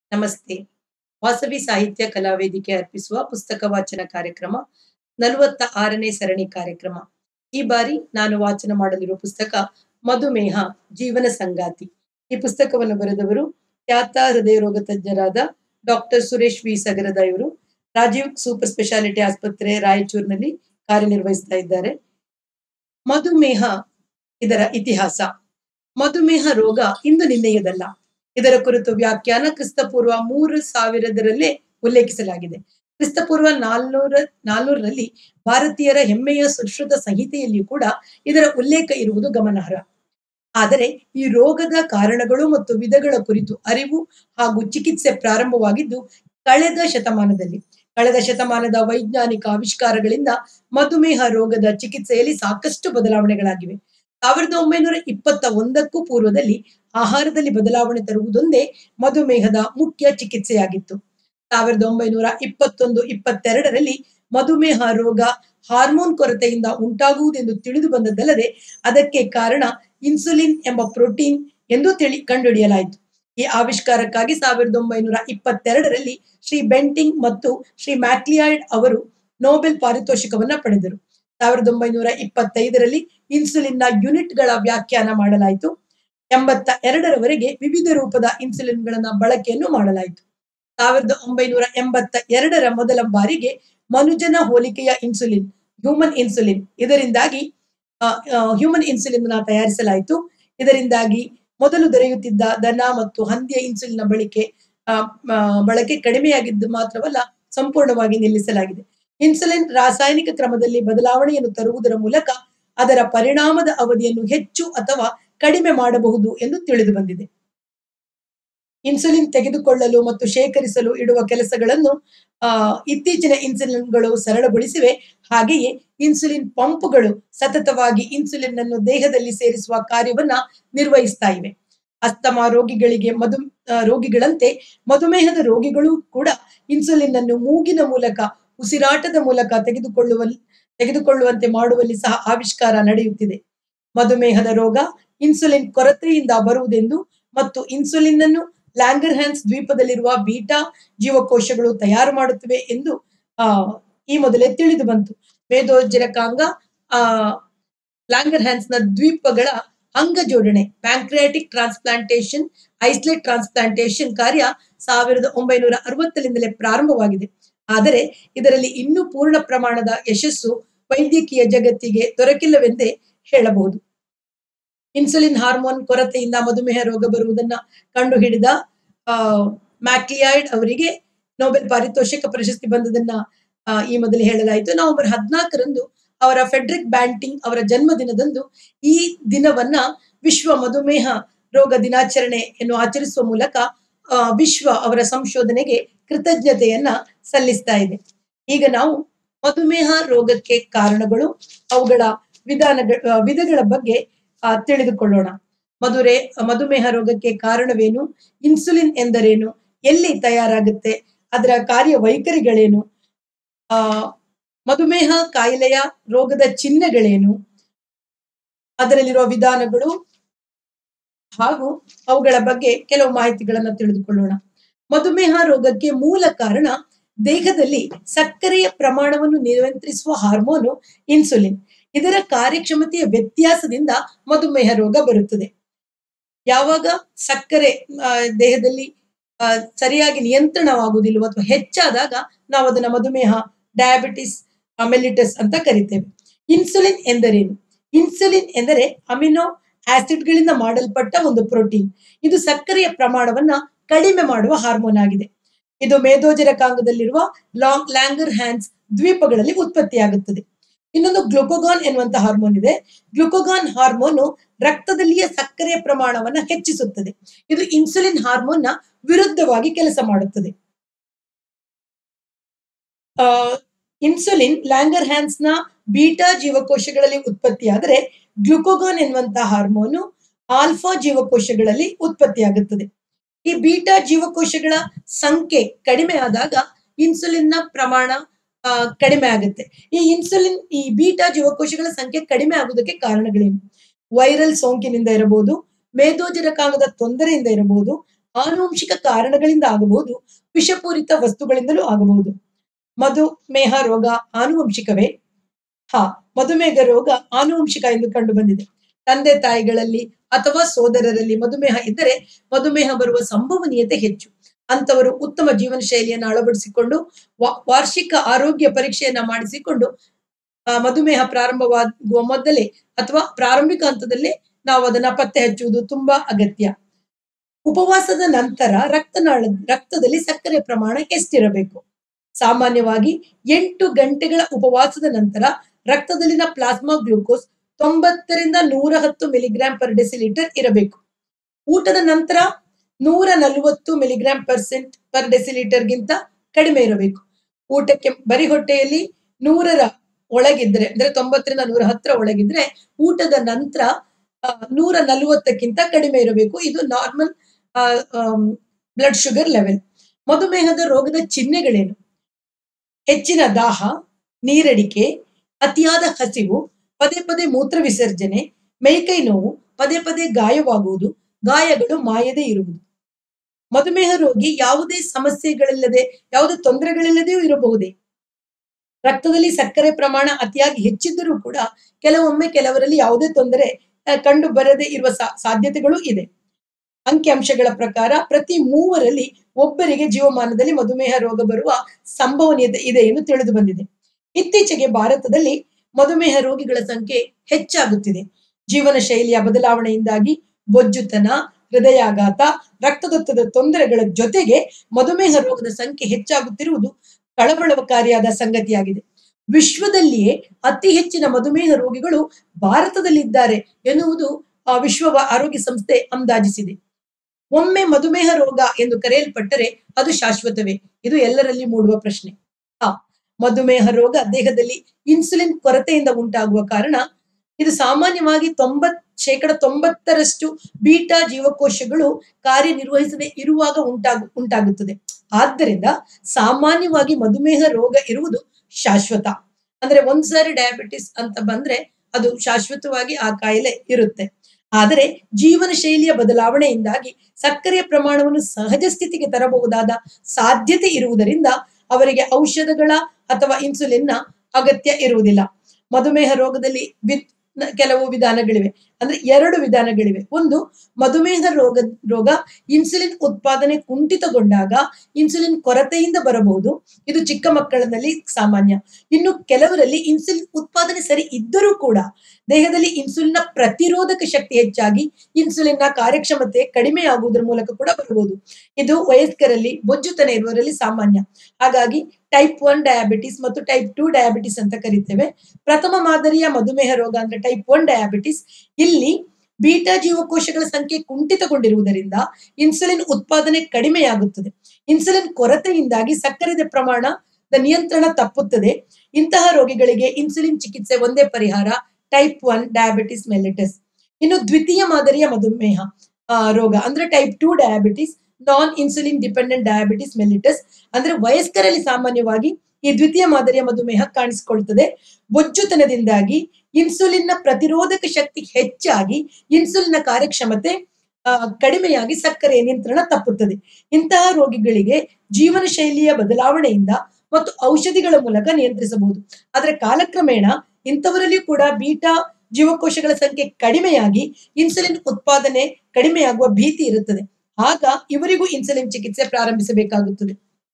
ನಮಸ್ತೆ ವಾಸವಿ ಸಾಹಿತ್ಯ ಕಲಾವೇದಿಕೆ ಅರ್ಪಿಸುವ ಪುಸ್ತಕ ವಾಚನ ಕಾರ್ಯಕ್ರಮ ನಲವತ್ತ ಆರನೇ ಸರಣಿ ಕಾರ್ಯಕ್ರಮ ಈ ಬಾರಿ ನಾನು ವಾಚನ ಮಾಡಲಿರುವ ಪುಸ್ತಕ ಮಧುಮೇಹ ಜೀವನ ಸಂಗಾತಿ ಈ ಪುಸ್ತಕವನ್ನು ಬರೆದವರು ಖ್ಯಾತ ಹೃದಯ ರೋಗ ತಜ್ಞರಾದ ಡಾಕ್ಟರ್ ಸುರೇಶ್ ವಿ ಸಗರದ ಇವರು ರಾಜೀವ್ ಸೂಪರ್ ಸ್ಪೆಷಾಲಿಟಿ ಆಸ್ಪತ್ರೆ ರಾಯಚೂರಿನಲ್ಲಿ ಕಾರ್ಯನಿರ್ವಹಿಸ್ತಾ ಇದ್ದಾರೆ ಮಧುಮೇಹ ಇದರ ಇತಿಹಾಸ ಮಧುಮೇಹ ರೋಗ ಇಂದು ನಿನ್ನೆಯದಲ್ಲ ಇದರ ಕುರಿತು ವ್ಯಾಖ್ಯಾನ ಕ್ರಿಸ್ತಪೂರ್ವ ಮೂರು ಸಾವಿರದರಲ್ಲೇ ಉಲ್ಲೇಖಿಸಲಾಗಿದೆ ಕ್ರಿಸ್ತಪೂರ್ವ ನಾಲ್ನೂರ ನಾಲ್ನೂರರಲ್ಲಿ ಭಾರತೀಯರ ಹೆಮ್ಮೆಯ ಸುಶ್ರುತ ಸಂಹಿತೆಯಲ್ಲಿಯೂ ಕೂಡ ಇದರ ಉಲ್ಲೇಖ ಇರುವುದು ಗಮನಾರ್ಹ ಆದರೆ ಈ ರೋಗದ ಕಾರಣಗಳು ಮತ್ತು ವಿಧಗಳ ಕುರಿತು ಅರಿವು ಹಾಗೂ ಚಿಕಿತ್ಸೆ ಪ್ರಾರಂಭವಾಗಿದ್ದು ಕಳೆದ ಶತಮಾನದಲ್ಲಿ ಕಳೆದ ಶತಮಾನದ ವೈಜ್ಞಾನಿಕ ಆವಿಷ್ಕಾರಗಳಿಂದ ಮಧುಮೇಹ ರೋಗದ ಚಿಕಿತ್ಸೆಯಲ್ಲಿ ಸಾಕಷ್ಟು ಬದಲಾವಣೆಗಳಾಗಿವೆ ಸಾವಿರದ ಒಂಬೈನೂರ ಇಪ್ಪತ್ತ ಒಂದಕ್ಕೂ ಪೂರ್ವದಲ್ಲಿ ಆಹಾರದಲ್ಲಿ ಬದಲಾವಣೆ ತರುವುದೊಂದೇ ಮಧುಮೇಹದ ಮುಖ್ಯ ಚಿಕಿತ್ಸೆಯಾಗಿತ್ತು ಸಾವಿರದ ಒಂಬೈನೂರ ಇಪ್ಪತ್ತೊಂದು ಇಪ್ಪತ್ತೆರಡರಲ್ಲಿ ಮಧುಮೇಹ ರೋಗ ಹಾರ್ಮೋನ್ ಕೊರತೆಯಿಂದ ಉಂಟಾಗುವುದೆಂದು ತಿಳಿದು ಬಂದದ್ದಲ್ಲದೆ ಅದಕ್ಕೆ ಕಾರಣ ಇನ್ಸುಲಿನ್ ಎಂಬ ಪ್ರೋಟೀನ್ ಎಂದು ತಿಳಿ ಕಂಡುಹಿಡಿಯಲಾಯಿತು ಈ ಆವಿಷ್ಕಾರಕ್ಕಾಗಿ ಸಾವಿರದ ಒಂಬೈನೂರ ಇಪ್ಪತ್ತೆರಡರಲ್ಲಿ ಶ್ರೀ ಬೆಂಟಿಂಗ್ ಮತ್ತು ಶ್ರೀ ಮ್ಯಾಕ್ಲಿಯಾಯ್ಡ್ ಅವರು ನೊಬೆಲ್ ಪಾರಿತೋಷಿಕವನ್ನ ಪಡೆದರು ಸಾವಿರದ ಒಂಬೈನೂರ ಇಪ್ಪತ್ತೈದರಲ್ಲಿ ಇನ್ಸುಲಿನ್ನ ಯೂನಿಟ್ಗಳ ವ್ಯಾಖ್ಯಾನ ಮಾಡಲಾಯಿತು ಎಂಬತ್ತ ಎರಡರವರೆಗೆ ವಿವಿಧ ರೂಪದ ಇನ್ಸುಲಿನ್ಗಳನ್ನ ಬಳಕೆಯನ್ನು ಮಾಡಲಾಯಿತು ಸಾವಿರದ ಒಂಬೈನೂರ ಎಂಬತ್ತ ಎರಡರ ಮೊದಲ ಬಾರಿಗೆ ಮನುಜನ ಹೋಲಿಕೆಯ ಇನ್ಸುಲಿನ್ ಹ್ಯೂಮನ್ ಇನ್ಸುಲಿನ್ ಇದರಿಂದಾಗಿ ಹ್ಯೂಮನ್ ಇನ್ಸುಲಿನ್ ತಯಾರಿಸಲಾಯಿತು ಇದರಿಂದಾಗಿ ಮೊದಲು ದೊರೆಯುತ್ತಿದ್ದ ದನ ಮತ್ತು ಹಂದಿಯ ಇನ್ಸುಲಿನ್ ಬಳಕೆ ಬಳಕೆ ಕಡಿಮೆಯಾಗಿದ್ದು ಮಾತ್ರವಲ್ಲ ಸಂಪೂರ್ಣವಾಗಿ ನಿಲ್ಲಿಸಲಾಗಿದೆ ಇನ್ಸುಲಿನ್ ರಾಸಾಯನಿಕ ಕ್ರಮದಲ್ಲಿ ಬದಲಾವಣೆಯನ್ನು ತರುವುದರ ಮೂಲಕ ಅದರ ಪರಿಣಾಮದ ಅವಧಿಯನ್ನು ಹೆಚ್ಚು ಅಥವಾ ಕಡಿಮೆ ಮಾಡಬಹುದು ಎಂದು ತಿಳಿದು ಬಂದಿದೆ ಇನ್ಸುಲಿನ್ ತೆಗೆದುಕೊಳ್ಳಲು ಮತ್ತು ಶೇಖರಿಸಲು ಇಡುವ ಕೆಲಸಗಳನ್ನು ಆ ಇತ್ತೀಚಿನ ಇನ್ಸುಲಿನ್ಗಳು ಸರಳಗೊಳಿಸಿವೆ ಹಾಗೆಯೇ ಇನ್ಸುಲಿನ್ ಪಂಪ್ಗಳು ಸತತವಾಗಿ ಇನ್ಸುಲಿನ್ ಅನ್ನು ದೇಹದಲ್ಲಿ ಸೇರಿಸುವ ಕಾರ್ಯವನ್ನ ನಿರ್ವಹಿಸ್ತಾ ಇವೆ ಅಸ್ತಮಾ ರೋಗಿಗಳಿಗೆ ಮಧು ರೋಗಿಗಳಂತೆ ಮಧುಮೇಹದ ರೋಗಿಗಳು ಕೂಡ ಇನ್ಸುಲಿನ್ ಅನ್ನು ಮೂಗಿನ ಮೂಲಕ ಉಸಿರಾಟದ ಮೂಲಕ ತೆಗೆದುಕೊಳ್ಳುವ ತೆಗೆದುಕೊಳ್ಳುವಂತೆ ಮಾಡುವಲ್ಲಿ ಸಹ ಆವಿಷ್ಕಾರ ನಡೆಯುತ್ತಿದೆ ಮಧುಮೇಹದ ರೋಗ ಇನ್ಸುಲಿನ್ ಕೊರತೆಯಿಂದ ಬರುವುದೆಂದು ಮತ್ತು ಇನ್ಸುಲಿನ್ ಅನ್ನು ಲ್ಯಾಂಗರ್ ಹ್ಯಾನ್ಸ್ ದ್ವೀಪದಲ್ಲಿರುವ ಬೀಟಾ ಜೀವಕೋಶಗಳು ತಯಾರು ಮಾಡುತ್ತಿವೆ ಎಂದು ಆ ಈ ಮೊದಲೇ ತಿಳಿದು ಬಂತು ಮೇಧೋಜನಕಾಂಗ ಆ ಲ್ಯಾಂಗರ್ ಹ್ಯಾನ್ಸ್ ನ ದ್ವೀಪಗಳ ಅಂಗ ಜೋಡಣೆ ಪ್ಯಾಂಕ್ರಿಯಾಟಿಕ್ ಟ್ರಾನ್ಸ್ಪ್ಲಾಂಟೇಶನ್ ಐಸ್ಲೆಟ್ ಟ್ರಾನ್ಸ್ಪ್ಲಾಂಟೇಶನ್ ಕಾರ್ಯ ಸಾವಿರದ ಒಂಬೈನೂರ ಅರವತ್ತರಿಂದಲೇ ಪ್ರಾರಂಭವಾಗಿದೆ ಆದರೆ ಇದರಲ್ಲಿ ಇನ್ನೂ ಪೂರ್ಣ ಪ್ರಮಾಣದ ಯಶಸ್ಸು ವೈದ್ಯಕೀಯ ಜಗತ್ತಿಗೆ ದೊರಕಿಲ್ಲವೆಂದೇ ಹೇಳಬಹುದು ಇನ್ಸುಲಿನ್ ಹಾರ್ಮೋನ್ ಕೊರತೆಯಿಂದ ಮಧುಮೇಹ ರೋಗ ಬರುವುದನ್ನ ಕಂಡುಹಿಡಿದ ಆ ಮ್ಯಾಕ್ಲಿಯಾಯ್ಡ್ ಅವರಿಗೆ ನೊಬೆಲ್ ಪಾರಿತೋಷಿಕ ಪ್ರಶಸ್ತಿ ಬಂದದನ್ನ ಈ ಮೊದಲು ಹೇಳಲಾಯಿತು ನವೆಂಬರ್ ಹದಿನಾಲ್ಕರಂದು ಅವರ ಫೆಡ್ರಿಕ್ ಬ್ಯಾಂಟಿಂಗ್ ಅವರ ಜನ್ಮದಿನದಂದು ಈ ದಿನವನ್ನ ವಿಶ್ವ ಮಧುಮೇಹ ರೋಗ ದಿನಾಚರಣೆಯನ್ನು ಆಚರಿಸುವ ಮೂಲಕ ವಿಶ್ವ ಅವರ ಸಂಶೋಧನೆಗೆ ಕೃತಜ್ಞತೆಯನ್ನ ಸಲ್ಲಿಸ್ತಾ ಇದೆ ಈಗ ನಾವು ಮಧುಮೇಹ ರೋಗಕ್ಕೆ ಕಾರಣಗಳು ಅವುಗಳ ವಿಧಾನಗಳ ವಿಧಗಳ ಬಗ್ಗೆ ತಿಳಿದುಕೊಳ್ಳೋಣ ಮಧುರೆ ಮಧುಮೇಹ ರೋಗಕ್ಕೆ ಕಾರಣವೇನು ಇನ್ಸುಲಿನ್ ಎಂದರೇನು ಎಲ್ಲಿ ತಯಾರಾಗುತ್ತೆ ಅದರ ಕಾರ್ಯ ವೈಖರಿಗಳೇನು ಆ ಮಧುಮೇಹ ಕಾಯಿಲೆಯ ರೋಗದ ಚಿಹ್ನೆಗಳೇನು ಅದರಲ್ಲಿರುವ ವಿಧಾನಗಳು ಹಾಗೂ ಅವುಗಳ ಬಗ್ಗೆ ಕೆಲವು ಮಾಹಿತಿಗಳನ್ನು ತಿಳಿದುಕೊಳ್ಳೋಣ ಮಧುಮೇಹ ರೋಗಕ್ಕೆ ಮೂಲ ಕಾರಣ ದೇಹದಲ್ಲಿ ಸಕ್ಕರೆಯ ಪ್ರಮಾಣವನ್ನು ನಿಯಂತ್ರಿಸುವ ಹಾರ್ಮೋನು ಇನ್ಸುಲಿನ್ ಇದರ ಕಾರ್ಯಕ್ಷಮತೆಯ ವ್ಯತ್ಯಾಸದಿಂದ ಮಧುಮೇಹ ರೋಗ ಬರುತ್ತದೆ ಯಾವಾಗ ಸಕ್ಕರೆ ದೇಹದಲ್ಲಿ ಸರಿಯಾಗಿ ನಿಯಂತ್ರಣವಾಗುವುದಿಲ್ಲ ಅಥವಾ ಹೆಚ್ಚಾದಾಗ ನಾವು ಅದನ್ನ ಮಧುಮೇಹ ಡಯಾಬಿಟಿಸ್ ಮೆಲಿಟಸ್ ಅಂತ ಕರಿತೇವೆ ಇನ್ಸುಲಿನ್ ಎಂದರೇನು ಇನ್ಸುಲಿನ್ ಎಂದರೆ ಅಮಿನೋ ಆಸಿಡ್ಗಳಿಂದ ಮಾಡಲ್ಪಟ್ಟ ಒಂದು ಪ್ರೋಟೀನ್ ಇದು ಸಕ್ಕರೆಯ ಪ್ರಮಾಣವನ್ನ ಕಡಿಮೆ ಮಾಡುವ ಹಾರ್ಮೋನ್ ಆಗಿದೆ ಇದು ಮೇಧೋಜನಕಾಂಗದಲ್ಲಿರುವ ಲಾಂಗ್ ಲ್ಯಾಂಗರ್ ಹ್ಯಾಂಡ್ಸ್ ದ್ವೀಪಗಳಲ್ಲಿ ಉತ್ಪತ್ತಿಯಾಗುತ್ತದೆ ಇನ್ನೊಂದು ಗ್ಲುಕೋಗಾನ್ ಎನ್ನುವಂತ ಹಾರ್ಮೋನ್ ಇದೆ ಗ್ಲುಕೋಗಾನ್ ಹಾರ್ಮೋನು ರಕ್ತದಲ್ಲಿಯ ಸಕ್ಕರೆಯ ಪ್ರಮಾಣವನ್ನ ಹೆಚ್ಚಿಸುತ್ತದೆ ಇದು ಇನ್ಸುಲಿನ್ ಹಾರ್ಮೋನ್ ನ ವಿರುದ್ಧವಾಗಿ ಕೆಲಸ ಮಾಡುತ್ತದೆ ಇನ್ಸುಲಿನ್ ಲ್ಯಾಂಗರ್ ಹ್ಯಾನ್ಸ್ ನ ಬೀಟಾ ಜೀವಕೋಶಗಳಲ್ಲಿ ಉತ್ಪತ್ತಿಯಾದರೆ ಗ್ಲುಕೋಗಾನ್ ಎನ್ನುವಂತಹ ಹಾರ್ಮೋನು ಆಲ್ಫಾ ಜೀವಕೋಶಗಳಲ್ಲಿ ಉತ್ಪತ್ತಿಯಾಗುತ್ತದೆ ಈ ಬೀಟಾ ಜೀವಕೋಶಗಳ ಸಂಖ್ಯೆ ಕಡಿಮೆ ಆದಾಗ ಇನ್ಸುಲಿನ್ ನ ಪ್ರಮಾಣ ಕಡಿಮೆ ಆಗುತ್ತೆ ಈ ಇನ್ಸುಲಿನ್ ಈ ಬೀಟಾ ಜೀವಕೋಶಗಳ ಸಂಖ್ಯೆ ಕಡಿಮೆ ಆಗುವುದಕ್ಕೆ ಕಾರಣಗಳೇನು ವೈರಲ್ ಸೋಂಕಿನಿಂದ ಇರಬಹುದು ಮೇಧೋಜನಕಾಂಗದ ತೊಂದರೆಯಿಂದ ಇರಬಹುದು ಆನುವಂಶಿಕ ಕಾರಣಗಳಿಂದ ಆಗಬಹುದು ವಿಷಪೂರಿತ ವಸ್ತುಗಳಿಂದಲೂ ಆಗಬಹುದು ಮಧುಮೇಹ ರೋಗ ಆನುವಂಶಿಕವೇ ಹಾ ಮಧುಮೇಹ ರೋಗ ಆನುವಂಶಿಕ ಎಂದು ಕಂಡು ಬಂದಿದೆ ತಂದೆ ತಾಯಿಗಳಲ್ಲಿ ಅಥವಾ ಸೋದರರಲ್ಲಿ ಮಧುಮೇಹ ಇದ್ದರೆ ಮಧುಮೇಹ ಬರುವ ಸಂಭವನೀಯತೆ ಹೆಚ್ಚು ಅಂತವರು ಉತ್ತಮ ಜೀವನ ಶೈಲಿಯನ್ನು ಅಳವಡಿಸಿಕೊಂಡು ವಾ- ವಾರ್ಷಿಕ ಆರೋಗ್ಯ ಪರೀಕ್ಷೆಯನ್ನ ಮಾಡಿಸಿಕೊಂಡು ಆ, ಮಧುಮೇಹ ಪ್ರಾರಂಭವಾಗುವ ಮೊದಲೇ ಅಥವಾ ಪ್ರಾರಂಭಿಕ ಹಂತದಲ್ಲೇ ನಾವು ಅದನ್ನ ಪತ್ತೆ ಹಚ್ಚುವುದು ತುಂಬಾ ಅಗತ್ಯ ಉಪವಾಸದ ನಂತರ ರಕ್ತನಾಳ ರಕ್ತದಲ್ಲಿ ಸಕ್ಕರೆ ಪ್ರಮಾಣ ಎಷ್ಟಿರಬೇಕು ಸಾಮಾನ್ಯವಾಗಿ ಎಂಟು ಗಂಟೆಗಳ ಉಪವಾಸದ ನಂತರ ರಕ್ತದಲ್ಲಿನ ಪ್ಲಾಸ್ಮಾ ಗ್ಲೂಕೋಸ್ ತೊಂಬತ್ತರಿಂದ ನೂರ ಹತ್ತು ಮಿಲಿಗ್ರಾಂ ಪರ್ ಡೆಸಿಲೀಟರ್ ಇರಬೇಕು ಊಟದ ನಂತರ ನೂರ ನಲವತ್ತು ಮಿಲಿಗ್ರಾಂ ಪರ್ಸೆಂಟ್ ಪರ್ ಡೆಸಿಲೀಟರ್ಗಿಂತ ಕಡಿಮೆ ಇರಬೇಕು ಊಟಕ್ಕೆ ಬರಿ ಹೊಟ್ಟೆಯಲ್ಲಿ ನೂರರ ಒಳಗಿದ್ರೆ ಅಂದ್ರೆ ತೊಂಬತ್ತರಿಂದ ನೂರ ಹತ್ತರ ಒಳಗಿದ್ರೆ ಊಟದ ನಂತರ ಆ, ನೂರ ನಲವತ್ತಕ್ಕಿಂತ ಕಡಿಮೆ ಇರಬೇಕು ಇದು ನಾರ್ಮಲ್ ಬ್ಲಡ್ ಶುಗರ್ ಲೆವೆಲ್ ಮಧುಮೇಹದ ರೋಗದ ಚಿಹ್ನೆಗಳೇನು ಹೆಚ್ಚಿನ ದಾಹ ನೀರಡಿಕೆ ಅತಿಯಾದ ಹಸಿವು ಪದೇ ಪದೇ ಮೂತ್ರ ವಿಸರ್ಜನೆ ಮೈಕೈ ನೋವು ಪದೇ ಪದೇ ಗಾಯವಾಗುವುದು ಗಾಯಗಳು ಮಾಯದೇ ಇರುವುದು ಮಧುಮೇಹ ರೋಗಿ ಯಾವುದೇ ಸಮಸ್ಯೆಗಳಿಲ್ಲದೆ ಯಾವುದೇ ತೊಂದರೆಗಳಿಲ್ಲದೆಯೂ ಇರಬಹುದೇ ರಕ್ತದಲ್ಲಿ ಸಕ್ಕರೆ ಪ್ರಮಾಣ ಅತಿಯಾಗಿ ಹೆಚ್ಚಿದ್ದರೂ ಕೂಡ ಕೆಲವೊಮ್ಮೆ ಕೆಲವರಲ್ಲಿ ಯಾವುದೇ ತೊಂದರೆ ಆ, ಕಂಡು ಬರದೇ ಇರುವ ಸಾ- ಸಾಧ್ಯತೆಗಳು ಇದೆ ಅಂಕಿಅಂಶಗಳ ಪ್ರಕಾರ ಪ್ರತಿ ಮೂವರಲ್ಲಿ ಒಬ್ಬರಿಗೆ ಜೀವಮಾನದಲ್ಲಿ ಮಧುಮೇಹ ರೋಗ ಬರುವ ಸಂಭವನೀಯತೆ ಇದೆ ಎಂದು ತಿಳಿದು ಬಂದಿದೆ ಇತ್ತೀಚೆಗೆ ಭಾರತದಲ್ಲಿ ಮಧುಮೇಹ ರೋಗಿಗಳ ಸಂಖ್ಯೆ ಹೆಚ್ಚಾಗುತ್ತಿದೆ ಜೀವನ ಶೈಲಿಯ ಬದಲಾವಣೆಯಿಂದಾಗಿ ಬೊಜ್ಜುತನ ಹೃದಯಾಘಾತ ರಕ್ತದೊತ್ತದ ತೊಂದರೆಗಳ ಜೊತೆಗೆ ಮಧುಮೇಹ ರೋಗದ ಸಂಖ್ಯೆ ಹೆಚ್ಚಾಗುತ್ತಿರುವುದು ಕಳವಳಕಾರಿಯಾದ ಸಂಗತಿಯಾಗಿದೆ ವಿಶ್ವದಲ್ಲಿಯೇ ಅತಿ ಹೆಚ್ಚಿನ ಮಧುಮೇಹ ರೋಗಿಗಳು ಭಾರತದಲ್ಲಿದ್ದಾರೆ ಎನ್ನುವುದು ಆ ವಿಶ್ವ ಆರೋಗ್ಯ ಸಂಸ್ಥೆ ಅಂದಾಜಿಸಿದೆ ಒಮ್ಮೆ ಮಧುಮೇಹ ರೋಗ ಎಂದು ಕರೆಯಲ್ಪಟ್ಟರೆ ಅದು ಶಾಶ್ವತವೇ ಇದು ಎಲ್ಲರಲ್ಲಿ ಮೂಡುವ ಪ್ರಶ್ನೆ ಆ ಮಧುಮೇಹ ರೋಗ ದೇಹದಲ್ಲಿ ಇನ್ಸುಲಿನ್ ಕೊರತೆಯಿಂದ ಉಂಟಾಗುವ ಕಾರಣ ಇದು ಸಾಮಾನ್ಯವಾಗಿ ತೊಂಬತ್ ಶೇಕಡ ತೊಂಬತ್ತರಷ್ಟು ಬೀಟಾ ಜೀವಕೋಶಗಳು ಕಾರ್ಯನಿರ್ವಹಿಸದೆ ಇರುವಾಗ ಉಂಟಾಗು ಉಂಟಾಗುತ್ತದೆ ಆದ್ದರಿಂದ ಸಾಮಾನ್ಯವಾಗಿ ಮಧುಮೇಹ ರೋಗ ಇರುವುದು ಶಾಶ್ವತ ಅಂದ್ರೆ ಒಂದ್ಸಾರಿ ಡಯಾಬಿಟಿಸ್ ಅಂತ ಬಂದ್ರೆ ಅದು ಶಾಶ್ವತವಾಗಿ ಆ ಕಾಯಿಲೆ ಇರುತ್ತೆ ಆದರೆ ಜೀವನ ಶೈಲಿಯ ಬದಲಾವಣೆಯಿಂದಾಗಿ ಸಕ್ಕರೆಯ ಪ್ರಮಾಣವನ್ನು ಸಹಜ ಸ್ಥಿತಿಗೆ ತರಬಹುದಾದ ಸಾಧ್ಯತೆ ಇರುವುದರಿಂದ ಅವರಿಗೆ ಔಷಧಗಳ ಅಥವಾ ಇನ್ಸುಲಿನ್ನ ಅಗತ್ಯ ಇರುವುದಿಲ್ಲ ಮಧುಮೇಹ ರೋಗದಲ್ಲಿ ವಿ- ಕೆಲವು ವಿಧಾನಗಳಿವೆ ಅಂದ್ರೆ ಎರಡು ವಿಧಾನಗಳಿವೆ ಒಂದು ಮಧುಮೇಹ ರೋಗ ರೋಗ ಇನ್ಸುಲಿನ್ ಉತ್ಪಾದನೆ ಕುಂಠಿತಗೊಂಡಾಗ ಇನ್ಸುಲಿನ್ ಕೊರತೆಯಿಂದ ಬರಬಹುದು ಇದು ಚಿಕ್ಕ ಮಕ್ಕಳಲ್ಲಿ ಸಾಮಾನ್ಯ ಇನ್ನು ಕೆಲವರಲ್ಲಿ ಇನ್ಸುಲಿನ್ ಉತ್ಪಾದನೆ ಸರಿ ಇದ್ದರೂ ಕೂಡ ದೇಹದಲ್ಲಿ ಇನ್ಸುಲಿನ್ನ ಪ್ರತಿರೋಧಕ ಶಕ್ತಿ ಹೆಚ್ಚಾಗಿ ಇನ್ಸುಲಿನ್ನ ಕಾರ್ಯಕ್ಷಮತೆ ಕಡಿಮೆ ಆಗುವುದರ ಮೂಲಕ ಕೂಡ ಬರಬಹುದು ಇದು ವಯಸ್ಕರಲ್ಲಿ ಬೊಜ್ಜುತನ ಇರುವವರಲ್ಲಿ ಸಾಮಾನ್ಯ ಹಾಗಾಗಿ ಟೈಪ್ ಒನ್ ಡಯಾಬಿಟಿಸ್ ಮತ್ತು ಟೈಪ್ ಟೂ ಡಯಾಬಿಟಿಸ್ ಅಂತ ಕರಿತೇವೆ ಪ್ರಥಮ ಮಾದರಿಯ ಮಧುಮೇಹ ರೋಗ ಅಂದ್ರೆ ಟೈಪ್ ಒನ್ ಡಯಾಬಿಟಿಸ್ ಇಲ್ಲಿ ಬೀಟಾ ಜೀವಕೋಶಗಳ ಸಂಖ್ಯೆ ಕುಂಠಿತಗೊಂಡಿರುವುದರಿಂದ ಇನ್ಸುಲಿನ್ ಉತ್ಪಾದನೆ ಕಡಿಮೆಯಾಗುತ್ತದೆ ಇನ್ಸುಲಿನ್ ಕೊರತೆಯಿಂದಾಗಿ ಸಕ್ಕರೆದ ಪ್ರಮಾಣದ ನಿಯಂತ್ರಣ ತಪ್ಪುತ್ತದೆ ಇಂತಹ ರೋಗಿಗಳಿಗೆ ಇನ್ಸುಲಿನ್ ಚಿಕಿತ್ಸೆ ಒಂದೇ ಪರಿಹಾರ ಟೈಪ್ ಒನ್ ಡಯಾಬಿಟಿಸ್ ಮೆಲಿಟಸ್ ಇನ್ನು ದ್ವಿತೀಯ ಮಾದರಿಯ ಮಧುಮೇಹ ಆ, ರೋಗ ಅಂದ್ರೆ type two diabetes non insulin dependent diabetes mellitus ಅಂದ್ರೆ ವಯಸ್ಕರಲ್ಲಿ ಸಾಮಾನ್ಯವಾಗಿ ಈ ದ್ವಿತೀಯ ಮಾದರಿಯ ಮಧುಮೇಹ ಕಾಣಿಸಿಕೊಳ್ತದೆ ಬೊಜ್ಜುತನದಿಂದಾಗಿ ಇನ್ಸುಲಿನ್ನ ಪ್ರತಿರೋಧಕ ಶಕ್ತಿ ಹೆಚ್ಚಾಗಿ ಇನ್ಸುಲಿನ್ನ ಕಾರ್ಯಕ್ಷಮತೆ ಆ, ಕಡಿಮೆಯಾಗಿ ಸಕ್ಕರೆಯ ನಿಯಂತ್ರಣ ತಪ್ಪುತ್ತದೆ ಇಂತಹ ರೋಗಿಗಳಿಗೆ ಜೀವನ ಶೈಲಿಯ ಬದಲಾವಣೆಯಿಂದ ಮತ್ತು ಔಷಧಿಗಳ ಮೂಲಕ ನಿಯಂತ್ರಿಸಬಹುದು ಆದರೆ ಕಾಲಕ್ರಮೇಣ ಇಂಥವರಲ್ಲಿ ಕೂಡ ಬೀಟಾ ಜೀವಕೋಶಗಳ ಸಂಖ್ಯೆ ಕಡಿಮೆಯಾಗಿ ಇನ್ಸುಲಿನ್ ಉತ್ಪಾದನೆ ಕಡಿಮೆಯಾಗುವ ಭೀತಿ ಇರುತ್ತದೆ ಆಗ ಇವರಿಗೂ ಇನ್ಸುಲಿನ್ ಚಿಕಿತ್ಸೆ ಪ್ರಾರಂಭಿಸಬೇಕಾಗುತ್ತದೆ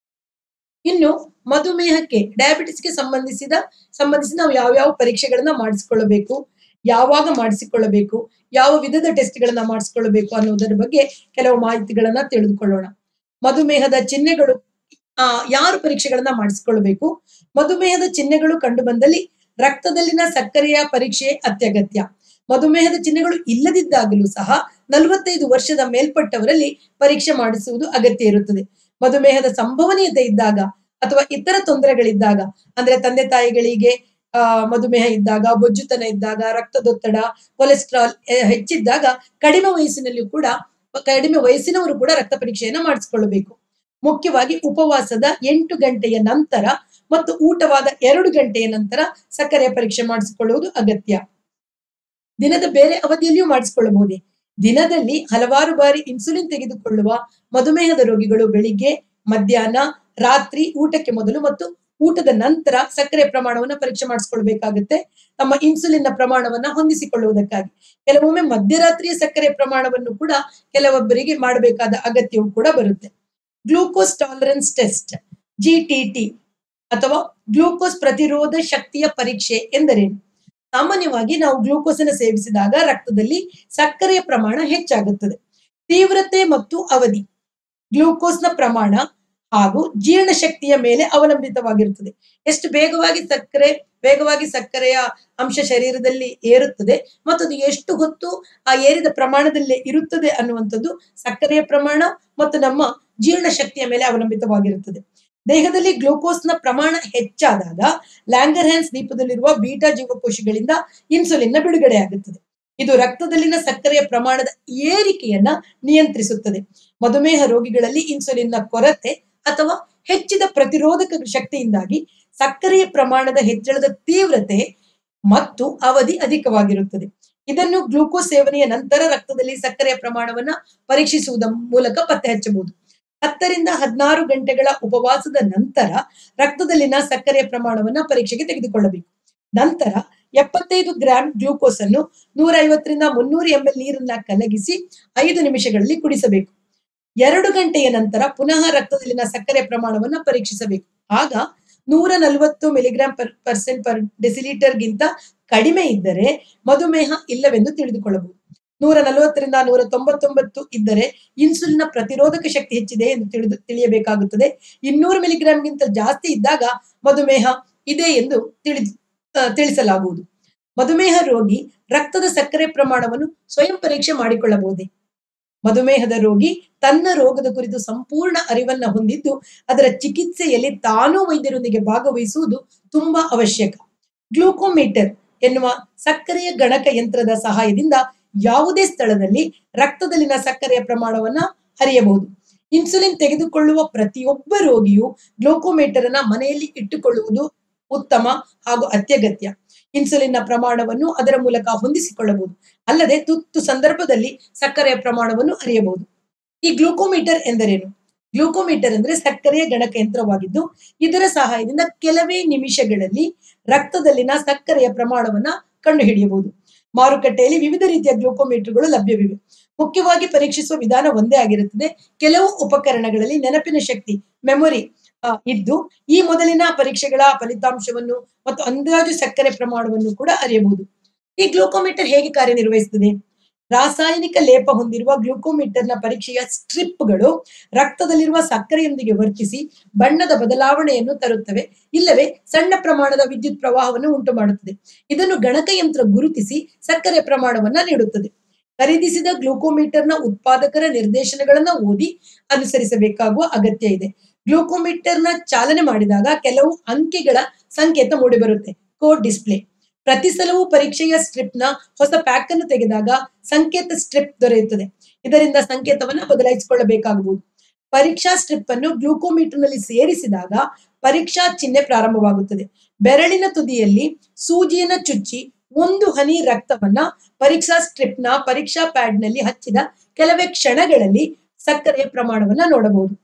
ಇನ್ನು ಮಧುಮೇಹಕ್ಕೆ ಡಯಾಬಿಟಿಸ್ಗೆ ಸಂಬಂಧಿಸಿದ ಸಂಬಂಧಿಸಿ ನಾವು ಯಾವ್ಯಾವ ಪರೀಕ್ಷೆಗಳನ್ನ ಮಾಡಿಸಿಕೊಳ್ಳಬೇಕು ಯಾವಾಗ ಮಾಡಿಸಿಕೊಳ್ಳಬೇಕು ಯಾವ ವಿಧದ ಟೆಸ್ಟ್ಗಳನ್ನ ಮಾಡಿಸಿಕೊಳ್ಳಬೇಕು ಅನ್ನೋದರ ಬಗ್ಗೆ ಕೆಲವು ಮಾಹಿತಿಗಳನ್ನ ತಿಳಿದುಕೊಳ್ಳೋಣ ಮಧುಮೇಹದ ಚಿಹ್ನೆಗಳು ಆ ಯಾರು ಪರೀಕ್ಷೆಗಳನ್ನ ಮಾಡಿಸಿಕೊಳ್ಳಬೇಕು ಮಧುಮೇಹದ ಚಿಹ್ನೆಗಳು ಕಂಡು ಬಂದಲ್ಲಿ ರಕ್ತದಲ್ಲಿನ ಸಕ್ಕರೆಯ ಪರೀಕ್ಷೆ ಅತ್ಯಗತ್ಯ ಮಧುಮೇಹದ ಚಿಹ್ನೆಗಳು ಇಲ್ಲದಿದ್ದಾಗಲೂ ಸಹ ನಲವತ್ತೈದು ವರ್ಷದ ಮೇಲ್ಪಟ್ಟವರಲ್ಲಿ ಪರೀಕ್ಷೆ ಮಾಡಿಸುವುದು ಅಗತ್ಯ ಇರುತ್ತದೆ ಮಧುಮೇಹದ ಸಂಭವನೀಯತೆ ಇದ್ದಾಗ ಅಥವಾ ಇತರ ತೊಂದರೆಗಳಿದ್ದಾಗ ಅಂದ್ರೆ ತಂದೆ ತಾಯಿಗಳಿಗೆ ಆ ಮಧುಮೇಹ ಇದ್ದಾಗ ಬೊಜ್ಜುತನ ಇದ್ದಾಗ ರಕ್ತದೊತ್ತಡ ಕೊಲೆಸ್ಟ್ರಾಲ್ ಎ- ಹೆಚ್ಚಿದ್ದಾಗ ಕಡಿಮೆ ವಯಸ್ಸಿನಲ್ಲಿಯೂ ಕೂಡ ಕಡಿಮೆ ವಯಸ್ಸಿನವರು ಕೂಡ ರಕ್ತ ಪರೀಕ್ಷೆಯನ್ನ ಮಾಡಿಸಿಕೊಳ್ಳಬೇಕು ಮುಖ್ಯವಾಗಿ ಉಪವಾಸದ ಎಂಟು ಗಂಟೆಯ ನಂತರ ಮತ್ತು ಊಟವಾದ ಎರಡು ಗಂಟೆಯ ನಂತರ ಸಕ್ಕರೆಯ ಪರೀಕ್ಷೆ ಮಾಡಿಸಿಕೊಳ್ಳುವುದು ಅಗತ್ಯ ದಿನದ ಬೇರೆ ಅವಧಿಯಲ್ಲಿಯೂ ಮಾಡಿಸಿಕೊಳ್ಳಬಹುದೇ ದಿನದಲ್ಲಿ ಹಲವಾರು ಬಾರಿ ಇನ್ಸುಲಿನ್ ತೆಗೆದುಕೊಳ್ಳುವ ಮಧುಮೇಹದ ರೋಗಿಗಳು ಬೆಳಿಗ್ಗೆ ಮಧ್ಯಾಹ್ನ ರಾತ್ರಿ ಊಟಕ್ಕೆ ಮೊದಲು ಮತ್ತು ಊಟದ ನಂತರ ಸಕ್ಕರೆ ಪ್ರಮಾಣವನ್ನ ಪರೀಕ್ಷೆ ಮಾಡಿಸ್ಕೊಳ್ಬೇಕಾಗುತ್ತೆ ತಮ್ಮ ಇನ್ಸುಲಿನ್ ನ ಪ್ರಮಾಣವನ್ನ ಹೊಂದಿಸಿಕೊಳ್ಳುವುದಕ್ಕಾಗಿ ಕೆಲವೊಮ್ಮೆ ಮಧ್ಯರಾತ್ರಿಯ ಸಕ್ಕರೆ ಪ್ರಮಾಣವನ್ನು ಕೂಡ ಕೆಲವೊಬ್ಬರಿಗೆ ಮಾಡಬೇಕಾದ ಅಗತ್ಯವು ಕೂಡ ಬರುತ್ತೆ ಗ್ಲೂಕೋಸ್ ಟಾಲರೆನ್ಸ್ ಟೆಸ್ಟ್ ಜಿಟಿಟಿ ಅಥವಾ ಗ್ಲೂಕೋಸ್ ಪ್ರತಿರೋಧ ಶಕ್ತಿಯ ಪರೀಕ್ಷೆ ಎಂದರೇನು ಸಾಮಾನ್ಯವಾಗಿ ನಾವು ಗ್ಲೂಕೋಸ್ ಅನ್ನು ಸೇವಿಸಿದಾಗ ರಕ್ತದಲ್ಲಿ ಸಕ್ಕರೆಯ ಪ್ರಮಾಣ ಹೆಚ್ಚಾಗುತ್ತದೆ ತೀವ್ರತೆ ಮತ್ತು ಅವಧಿ ಗ್ಲೂಕೋಸ್ನ ಪ್ರಮಾಣ ಹಾಗೂ ಜೀರ್ಣಶಕ್ತಿಯ ಮೇಲೆ ಅವಲಂಬಿತವಾಗಿರುತ್ತದೆ ಎಷ್ಟು ಬೇಗವಾಗಿ ಸಕ್ಕರೆ ವೇಗವಾಗಿ ಸಕ್ಕರೆಯ ಅಂಶ ಶರೀರದಲ್ಲಿ ಏರುತ್ತದೆ ಮತ್ತು ಅದು ಎಷ್ಟು ಹೊತ್ತು ಆ ಏರಿದ ಪ್ರಮಾಣದಲ್ಲೇ ಇರುತ್ತದೆ ಅನ್ನುವಂಥದ್ದು ಸಕ್ಕರೆಯ ಪ್ರಮಾಣ ಮತ್ತು ನಮ್ಮ ಜೀರ್ಣಶಕ್ತಿಯ ಮೇಲೆ ಅವಲಂಬಿತವಾಗಿರುತ್ತದೆ ದೇಹದಲ್ಲಿ ಗ್ಲೂಕೋಸ್ನ ಪ್ರಮಾಣ ಹೆಚ್ಚಾದಾಗ ಲ್ಯಾಂಗರ್ಹ್ಯಾನ್ಸ್ ದೀಪದಲ್ಲಿರುವ ಬೀಟಾ ಜೀವಕೋಶಗಳಿಂದ ಇನ್ಸುಲಿನ್ನ ಬಿಡುಗಡೆಯಾಗುತ್ತದೆ ಇದು ರಕ್ತದಲ್ಲಿನ ಸಕ್ಕರೆಯ ಪ್ರಮಾಣದ ಏರಿಕೆಯನ್ನ ನಿಯಂತ್ರಿಸುತ್ತದೆ ಮಧುಮೇಹ ರೋಗಿಗಳಲ್ಲಿ ಇನ್ಸುಲಿನ್ನ ಕೊರತೆ ಅಥವಾ ಹೆಚ್ಚಿದ ಪ್ರತಿರೋಧಕ ಶಕ್ತಿಯಿಂದಾಗಿ ಸಕ್ಕರೆಯ ಪ್ರಮಾಣದ ಹೆಚ್ಚಳದ ತೀವ್ರತೆ ಮತ್ತು ಅವಧಿ ಅಧಿಕವಾಗಿರುತ್ತದೆ ಇದನ್ನು ಗ್ಲೂಕೋಸ್ ಸೇವನೆಯ ನಂತರ ರಕ್ತದಲ್ಲಿ ಸಕ್ಕರೆಯ ಪ್ರಮಾಣವನ್ನ ಪರೀಕ್ಷಿಸುವುದರ ಮೂಲಕ ಪತ್ತೆ ಹಚ್ಚಬಹುದು ಹತ್ತರಿಂದ ಹದಿನಾರು ಗಂಟೆಗಳ ಉಪವಾಸದ ನಂತರ ರಕ್ತದಲ್ಲಿನ ಸಕ್ಕರೆಯ ಪ್ರಮಾಣವನ್ನ ಪರೀಕ್ಷೆಗೆ ತೆಗೆದುಕೊಳ್ಳಬೇಕು ನಂತರ ಎಪ್ಪತ್ತೈದು ಗ್ರಾಂ ಗ್ಲೂಕೋಸ್ ಅನ್ನು ನೂರ ಐವತ್ತರಿಂದ ಮುನ್ನೂರು ಎಂ ಎಲ್ ನೀರನ್ನ ಕಲಗಿಸಿ ಐದು ನಿಮಿಷಗಳಲ್ಲಿ ಕುಡಿಸಬೇಕು ಎರಡು ಗಂಟೆಯ ನಂತರ ಪುನಃ ರಕ್ತದಲ್ಲಿನ ಸಕ್ಕರೆ ಪ್ರಮಾಣವನ್ನ ಪರೀಕ್ಷಿಸಬೇಕು ಆಗ ನೂರ ನಲವತ್ತು ಮಿಲಿಗ್ರಾಂ ಪರ್ ಪರ್ಸೆಂಟ್ ಪರ್ ಡೆಸಿಲೀಟರ್ಗಿಂತ ಕಡಿಮೆ ಇದ್ದರೆ ಮಧುಮೇಹ ಇಲ್ಲವೆಂದು ತಿಳಿದುಕೊಳ್ಳಬಹುದು ನೂರ ನಲವತ್ತರಿಂದ ನೂರ ತೊಂಬತ್ತೊಂಬತ್ತು ಇದ್ದರೆ ಇನ್ಸುಲಿನ್ ಪ್ರತಿರೋಧಕ ಶಕ್ತಿ ಹೆಚ್ಚಿದೆ ಎಂದು ತಿಳಿದು ತಿಳಿಯಬೇಕಾಗುತ್ತದೆ ಇನ್ನೂರು ಮಿಲಿಗ್ರಾಂಗಿಂತ ಜಾಸ್ತಿ ಇದ್ದಾಗ ಮಧುಮೇಹ ಇದೆ ಎಂದು ತಿಳಿದು ಆ, ತಿಳಿಸಲಾಗುವುದು ಮಧುಮೇಹ ರೋಗಿ ರಕ್ತದ ಸಕ್ಕರೆ ಪ್ರಮಾಣವನ್ನು ಸ್ವಯಂ ಪರೀಕ್ಷೆ ಮಾಡಿಕೊಳ್ಳಬಹುದೇ ಮಧುಮೇಹದ ರೋಗಿ ತನ್ನ ರೋಗದ ಕುರಿತು ಸಂಪೂರ್ಣ ಅರಿವನ್ನ ಹೊಂದಿದ್ದು ಅದರ ಚಿಕಿತ್ಸೆಯಲ್ಲಿ ತಾನೂ ವೈದ್ಯರೊಂದಿಗೆ ಭಾಗವಹಿಸುವುದು ತುಂಬಾ ಅವಶ್ಯಕ ಗ್ಲೂಕೋಮೀಟರ್ ಎನ್ನುವ ಸಕ್ಕರೆಯ ಗಣಕ ಯಂತ್ರದ ಸಹಾಯದಿಂದ ಯಾವುದೇ ಸ್ಥಳದಲ್ಲಿ ರಕ್ತದಲ್ಲಿನ ಸಕ್ಕರೆಯ ಪ್ರಮಾಣವನ್ನ ಅರಿಯಬಹುದು ಇನ್ಸುಲಿನ್ ತೆಗೆದುಕೊಳ್ಳುವ ಪ್ರತಿಯೊಬ್ಬ ರೋಗಿಯು ಗ್ಲೂಕೋಮೀಟರ್ ಅನ್ನ ಮನೆಯಲ್ಲಿ ಇಟ್ಟುಕೊಳ್ಳುವುದು ಉತ್ತಮ ಹಾಗೂ ಅತ್ಯಗತ್ಯ ಇನ್ಸುಲಿನ್ನ ಪ್ರಮಾಣವನ್ನು ಅದರ ಮೂಲಕ ಹೊಂದಿಸಿಕೊಳ್ಳಬಹುದು ಅಲ್ಲದೆ ತುರ್ತು ಸಂದರ್ಭದಲ್ಲಿ ಸಕ್ಕರೆಯ ಪ್ರಮಾಣವನ್ನು ಅರಿಯಬಹುದು ಈ ಗ್ಲೂಕೋಮೀಟರ್ ಎಂದರೇನು ಗ್ಲೂಕೋಮೀಟರ್ ಅಂದ್ರೆ ಸಕ್ಕರೆಯ ಗಣಕಯಂತ್ರವಾಗಿದ್ದು ಇದರ ಸಹಾಯದಿಂದ ಕೆಲವೇ ನಿಮಿಷಗಳಲ್ಲಿ ರಕ್ತದಲ್ಲಿನ ಸಕ್ಕರೆಯ ಪ್ರಮಾಣವನ್ನ ಕಂಡುಹಿಡಿಯಬಹುದು ಮಾರುಕಟ್ಟೆಯಲ್ಲಿ ವಿವಿಧ ರೀತಿಯ ಗ್ಲೂಕೋಮೀಟರ್ಗಳು ಲಭ್ಯವಿವೆ ಮುಖ್ಯವಾಗಿ ಪರೀಕ್ಷಿಸುವ ವಿಧಾನ ಒಂದೇ ಆಗಿರುತ್ತದೆ ಕೆಲವು ಉಪಕರಣಗಳಲ್ಲಿ ನೆನಪಿನ ಶಕ್ತಿ ಮೆಮೊರಿ ಇದ್ದು ಈ ಮೊದಲಿನ ಪರೀಕ್ಷೆಗಳ ಫಲಿತಾಂಶವನ್ನು ಮತ್ತು ಅಂದಾಜು ಸಕ್ಕರೆ ಪ್ರಮಾಣವನ್ನು ಕೂಡ ಅರಿಯಬಹುದು ಈ ಗ್ಲೂಕೋಮೀಟರ್ ಹೇಗೆ ಕಾರ್ಯನಿರ್ವಹಿಸುತ್ತದೆ ರಾಸಾಯನಿಕ ಲೇಪ ಹೊಂದಿರುವ ಗ್ಲೂಕೋಮೀಟರ್ನ ಪರೀಕ್ಷೆಯ ಸ್ಟ್ರಿಪ್ಗಳು ರಕ್ತದಲ್ಲಿರುವ ಸಕ್ಕರೆಯೊಂದಿಗೆ ವರ್ತಿಸಿ ಬಣ್ಣದ ಬದಲಾವಣೆಯನ್ನು ತರುತ್ತವೆ ಇಲ್ಲವೇ ಸಣ್ಣ ಪ್ರಮಾಣದ ವಿದ್ಯುತ್ ಪ್ರವಾಹವನ್ನು ಉಂಟು ಮಾಡುತ್ತದೆ ಇದನ್ನು ಗಣಕಯಂತ್ರ ಗುರುತಿಸಿ ಸಕ್ಕರೆ ಪ್ರಮಾಣವನ್ನ ನೀಡುತ್ತದೆ ಖರೀದಿಸಿದ ಗ್ಲೂಕೋಮೀಟರ್ನ ಉತ್ಪಾದಕರ ನಿರ್ದೇಶನಗಳನ್ನ ಓದಿ ಅನುಸರಿಸಬೇಕಾಗುವ ಅಗತ್ಯ ಇದೆ ಗ್ಲೂಕೋಮೀಟರ್ನ ಚಾಲನೆ ಮಾಡಿದಾಗ ಕೆಲವು ಅಂಕೆಗಳ ಸಂಕೇತ ಮೂಡಿಬರುತ್ತೆ ಕೋಡ್ ಡಿಸ್ಪ್ಲೇ ಪ್ರತಿ ಸಲವೂ ಪರೀಕ್ಷೆಯ ಸ್ಟ್ರಿಪ್ನ ಹೊಸ ಪ್ಯಾಕ್ ಅನ್ನು ತೆಗೆದಾಗ ಸಂಕೇತ ಸ್ಟ್ರಿಪ್ ದೊರೆಯುತ್ತದೆ ಇದರಿಂದ ಸಂಕೇತವನ್ನ ಬದಲಾಯಿಸಿಕೊಳ್ಳಬೇಕಾಗಬಹುದು ಪರೀಕ್ಷಾ ಸ್ಟ್ರಿಪ್ ಅನ್ನು ಗ್ಲೂಕೋಮೀಟರ್ನಲ್ಲಿ ಸೇರಿಸಿದಾಗ ಪರೀಕ್ಷಾ ಚಿಹ್ನೆ ಪ್ರಾರಂಭವಾಗುತ್ತದೆ ಬೆರಳಿನ ತುದಿಯಲ್ಲಿ ಸೂಜಿಯನ್ನ ಚುಚ್ಚಿ ಒಂದು ಹನಿ ರಕ್ತವನ್ನ ಪರೀಕ್ಷಾ ಸ್ಟ್ರಿಪ್ನ ಪರೀಕ್ಷಾ ಪ್ಯಾಡ್ನಲ್ಲಿ ಹಚ್ಚಿದ ಕೆಲವೇ ಕ್ಷಣಗಳಲ್ಲಿ ಸಕ್ಕರೆಯ ಪ್ರಮಾಣವನ್ನ ನೋಡಬಹುದು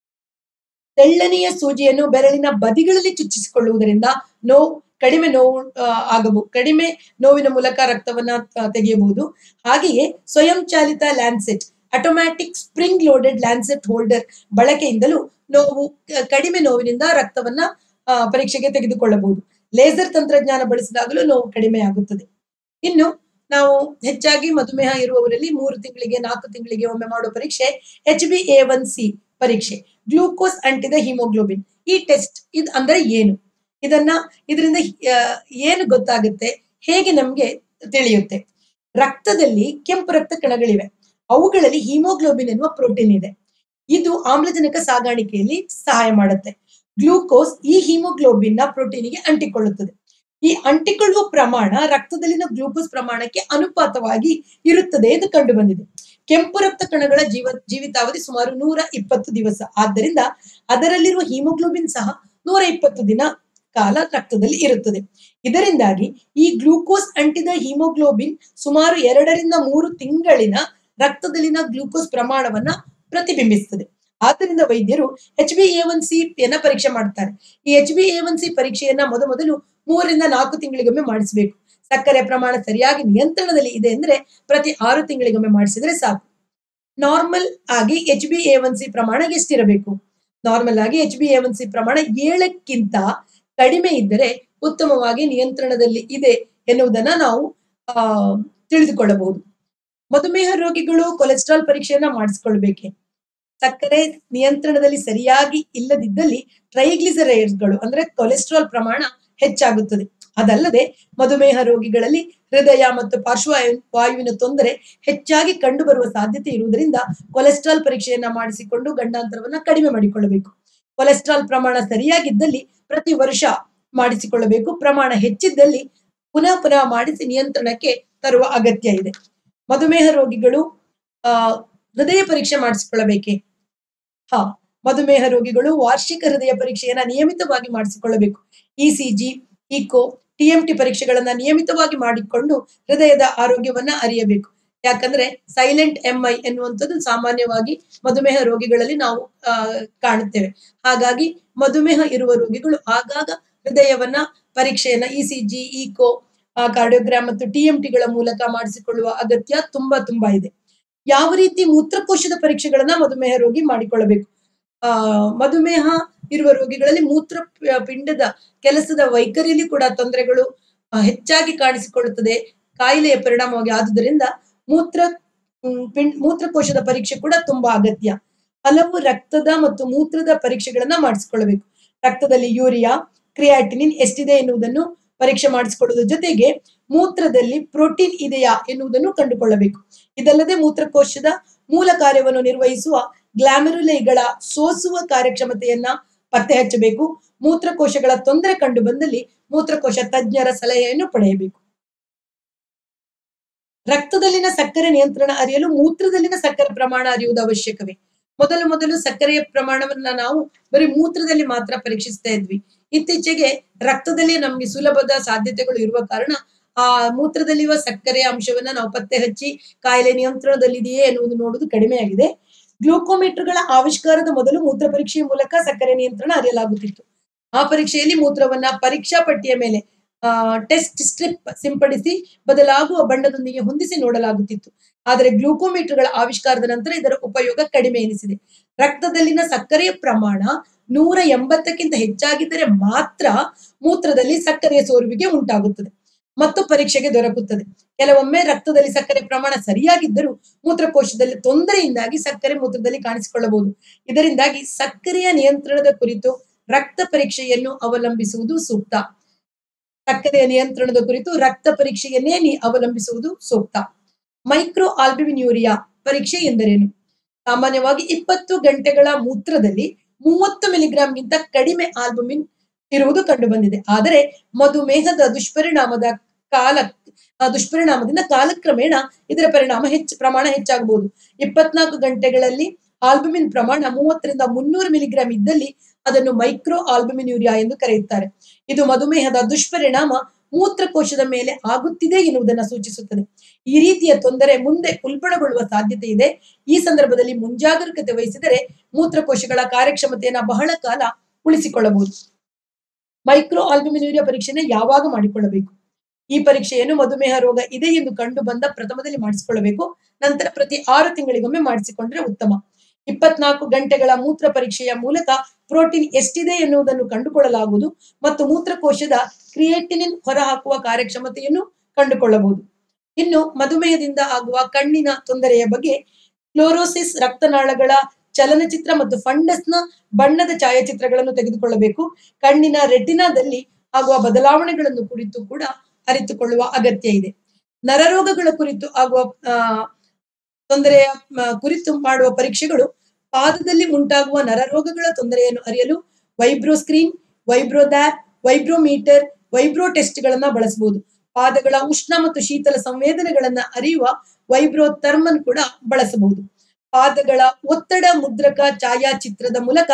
ತೆಳ್ಳನೆಯ ಸೂಜಿಯನ್ನು ಬೆರಳಿನ ಬದಿಗಳಲ್ಲಿ ಚುಚ್ಚಿಸಿಕೊಳ್ಳುವುದರಿಂದ ನೋವು ಕಡಿಮೆ ನೋವು ಆ, ಆಗಬಹುದು ಕಡಿಮೆ ನೋವಿನ ಮೂಲಕ ರಕ್ತವನ್ನ ಆ, ತೆಗೆಯಬಹುದು ಹಾಗೆಯೇ ಸ್ವಯಂ ಚಾಲಿತ lancet automatic spring loaded lancet holder ಬಳಕೆಯಿಂದಲೂ ನೋವು ಕ- ಕಡಿಮೆ ನೋವಿನಿಂದ ರಕ್ತವನ್ನ ಆ, ಪರೀಕ್ಷೆಗೆ ತೆಗೆದುಕೊಳ್ಳಬಹುದು ಲೇಸರ್ ತಂತ್ರಜ್ಞಾನ ಬಳಸಿದಾಗಲೂ ನೋವು ಕಡಿಮೆ ಆಗುತ್ತದೆ ಇನ್ನು ನಾವು ಹೆಚ್ಚಾಗಿ ಮಧುಮೇಹ ಇರುವವರಲ್ಲಿ ಮೂರು ತಿಂಗಳಿಗೆ ನಾಲ್ಕು ತಿಂಗಳಿಗೆ ಒಮ್ಮೆ ಮಾಡುವ ಪರೀಕ್ಷೆ H B A one C ಪರೀಕ್ಷೆ ಗ್ಲೂಕೋಸ್ ಅಂಟಿದ ಹಿಮೋಗ್ಲೋಬಿನ್ ಈ ಟೆಸ್ಟ್ ಇದು ಅಂದ್ರೆ ಏನು ಇದನ್ನ ಇದರಿಂದ ಆ, ಏನು ಗೊತ್ತಾಗುತ್ತೆ ಹೇಗೆ ನಮ್ಗೆ ತಿಳಿಯುತ್ತೆ ರಕ್ತದಲ್ಲಿ ಕೆಂಪು ರಕ್ತ ಕಣಗಳಿವೆ ಅವುಗಳಲ್ಲಿ ಹಿಮೋಗ್ಲೋಬಿನ್ ಎನ್ನುವ ಪ್ರೋಟೀನ್ ಇದೆ ಇದು ಆಮ್ಲಜನಕ ಸಾಗಾಣಿಕೆಯಲ್ಲಿ ಸಹಾಯ ಮಾಡುತ್ತೆ ಗ್ಲೂಕೋಸ್ ಈ ಹಿಮೋಗ್ಲೋಬಿನ್ ನ ಪ್ರೋಟೀನಿಗೆ ಅಂಟಿಕೊಳ್ಳುತ್ತದೆ ಈ ಅಂಟಿಕೊಳ್ಳುವ ಪ್ರಮಾಣ ರಕ್ತದಲ್ಲಿನ ಗ್ಲೂಕೋಸ್ ಪ್ರಮಾಣಕ್ಕೆ ಅನುಪಾತವಾಗಿ ಇರುತ್ತದೆ ಎಂದು ಕಂಡು ಬಂದಿದೆ ಕೆಂಪು ರಕ್ತ ಕಣಗಳ ಜೀವ ಜೀವಿತಾವಧಿ ಸುಮಾರು ನೂರ ಇಪ್ಪತ್ತು ದಿವಸ ಆದ್ದರಿಂದ ಅದರಲ್ಲಿರುವ ಹಿಮೋಗ್ಲೋಬಿನ್ ಸಹ ನೂರ ಇಪ್ಪತ್ತು ದಿನ ಕಾಲ ರಕ್ತದಲ್ಲಿ ಇರುತ್ತದೆ ಇದರಿಂದಾಗಿ ಈ ಗ್ಲೂಕೋಸ್ ಅಂಟಿದ ಹಿಮೋಗ್ಲೋಬಿನ್ ಸುಮಾರು ಎರಡರಿಂದ ಮೂರು ತಿಂಗಳಿನ ರಕ್ತದಲ್ಲಿನ ಗ್ಲೂಕೋಸ್ ಪ್ರಮಾಣವನ್ನ ಪ್ರತಿಬಿಂಬಿಸ್ತದೆ ಆದ್ದರಿಂದ ವೈದ್ಯರು H B A one C ಯನ್ನ ಪರೀಕ್ಷೆ ಮಾಡ್ತಾರೆ ಈ H B A one C ಪರೀಕ್ಷೆಯನ್ನ ಮೊದಮೊದಲು ಮೂರರಿಂದ ನಾಲ್ಕು ತಿಂಗಳಿಗೊಮ್ಮೆ ಮಾಡಿಸಬೇಕು ಸಕ್ಕರೆ ಪ್ರಮಾಣ ಸರಿಯಾಗಿ ನಿಯಂತ್ರಣದಲ್ಲಿ ಇದೆ ಅಂದ್ರೆ ಪ್ರತಿ ಆರು ತಿಂಗಳಿಗೊಮ್ಮೆ ಮಾಡಿಸಿದ್ರೆ ಸಾಕು ನಾರ್ಮಲ್ ಆಗಿ H B A one C ಪ್ರಮಾಣ ಎಷ್ಟಿರಬೇಕು ನಾರ್ಮಲ್ ಆಗಿ H B A one C ಪ್ರಮಾಣ ಏಳಕ್ಕಿಂತ ಕಡಿಮೆ ಇದ್ದರೆ ಉತ್ತಮವಾಗಿ ನಿಯಂತ್ರಣದಲ್ಲಿ ಇದೆ ಎನ್ನುವುದನ್ನ ನಾವು ಆ ತಿಳಿದುಕೊಳ್ಳಬಹುದು ಮಧುಮೇಹ ರೋಗಿಗಳು ಕೊಲೆಸ್ಟ್ರಾಲ್ ಪರೀಕ್ಷೆಯನ್ನ ಮಾಡಿಸ್ಕೊಳ್ಬೇಕೆ ಸಕ್ಕರೆ ನಿಯಂತ್ರಣದಲ್ಲಿ ಸರಿಯಾಗಿ ಇಲ್ಲದಿದ್ದಲ್ಲಿ ಟ್ರೈಗ್ಲಿಸರೈಡ್ಸ್ಗಳು ಅಂದ್ರೆ ಕೊಲೆಸ್ಟ್ರಾಲ್ ಪ್ರಮಾಣ ಹೆಚ್ಚಾಗುತ್ತದೆ ಅದಲ್ಲದೆ ಮಧುಮೇಹ ರೋಗಿಗಳಲ್ಲಿ ಹೃದಯ ಮತ್ತು ಪಾರ್ಶ್ವವಾಯು ವಾಯುವಿನ ತೊಂದರೆ ಹೆಚ್ಚಾಗಿ ಕಂಡುಬರುವ ಸಾಧ್ಯತೆ ಇರುವುದರಿಂದ ಕೊಲೆಸ್ಟ್ರಾಲ್ ಪರೀಕ್ಷೆಯನ್ನ ಮಾಡಿಸಿಕೊಂಡು ಗಂಡಾಂತರವನ್ನ ಕಡಿಮೆ ಮಾಡಿಕೊಳ್ಳಬೇಕು ಕೊಲೆಸ್ಟ್ರಾಲ್ ಪ್ರಮಾಣ ಸರಿಯಾಗಿದ್ದಲ್ಲಿ ಪ್ರತಿ ವರ್ಷ ಮಾಡಿಸಿಕೊಳ್ಳಬೇಕು ಪ್ರಮಾಣ ಹೆಚ್ಚಿದ್ದಲ್ಲಿ ಪುನಃ ಪುನಃ ಮಾಡಿಸಿ ನಿಯಂತ್ರಣಕ್ಕೆ ತರುವ ಅಗತ್ಯ ಇದೆ ಮಧುಮೇಹ ರೋಗಿಗಳು ಆ ಹೃದಯ ಪರೀಕ್ಷೆ ಮಾಡಿಸಿಕೊಳ್ಳಬೇಕೆ ಹಾ ಮಧುಮೇಹ ರೋಗಿಗಳು ವಾರ್ಷಿಕ ಹೃದಯ ಪರೀಕ್ಷೆಯನ್ನ ನಿಯಮಿತವಾಗಿ ಮಾಡಿಸಿಕೊಳ್ಳಬೇಕು ಇಸಿಜಿ ಇಕೋ ಟಿಎಂಟಿ ಪರೀಕ್ಷೆಗಳನ್ನ ನಿಯಮಿತವಾಗಿ ಮಾಡಿಕೊಂಡು ಹೃದಯದ ಆರೋಗ್ಯವನ್ನ ಅರಿಯಬೇಕು ಯಾಕಂದ್ರೆ ಸೈಲೆಂಟ್ ಎಂಐ ಎನ್ನುವಂಥದ್ದು ಸಾಮಾನ್ಯವಾಗಿ ಮಧುಮೇಹ ರೋಗಿಗಳಲ್ಲಿ ನಾವು ಆ, ಕಾಣುತ್ತೇವೆ ಹಾಗಾಗಿ ಮಧುಮೇಹ ಇರುವ ರೋಗಿಗಳು ಆಗಾಗ ಹೃದಯವನ್ನ ಪರೀಕ್ಷೆಯನ್ನ ಇಸಿಜಿ ಇಕೋ ಕಾರ್ಡಿಯೋಗ್ರಾಮ್ ಮತ್ತು ಟಿಎಂಟಿಗಳ ಮೂಲಕ ಮಾಡಿಸಿಕೊಳ್ಳುವ ಅಗತ್ಯ ತುಂಬಾ ತುಂಬಾ ಇದೆ ಯಾವ ರೀತಿ ಮೂತ್ರಕೋಶದ ಪರೀಕ್ಷೆಗಳನ್ನ ಮಧುಮೇಹ ರೋಗಿ ಮಾಡಿಕೊಳ್ಳಬೇಕು ಆ ಮಧುಮೇಹ ಇರುವ ರೋಗಿಗಳಲ್ಲಿ ಮೂತ್ರ ಪ- ಪಿಂಡದ ಕೆಲಸದ ವೈಖರಿಯಲ್ಲಿ ಕೂಡ ತೊಂದರೆಗಳು ಆ, ಹೆಚ್ಚಾಗಿ ಕಾಣಿಸಿಕೊಳ್ಳುತ್ತದೆ ಕಾಯಿಲೆಯ ಪರಿಣಾಮವಾಗಿ ಆದುದರಿಂದ ಮೂತ್ರ ಮ್, ಪಿಂಡ್ ಮೂತ್ರಕೋಶದ ಪರೀಕ್ಷೆ ಕೂಡ ತುಂಬಾ ಅಗತ್ಯ ಹಲವು ರಕ್ತದ ಮತ್ತು ಮೂತ್ರದ ಪರೀಕ್ಷೆಗಳನ್ನ ಮಾಡಿಸಿಕೊಳ್ಳಬೇಕು ರಕ್ತದಲ್ಲಿ ಯೂರಿಯಾ ಕ್ರಿಯಾಟಿನಿನ್ ಎಷ್ಟಿದೆ ಎನ್ನುವುದನ್ನು ಪರೀಕ್ಷೆ ಮಾಡಿಸಿಕೊಳ್ಳುವುದರ ಜೊತೆಗೆ ಮೂತ್ರದಲ್ಲಿ ಪ್ರೋಟೀನ್ ಇದೆಯಾ ಎನ್ನುವುದನ್ನು ಕಂಡುಕೊಳ್ಳಬೇಕು ಇದಲ್ಲದೆ ಮೂತ್ರಕೋಶದ ಮೂಲ ಕಾರ್ಯವನ್ನು ನಿರ್ವಹಿಸುವ ಗ್ಲಾಮೆರುಲೆಗಳ ಸೋಸುವ ಕಾರ್ಯಕ್ಷಮತೆಯನ್ನ ಪತ್ತೆ ಹಚ್ಚಬೇಕು ಮೂತ್ರಕೋಶಗಳ ತೊಂದರೆ ಕಂಡು ಬಂದಲ್ಲಿ ಮೂತ್ರಕೋಶ ತಜ್ಞರ ಸಲಹೆಯನ್ನು ಪಡೆಯಬೇಕು ರಕ್ತದಲ್ಲಿನ ಸಕ್ಕರೆ ನಿಯಂತ್ರಣ ಅರಿಯಲು ಮೂತ್ರದಲ್ಲಿನ ಸಕ್ಕರೆ ಪ್ರಮಾಣ ಅರಿಯುವುದು ಅವಶ್ಯಕವೇ ಮೊದಲು ಮೊದಲು ಸಕ್ಕರೆಯ ಪ್ರಮಾಣವನ್ನ ನಾವು ಬರೀ ಮೂತ್ರದಲ್ಲಿ ಮಾತ್ರ ಪರೀಕ್ಷಿಸ್ತಾ ಇದ್ವಿ ಇತ್ತೀಚೆಗೆ ರಕ್ತದಲ್ಲಿ ನಮ್ಗೆ ಸುಲಭದ ಸಾಧ್ಯತೆಗಳು ಇರುವ ಕಾರಣ ಆ ಮೂತ್ರದಲ್ಲಿರುವ ಸಕ್ಕರೆಯ ಅಂಶವನ್ನ ನಾವು ಪತ್ತೆ ಹಚ್ಚಿ ಕಾಯಿಲೆ ನಿಯಂತ್ರಣದಲ್ಲಿದೆಯೇ ಎನ್ನುವುದು ನೋಡುವುದು ಕಡಿಮೆಯಾಗಿದೆ ಗ್ಲೂಕೋಮೀಟರ್ಗಳ ಆವಿಷ್ಕಾರದ ಮೊದಲು ಮೂತ್ರ ಪರೀಕ್ಷೆಯ ಮೂಲಕ ಸಕ್ಕರೆ ನಿಯಂತ್ರಣ ಅರಿಯಲಾಗುತ್ತಿತ್ತು ಆ ಪರೀಕ್ಷೆಯಲ್ಲಿ ಮೂತ್ರವನ್ನ ಪರೀಕ್ಷಾ ಪಟ್ಟಿಯ ಮೇಲೆ ಟೆಸ್ಟ್ ಸ್ಟ್ರಿಪ್ ಸಿಂಪಡಿಸಿ ಬದಲಾಗುವ ಬಣ್ಣದೊಂದಿಗೆ ಹೊಂದಿಸಿ ನೋಡಲಾಗುತ್ತಿತ್ತು ಆದರೆ ಗ್ಲೂಕೋಮೀಟರ್ಗಳ ಆವಿಷ್ಕಾರದ ನಂತರ ಇದರ ಉಪಯೋಗ ಕಡಿಮೆ ಎನಿಸಿದೆ ರಕ್ತದಲ್ಲಿನ ಸಕ್ಕರೆಯ ಪ್ರಮಾಣ ನೂರ ಎಂಬತ್ತಕ್ಕಿಂತ ಹೆಚ್ಚಾಗಿದ್ದರೆ ಮಾತ್ರ ಮೂತ್ರದಲ್ಲಿ ಸಕ್ಕರೆಯ ಸೋರುವಿಕೆ ಉಂಟಾಗುತ್ತದೆ ಮತ್ತು ಪರೀಕ್ಷೆಗೆ ದೊರಕುತ್ತದೆ ಕೆಲವೊಮ್ಮೆ ರಕ್ತದಲ್ಲಿ ಸಕ್ಕರೆ ಪ್ರಮಾಣ ಸರಿಯಾಗಿದ್ದರೂ ಮೂತ್ರಕೋಶದಲ್ಲಿ ತೊಂದರೆಯಿಂದಾಗಿ ಸಕ್ಕರೆ ಮೂತ್ರದಲ್ಲಿ ಕಾಣಿಸಿಕೊಳ್ಳಬಹುದು ಇದರಿಂದಾಗಿ ಸಕ್ಕರೆಯ ನಿಯಂತ್ರಣದ ಕುರಿತು ರಕ್ತ ಪರೀಕ್ಷೆಯನ್ನು ಅವಲಂಬಿಸುವುದು ಸೂಕ್ತ ಸಕ್ಕರೆಯ ನಿಯಂತ್ರಣದ ಕುರಿತು ರಕ್ತ ಪರೀಕ್ಷೆಯನ್ನೇ ನಿ- ಅವಲಂಬಿಸುವುದು ಸೂಕ್ತ ಮೈಕ್ರೋ ಆಲ್ಬಿಮಿನ್ಯೂರಿಯಾ ಪರೀಕ್ಷೆ ಎಂದರೇನು ಸಾಮಾನ್ಯವಾಗಿ ಇಪ್ಪತ್ತು ಗಂಟೆಗಳ ಮೂತ್ರದಲ್ಲಿ ಮೂವತ್ತು ಮಿಲಿಗ್ರಾಂಗಿಂತ ಕಡಿಮೆ ಆಲ್ಬುಮಿನ್ ಇರುವುದು ಕಂಡು ಬಂದಿದೆ ಆದರೆ ಮಧುಮೇಹದ ದುಷ್ಪರಿಣಾಮದ ಕಾಲ ಆ ದುಷ್ಪರಿಣಾಮದಿಂದ ಕಾಲಕ್ರಮೇಣ ಇದರ ಪರಿಣಾಮ ಹೆಚ್ಚು ಪ್ರಮಾಣ ಹೆಚ್ಚಾಗಬಹುದು ಇಪ್ಪತ್ನಾಲ್ಕು ಗಂಟೆಗಳಲ್ಲಿ ಆಲ್ಬುಮಿನ್ ಪ್ರಮಾಣ ಮೂವತ್ತರಿಂದ ಮುನ್ನೂರು ಮಿಲಿಗ್ರಾಂ ಇದ್ದಲ್ಲಿ ಅದನ್ನು ಮೈಕ್ರೋ ಆಲ್ಬುಮಿನ್ಯೂರಿಯಾ ಎಂದು ಕರೆಯುತ್ತಾರೆ ಇದು ಮಧುಮೇಹದ ದುಷ್ಪರಿಣಾಮ ಮೂತ್ರಕೋಶದ ಮೇಲೆ ಆಗುತ್ತಿದೆ ಎನ್ನುವುದನ್ನು ಸೂಚಿಸುತ್ತದೆ ಈ ರೀತಿಯ ತೊಂದರೆ ಮುಂದೆ ಉಲ್ಬಣಗೊಳ್ಳುವ ಸಾಧ್ಯತೆ ಇದೆ ಈ ಸಂದರ್ಭದಲ್ಲಿ ಮುಂಜಾಗರೂಕತೆ ವಹಿಸಿದರೆ ಮೂತ್ರಕೋಶಗಳ ಕಾರ್ಯಕ್ಷಮತೆಯನ್ನ ಬಹಳ ಕಾಲ ಉಳಿಸಿಕೊಳ್ಳಬಹುದು ಮೈಕ್ರೋ ಆಲ್ಬುಮಿನ್ಯೂರಿಯಾ ಪರೀಕ್ಷೆನ ಯಾವಾಗ ಮಾಡಿಕೊಳ್ಳಬೇಕು ಈ ಪರೀಕ್ಷೆಯನ್ನು ಮಧುಮೇಹ ರೋಗ ಇದೆ ಎಂದು ಕಂಡು ಬಂದ ಪ್ರಥಮದಲ್ಲಿ ಮಾಡಿಸಿಕೊಳ್ಳಬೇಕು ನಂತರ ಪ್ರತಿ ಆರು ತಿಂಗಳಿಗೊಮ್ಮೆ ಮಾಡಿಸಿಕೊಂಡ್ರೆ ಉತ್ತಮ ಇಪ್ಪತ್ನಾಲ್ಕು ಗಂಟೆಗಳ ಮೂತ್ರ ಪರೀಕ್ಷೆಯ ಮೂಲಕ ಪ್ರೋಟೀನ್ ಎಷ್ಟಿದೆ ಎನ್ನುವುದನ್ನು ಕಂಡುಕೊಳ್ಳಲಾಗುವುದು ಮತ್ತು ಮೂತ್ರಕೋಶದ ಕ್ರಿಯೇಟಿನಿನ್ ಹೊರಹಾಕುವ ಕಾರ್ಯಕ್ಷಮತೆಯನ್ನು ಕಂಡುಕೊಳ್ಳಬಹುದು ಇನ್ನು ಮಧುಮೇಹದಿಂದ ಆಗುವ ಕಣ್ಣಿನ ತೊಂದರೆಯ ಬಗ್ಗೆ ಕ್ಲೋರೋಸಿಸ್ ರಕ್ತನಾಳಗಳ ಚಲನಚಿತ್ರ ಮತ್ತು ಫಂಡಸ್ನ ಬಣ್ಣದ ಛಾಯಾಚಿತ್ರಗಳನ್ನು ತೆಗೆದುಕೊಳ್ಳಬೇಕು ಕಣ್ಣಿನ ರೆಟಿನಾದಲ್ಲಿ ಆಗುವ ಬದಲಾವಣೆಗಳನ್ನು ಕುರಿತು ಕೂಡ ಅರಿತುಕೊಳ್ಳುವ ಅಗತ್ಯ ಇದೆ ನರರೋಗಗಳ ಕುರಿತು ಆಗುವ ಆ, ತೊಂದರೆಯ ಮ, ಕುರಿತು ಮಾಡುವ ಪರೀಕ್ಷೆಗಳು ಪಾದದಲ್ಲಿ ಉಂಟಾಗುವ ನರರೋಗಗಳ ತೊಂದರೆಯನ್ನು ಅರಿಯಲು ವೈಬ್ರೋ ಸ್ಕ್ರೀನ್ ವೈಬ್ರೋದ್ಯಾಪ್ ವೈಬ್ರೋಮೀಟರ್ ವೈಬ್ರೋ ಟೆಸ್ಟ್ಗಳನ್ನ ಬಳಸಬಹುದು ಪಾದಗಳ ಉಷ್ಣ ಮತ್ತು ಶೀತಲ ಸಂವೇದನೆಗಳನ್ನ ಅರಿಯುವ ವೈಬ್ರೋ ಥರ್ಮನ್ ಕೂಡ ಬಳಸಬಹುದು ಪಾದಗಳ ಒತ್ತಡ ಮುದ್ರಕ ಛಾಯಾಚಿತ್ರದ ಮೂಲಕ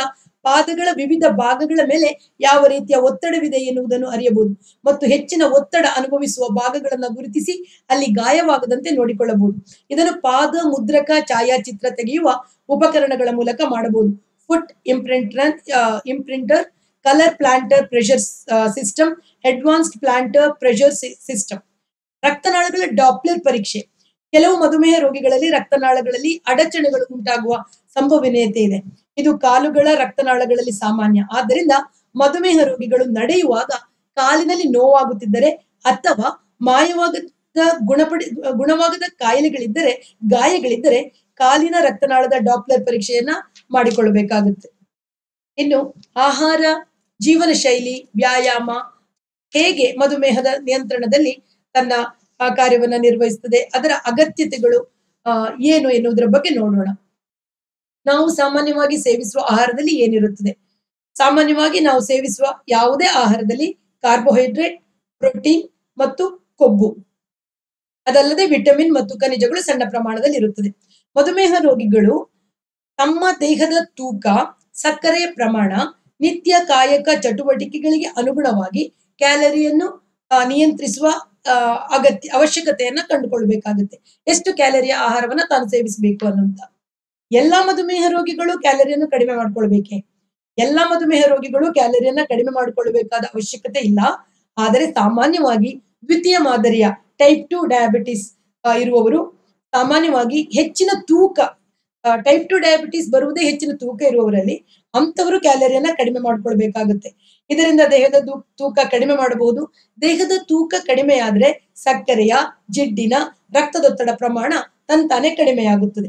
ಪಾದಗಳ ವಿವಿಧ ಭಾಗಗಳ ಮೇಲೆ ಯಾವ ರೀತಿಯ ಒತ್ತಡವಿದೆ ಎನ್ನುವುದನ್ನು ಅರಿಯಬಹುದು ಮತ್ತು ಹೆಚ್ಚಿನ ಒತ್ತಡ ಅನುಭವಿಸುವ ಭಾಗಗಳನ್ನು ಗುರುತಿಸಿ ಅಲ್ಲಿ ಗಾಯವಾಗದಂತೆ ನೋಡಿಕೊಳ್ಳಬಹುದು ಇದನ್ನು ಪಾದ ಮುದ್ರಕ ಛಾಯಾಚಿತ್ರ ತೆಗೆಯುವ ಉಪಕರಣಗಳ ಮೂಲಕ ಮಾಡಬಹುದು foot imprinter imprinter colour plantar pressure system advanced plantar pressure system ರಕ್ತನಾಳಗಳ ಡಾಪ್ಲರ್ ಪರೀಕ್ಷೆ ಕೆಲವು ಮಧುಮೇಹ ರೋಗಿಗಳಲ್ಲಿ ರಕ್ತನಾಳಗಳಲ್ಲಿ ಅಡಚಣೆಗಳು ಉಂಟಾಗುವ ಸಂಭವನೀಯತೆ ಇದೆ ಇದು ಕಾಲುಗಳ ರಕ್ತನಾಳಗಳಲ್ಲಿ ಸಾಮಾನ್ಯ ಆದ್ದರಿಂದ ಮಧುಮೇಹ ರೋಗಿಗಳು ನಡೆಯುವಾಗ ಕಾಲಿನಲ್ಲಿ ನೋವಾಗುತ್ತಿದ್ದರೆ ಅಥವಾ ಮಾಯವಾಗದ ಗುಣಪಡಿ ಗುಣವಾಗದ ಕಾಯಿಲೆಗಳಿದ್ದರೆ ಗಾಯಗಳಿದ್ದರೆ ಕಾಲಿನ ರಕ್ತನಾಳದ ಡಾಪ್ಲರ್ ಪರೀಕ್ಷೆಯನ್ನ ಮಾಡಿಕೊಳ್ಳಬೇಕಾಗುತ್ತೆ ಇನ್ನು ಆಹಾರ ಜೀವನ ಶೈಲಿ ವ್ಯಾಯಾಮ ಹೇಗೆ ಮಧುಮೇಹದ ನಿಯಂತ್ರಣದಲ್ಲಿ ತನ್ನ ಆ ಕಾರ್ಯವನ್ನ ನಿರ್ವಹಿಸುತ್ತದೆ ಅದರ ಅಗತ್ಯತೆಗಳು ಆ, ಏನು ಎನ್ನುವುದರ ಬಗ್ಗೆ ನೋಡೋಣ ನಾವು ಸಾಮಾನ್ಯವಾಗಿ ಸೇವಿಸುವ ಆಹಾರದಲ್ಲಿ ಏನಿರುತ್ತದೆ ಸಾಮಾನ್ಯವಾಗಿ ನಾವು ಸೇವಿಸುವ ಯಾವುದೇ ಆಹಾರದಲ್ಲಿ ಕಾರ್ಬೋಹೈಡ್ರೇಟ್ ಪ್ರೋಟೀನ್ ಮತ್ತು ಕೊಬ್ಬು ಅದಲ್ಲದೆ ವಿಟಮಿನ್ ಮತ್ತು ಖನಿಜಗಳು ಸಣ್ಣ ಪ್ರಮಾಣದಲ್ಲಿ ಇರುತ್ತದೆ ಮಧುಮೇಹ ರೋಗಿಗಳು ತಮ್ಮ ದೇಹದ ತೂಕ ಸಕ್ಕರೆಯ ಪ್ರಮಾಣ ನಿತ್ಯ ಕಾಯಕ ಚಟುವಟಿಕೆಗಳಿಗೆ ಅನುಗುಣವಾಗಿ ಕ್ಯಾಲರಿಯನ್ನು ಆ, ನಿಯಂತ್ರಿಸುವ ಆ, ಅಗತ್ಯ ಅವಶ್ಯಕತೆಯನ್ನ ಕಂಡುಕೊಳ್ಬೇಕಾಗುತ್ತೆ ಎಷ್ಟು ಕ್ಯಾಲರಿಯ ಆಹಾರವನ್ನ ತಾನು ಸೇವಿಸಬೇಕು ಅನ್ನುವಂತ ಎಲ್ಲಾ ಮಧುಮೇಹ ರೋಗಿಗಳು ಕ್ಯಾಲರಿಯನ್ನು ಕಡಿಮೆ ಮಾಡ್ಕೊಳ್ಬೇಕೆ ಎಲ್ಲಾ ಮಧುಮೇಹ ರೋಗಿಗಳು ಕ್ಯಾಲರಿಯನ್ನ ಕಡಿಮೆ ಮಾಡಿಕೊಳ್ಳಬೇಕಾದ ಅವಶ್ಯಕತೆ ಇಲ್ಲ ಆದರೆ ಸಾಮಾನ್ಯವಾಗಿ ದ್ವಿತೀಯ ಮಾದರಿಯ ಟೈಪ್ ಟು ಡಯಾಬಿಟಿಸ್ ಇರುವವರು ಸಾಮಾನ್ಯವಾಗಿ ಹೆಚ್ಚಿನ ತೂಕ ಟೈಪ್ ಟು ಡಯಾಬಿಟಿಸ್ ಬರುವುದೇ ಹೆಚ್ಚಿನ ತೂಕ ಇರುವವರಲ್ಲಿ ಅಂತವರು ಕ್ಯಾಲರಿಯನ್ನ ಕಡಿಮೆ ಮಾಡ್ಕೊಳ್ಬೇಕಾಗುತ್ತೆ ಇದರಿಂದ ದೇಹದ ದು- ತೂಕ ಕಡಿಮೆ ಮಾಡಬಹುದು ದೇಹದ ತೂಕ ಕಡಿಮೆ ಆದ್ರೆ ಸಕ್ಕರೆಯ ಜಿಡ್ಡಿನ ರಕ್ತದೊತ್ತಡ ಪ್ರಮಾಣ ತಂತಾನೆ ಕಡಿಮೆಯಾಗುತ್ತದೆ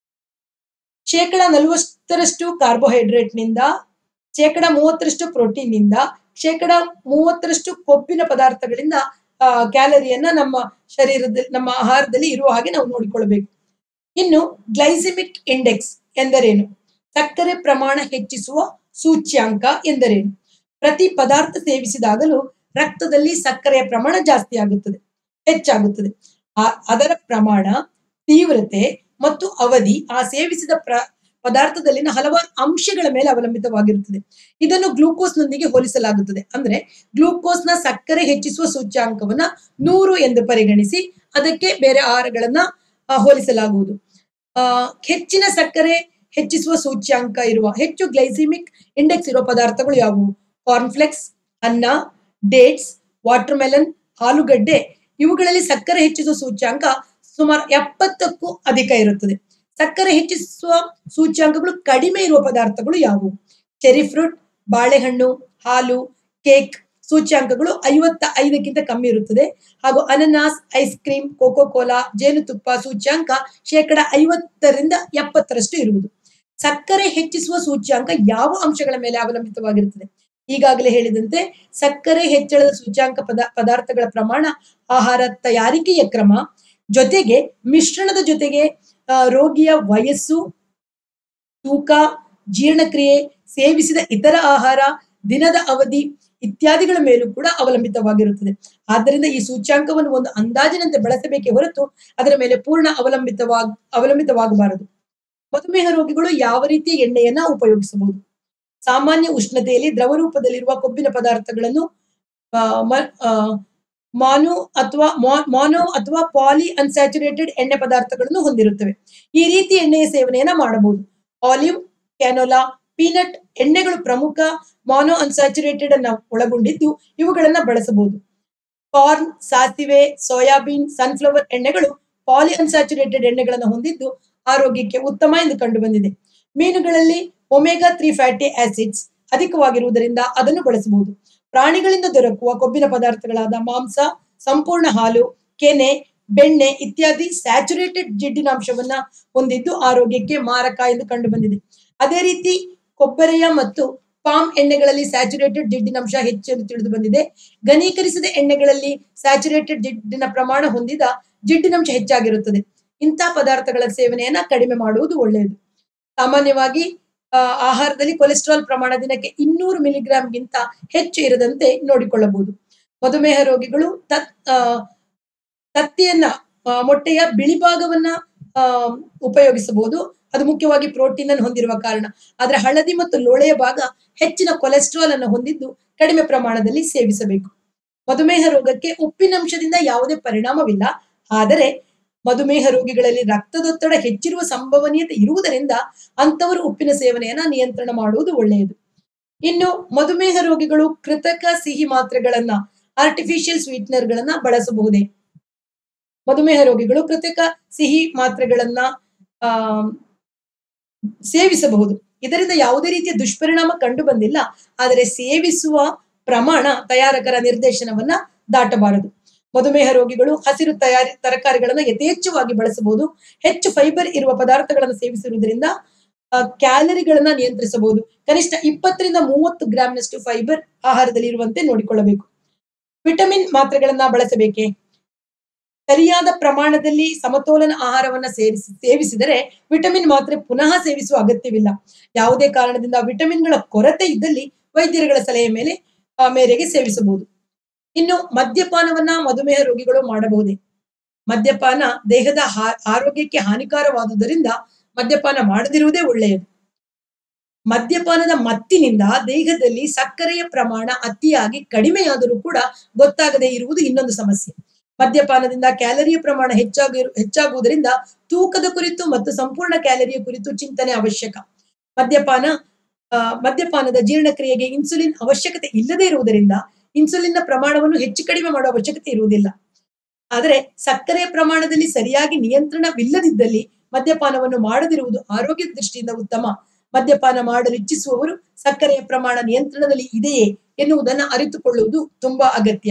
ಶೇಕಡ ನಲವತ್ತರಷ್ಟು ಕಾರ್ಬೋಹೈಡ್ರೇಟ್ ನಿಂದ ಶೇಕಡ ಮೂವತ್ತರಷ್ಟು ಪ್ರೋಟೀನ್ ನಿಂದ ಶೇಕಡ ಮೂವತ್ತರಷ್ಟು ಕೊಬ್ಬಿನ ಪದಾರ್ಥಗಳಿಂದ ಆ, ಕ್ಯಾಲರಿಯನ್ನ ನಮ್ಮ ಶರೀರದಲ್ಲಿ ನಮ್ಮ ಆಹಾರದಲ್ಲಿ ಇರುವ ಹಾಗೆ ನಾವು ನೋಡಿಕೊಳ್ಬೇಕು ಇನ್ನು ಗ್ಲೈಸಿಮಿಕ್ ಇಂಡೆಕ್ಸ್ ಎಂದರೇನು ಸಕ್ಕರೆ ಪ್ರಮಾಣ ಹೆಚ್ಚಿಸುವ ಸೂಚ್ಯಾಂಕ ಎಂದರೇನು ಪ್ರತಿ ಪದಾರ್ಥ ಸೇವಿಸಿದಾಗಲೂ ರಕ್ತದಲ್ಲಿ ಸಕ್ಕರೆಯ ಪ್ರಮಾಣ ಜಾಸ್ತಿ ಆಗುತ್ತದೆ ಹೆಚ್ಚಾಗುತ್ತದೆ ಆ- ಅದರ ಪ್ರಮಾಣ ತೀವ್ರತೆ ಮತ್ತು ಅವಧಿ ಆ ಸೇವಿಸಿದ ಪ್ರ ಪದಾರ್ಥದಲ್ಲಿನ ಹಲವಾರು ಅಂಶಗಳ ಮೇಲೆ ಅವಲಂಬಿತವಾಗಿರುತ್ತದೆ ಇದನ್ನು ಗ್ಲೂಕೋಸ್ನೊಂದಿಗೆ ಹೋಲಿಸಲಾಗುತ್ತದೆ ಅಂದ್ರೆ ಗ್ಲೂಕೋಸ್ನ ಸಕ್ಕರೆ ಹೆಚ್ಚಿಸುವ ಸೂಚ್ಯಾಂಕವನ್ನ ನೂರು ಎಂದು ಪರಿಗಣಿಸಿ ಅದಕ್ಕೆ ಬೇರೆ ಆಹಾರಗಳನ್ನ ಆ, ಹೋಲಿಸಲಾಗುವುದು ಆ, ಹೆಚ್ಚಿನ ಸಕ್ಕರೆ ಹೆಚ್ಚಿಸುವ ಸೂಚ್ಯಾಂಕ ಇರುವ ಹೆಚ್ಚು ಗ್ಲೈಸಿಮಿಕ್ ಇಂಡೆಕ್ಸ್ ಇರುವ ಪದಾರ್ಥಗಳು ಯಾವುವು ಕಾರ್ನ್ಫ್ಲೆಕ್ಸ್ ಅನ್ನ ಡೇಟ್ಸ್ ವಾಟರ್ ಮೆಲನ್ ಆಲೂಗಡ್ಡೆ ಇವುಗಳಲ್ಲಿ ಸಕ್ಕರೆ ಹೆಚ್ಚಿಸುವ ಸೂಚ್ಯಾಂಕ ಸುಮಾರು ಎಪ್ಪತ್ತಕ್ಕೂ ಅಧಿಕ ಇರುತ್ತದೆ ಸಕ್ಕರೆ ಹೆಚ್ಚಿಸುವ ಸೂಚ್ಯಾಂಕಗಳು ಕಡಿಮೆ ಇರುವ ಪದಾರ್ಥಗಳು ಯಾವುವು ಚೆರಿ ಫ್ರೂಟ್ ಬಾಳೆಹಣ್ಣು ಹಾಲು ಕೇಕ್ ಸೂಚ್ಯಾಂಕಗಳು ಐವತ್ತ ಐದಕ್ಕಿಂತ ಕಮ್ಮಿ ಇರುತ್ತದೆ ಹಾಗೂ ಅನನಾಸ್ ಐಸ್ ಕ್ರೀಮ್ ಕೋಕೋ ಕೋಲಾ ಜೇನುತುಪ್ಪ ಸೂಚ್ಯಾಂಕ ಶೇಕಡ ಐವತ್ತರಿಂದ ಎಪ್ಪತ್ತರಷ್ಟು ಇರುವುದು ಸಕ್ಕರೆ ಹೆಚ್ಚಿಸುವ ಸೂಚ್ಯಾಂಕ ಯಾವ ಅಂಶಗಳ ಮೇಲೆ ಅವಲಂಬಿತವಾಗಿರುತ್ತದೆ ಈಗಾಗಲೇ ಹೇಳಿದಂತೆ ಸಕ್ಕರೆ ಹೆಚ್ಚಳದ ಸೂಚ್ಯಾಂಕ ಪದ ಪದಾರ್ಥಗಳ ಪ್ರಮಾಣ ಆಹಾರ ತಯಾರಿಕೆಯ ಕ್ರಮ ಜೊತೆಗೆ ಮಿಶ್ರಣದ ಜೊತೆಗೆ ಆ, ರೋಗಿಯ ವಯಸ್ಸು ತೂಕ ಜೀರ್ಣಕ್ರಿಯೆ ಸೇವಿಸಿದ ಇತರ ಆಹಾರ ದಿನದ ಅವಧಿ ಇತ್ಯಾದಿಗಳ ಮೇಲೂ ಕೂಡ ಅವಲಂಬಿತವಾಗಿರುತ್ತದೆ ಆದ್ದರಿಂದ ಈ ಸೂಚ್ಯಾಂಕವನ್ನು ಒಂದು ಅಂದಾಜಿನಂತೆ ಬಳಸಬೇಕೇ ಹೊರತು ಅದರ ಮೇಲೆ ಪೂರ್ಣ ಅವಲಂಬಿತವಾಗ ಅವಲಂಬಿತವಾಗಬಾರದು ಮಧುಮೇಹ ರೋಗಿಗಳು ಯಾವ ರೀತಿಯ ಎಣ್ಣೆಯನ್ನ ಉಪಯೋಗಿಸಬಹುದು ಸಾಮಾನ್ಯ ಉಷ್ಣತೆಯಲ್ಲಿ ದ್ರವ ರೂಪದಲ್ಲಿರುವ ಕೊಬ್ಬಿನ ಪದಾರ್ಥಗಳನ್ನು ಆ, ಮ- ಆ, ಮಾನು ಅಥವಾ ಮಾನೋ ಅಥವಾ ಪಾಲಿ ಅನ್ಸ್ಯಾಚುರೇಟೆಡ್ ಎಣ್ಣೆ ಪದಾರ್ಥಗಳನ್ನು ಹೊಂದಿರುತ್ತವೆ ಈ ರೀತಿ ಎಣ್ಣೆಯ ಸೇವನೆಯನ್ನ ಮಾಡಬಹುದು ಆಲಿವ್ ಕ್ಯಾನೋಲಾ ಪೀನಟ್ ಎಣ್ಣೆಗಳು ಪ್ರಮುಖ ಮಾನೋ ಅನ್ಸ್ಯಾಚುರೇಟೆಡ್ ಅನ್ನ ಒಳಗೊಂಡಿದ್ದು ಇವುಗಳನ್ನ ಬಳಸಬಹುದು ಕಾರ್ನ್ ಸಾಸಿವೆ ಸೋಯಾಬೀನ್ ಸನ್ಫ್ಲವರ್ ಎಣ್ಣೆಗಳು ಪಾಲಿ ಅನ್ಸ್ಯಾಚುರೇಟೆಡ್ ಎಣ್ಣೆಗಳನ್ನು ಹೊಂದಿದ್ದು ಆರೋಗ್ಯಕ್ಕೆ ಉತ್ತಮ ಎಂದು ಕಂಡು ಬಂದಿದೆ ಮೀನುಗಳಲ್ಲಿ ಒಮೆಗಾ ತ್ರೀ ಫ್ಯಾಟಿ ಆಸಿಡ್ಸ್ ಅಧಿಕವಾಗಿರುವುದರಿಂದ ಅದನ್ನು ಬಳಸಬಹುದು ಪ್ರಾಣಿಗಳಿಂದ ದೊರಕುವ ಕೊಬ್ಬಿನ ಪದಾರ್ಥಗಳಾದ ಮಾಂಸ ಸಂಪೂರ್ಣ ಹಾಲು ಕೆನೆ ಬೆಣ್ಣೆ ಇತ್ಯಾದಿ ಸ್ಯಾಚುರೇಟೆಡ್ ಜಿಡ್ಡಿನಾಂಶವನ್ನ ಹೊಂದಿದ್ದು ಆರೋಗ್ಯಕ್ಕೆ ಮಾರಕ ಎಂದು ಕಂಡು ಬಂದಿದೆ ಅದೇ ರೀತಿ ಕೊಬ್ಬರಿಯ ಮತ್ತು ಪಾಮ್ ಎಣ್ಣೆಗಳಲ್ಲಿ ಸ್ಯಾಚುರೇಟೆಡ್ ಜಿಡ್ಡಿನಂಶ ಹೆಚ್ಚು ಎಂದು ತಿಳಿದು ಬಂದಿದೆ ಘನೀಕರಿಸಿದ ಎಣ್ಣೆಗಳಲ್ಲಿ ಸ್ಯಾಚುರೇಟೆಡ್ ಜಿಡ್ಡಿನ ಪ್ರಮಾಣ ಹೊಂದಿದ ಜಿಡ್ಡಿನಂಶ ಹೆಚ್ಚಾಗಿರುತ್ತದೆ ಇಂತಹ ಪದಾರ್ಥಗಳ ಸೇವನೆಯನ್ನ ಕಡಿಮೆ ಮಾಡುವುದು ಒಳ್ಳೆಯದು ಸಾಮಾನ್ಯವಾಗಿ ಆ, ಆಹಾರದಲ್ಲಿ ಕೊಲೆಸ್ಟ್ರಾಲ್ ಪ್ರಮಾಣ ದಿನಕ್ಕೆ ಇನ್ನೂರು ಮಿಲಿಗ್ರಾಂಗಿಂತ ಹೆಚ್ಚು ಇರದಂತೆ ನೋಡಿಕೊಳ್ಳಬಹುದು ಮಧುಮೇಹ ರೋಗಿಗಳು ತತ್ ಆ, ತತ್ತಿಯನ್ನ ಆ, ಮೊಟ್ಟೆಯ ಬಿಳಿ ಭಾಗವನ್ನ ಆ, ಉಪಯೋಗಿಸಬಹುದು ಅದು ಮುಖ್ಯವಾಗಿ ಪ್ರೋಟೀನ್ ಅನ್ನು ಹೊಂದಿರುವ ಕಾರಣ ಆದ್ರೆ ಹಳದಿ ಮತ್ತು ಲೋಳೆಯ ಭಾಗ ಹೆಚ್ಚಿನ ಕೊಲೆಸ್ಟ್ರಾಲ್ ಅನ್ನು ಹೊಂದಿದ್ದು ಕಡಿಮೆ ಪ್ರಮಾಣದಲ್ಲಿ ಸೇವಿಸಬೇಕು ಮಧುಮೇಹ ರೋಗಕ್ಕೆ ಉಪ್ಪಿನಂಶದಿಂದ ಯಾವುದೇ ಪರಿಣಾಮವಿಲ್ಲ ಆದರೆ ಮಧುಮೇಹ ರೋಗಿಗಳಲ್ಲಿ ರಕ್ತದೊತ್ತಡ ಹೆಚ್ಚಿರುವ ಸಂಭವನೀಯತೆ ಇರುವುದರಿಂದ ಅಂತವರು ಉಪ್ಪಿನ ಸೇವನೆಯನ್ನ ನಿಯಂತ್ರಣ ಮಾಡುವುದು ಒಳ್ಳೆಯದು ಇನ್ನು ಮಧುಮೇಹ ರೋಗಿಗಳು ಕೃತಕ ಸಿಹಿ ಮಾತ್ರೆಗಳನ್ನ ಆರ್ಟಿಫಿಷಿಯಲ್ ಸ್ವೀಟ್ನರ್ ಗಳನ್ನ ಬಳಸಬಹುದೇ ಮಧುಮೇಹ ರೋಗಿಗಳು ಕೃತಕ ಸಿಹಿ ಮಾತ್ರೆಗಳನ್ನ ಆ ಸೇವಿಸಬಹುದು ಇದರಿಂದ ಯಾವುದೇ ರೀತಿಯ ದುಷ್ಪರಿಣಾಮ ಕಂಡು ಬಂದಿಲ್ಲ ಆದರೆ ಸೇವಿಸುವ ಪ್ರಮಾಣ ತಯಾರಕರ ನಿರ್ದೇಶನವನ್ನ ದಾಟಬಾರದು ಮಧುಮೇಹ ರೋಗಿಗಳು ಹಸಿರು ತಯಾರಿ ತರಕಾರಿಗಳನ್ನು ಯಥೇಚ್ಛವಾಗಿ ಬಳಸಬಹುದು ಹೆಚ್ಚು ಫೈಬರ್ ಇರುವ ಪದಾರ್ಥಗಳನ್ನು ಸೇವಿಸಿರುವುದರಿಂದ ಆ, ಕ್ಯಾಲರಿಗಳನ್ನ ನಿಯಂತ್ರಿಸಬಹುದು ಕನಿಷ್ಠ ಇಪ್ಪತ್ತರಿಂದ ಮೂವತ್ತು ಗ್ರಾಂನಷ್ಟು ಫೈಬರ್ ಆಹಾರದಲ್ಲಿ ಇರುವಂತೆ ನೋಡಿಕೊಳ್ಳಬೇಕು ವಿಟಮಿನ್ ಮಾತ್ರೆಗಳನ್ನ ಬಳಸಬೇಕೇ ಸರಿಯಾದ ಪ್ರಮಾಣದಲ್ಲಿ ಸಮತೋಲನ ಆಹಾರವನ್ನ ಸೇರಿಸಿ ಸೇವಿಸಿದರೆ ವಿಟಮಿನ್ ಮಾತ್ರೆ ಪುನಃ ಸೇವಿಸುವ ಅಗತ್ಯವಿಲ್ಲ ಯಾವುದೇ ಕಾರಣದಿಂದ ವಿಟಮಿನ್ಗಳ ಕೊರತೆ ಇದ್ದಲ್ಲಿ ವೈದ್ಯರುಗಳ ಸಲಹೆ ಮೇಲೆ ಆ, ಮೇರೆಗೆ ಸೇವಿಸಬಹುದು ಇನ್ನು ಮದ್ಯಪಾನವನ್ನ ಮಧುಮೇಹ ರೋಗಿಗಳು ಮಾಡಬಹುದೇ ಮದ್ಯಪಾನ ದೇಹದ ಹಾ- ಆರೋಗ್ಯಕ್ಕೆ ಹಾನಿಕಾರವಾದುದರಿಂದ ಮದ್ಯಪಾನ ಮಾಡದಿರುವುದೇ ಒಳ್ಳೆಯದು ಮದ್ಯಪಾನದ ಮತ್ತಿನಿಂದ ದೇಹದಲ್ಲಿ ಸಕ್ಕರೆಯ ಪ್ರಮಾಣ ಅತಿಯಾಗಿ ಕಡಿಮೆಯಾದರೂ ಕೂಡ ಗೊತ್ತಾಗದೇ ಇರುವುದು ಇನ್ನೊಂದು ಸಮಸ್ಯೆ ಮದ್ಯಪಾನದಿಂದ ಕ್ಯಾಲರಿಯ ಪ್ರಮಾಣ ಹೆಚ್ಚಾಗಿ ಹೆಚ್ಚಾಗುವುದರಿಂದ ತೂಕದ ಕುರಿತು ಮತ್ತು ಸಂಪೂರ್ಣ ಕ್ಯಾಲರಿಯ ಕುರಿತು ಚಿಂತನೆ ಅವಶ್ಯಕ ಮದ್ಯಪಾನ ಆ, ಮದ್ಯಪಾನದ ಜೀರ್ಣಕ್ರಿಯೆಗೆ ಇನ್ಸುಲಿನ್ ಅವಶ್ಯಕತೆ ಇಲ್ಲದೇ ಇರುವುದರಿಂದ ಇನ್ಸುಲಿನ್ನ ಪ್ರಮಾಣವನ್ನು ಹೆಚ್ಚು ಕಡಿಮೆ ಮಾಡುವ ಅವಶ್ಯಕತೆ ಇರುವುದಿಲ್ಲ ಆದರೆ ಸಕ್ಕರೆಯ ಪ್ರಮಾಣದಲ್ಲಿ ಸರಿಯಾಗಿ ನಿಯಂತ್ರಣವಿಲ್ಲದಿದ್ದಲ್ಲಿ ಮದ್ಯಪಾನವನ್ನು ಮಾಡದಿರುವುದು ಆರೋಗ್ಯದ ದೃಷ್ಟಿಯಿಂದ ಉತ್ತಮ ಮದ್ಯಪಾನ ಮಾಡಲು ಇಚ್ಛಿಸುವವರು ಸಕ್ಕರೆಯ ಪ್ರಮಾಣ ನಿಯಂತ್ರಣದಲ್ಲಿ ಇದೆಯೇ ಎನ್ನುವುದನ್ನು ಅರಿತುಕೊಳ್ಳುವುದು ತುಂಬಾ ಅಗತ್ಯ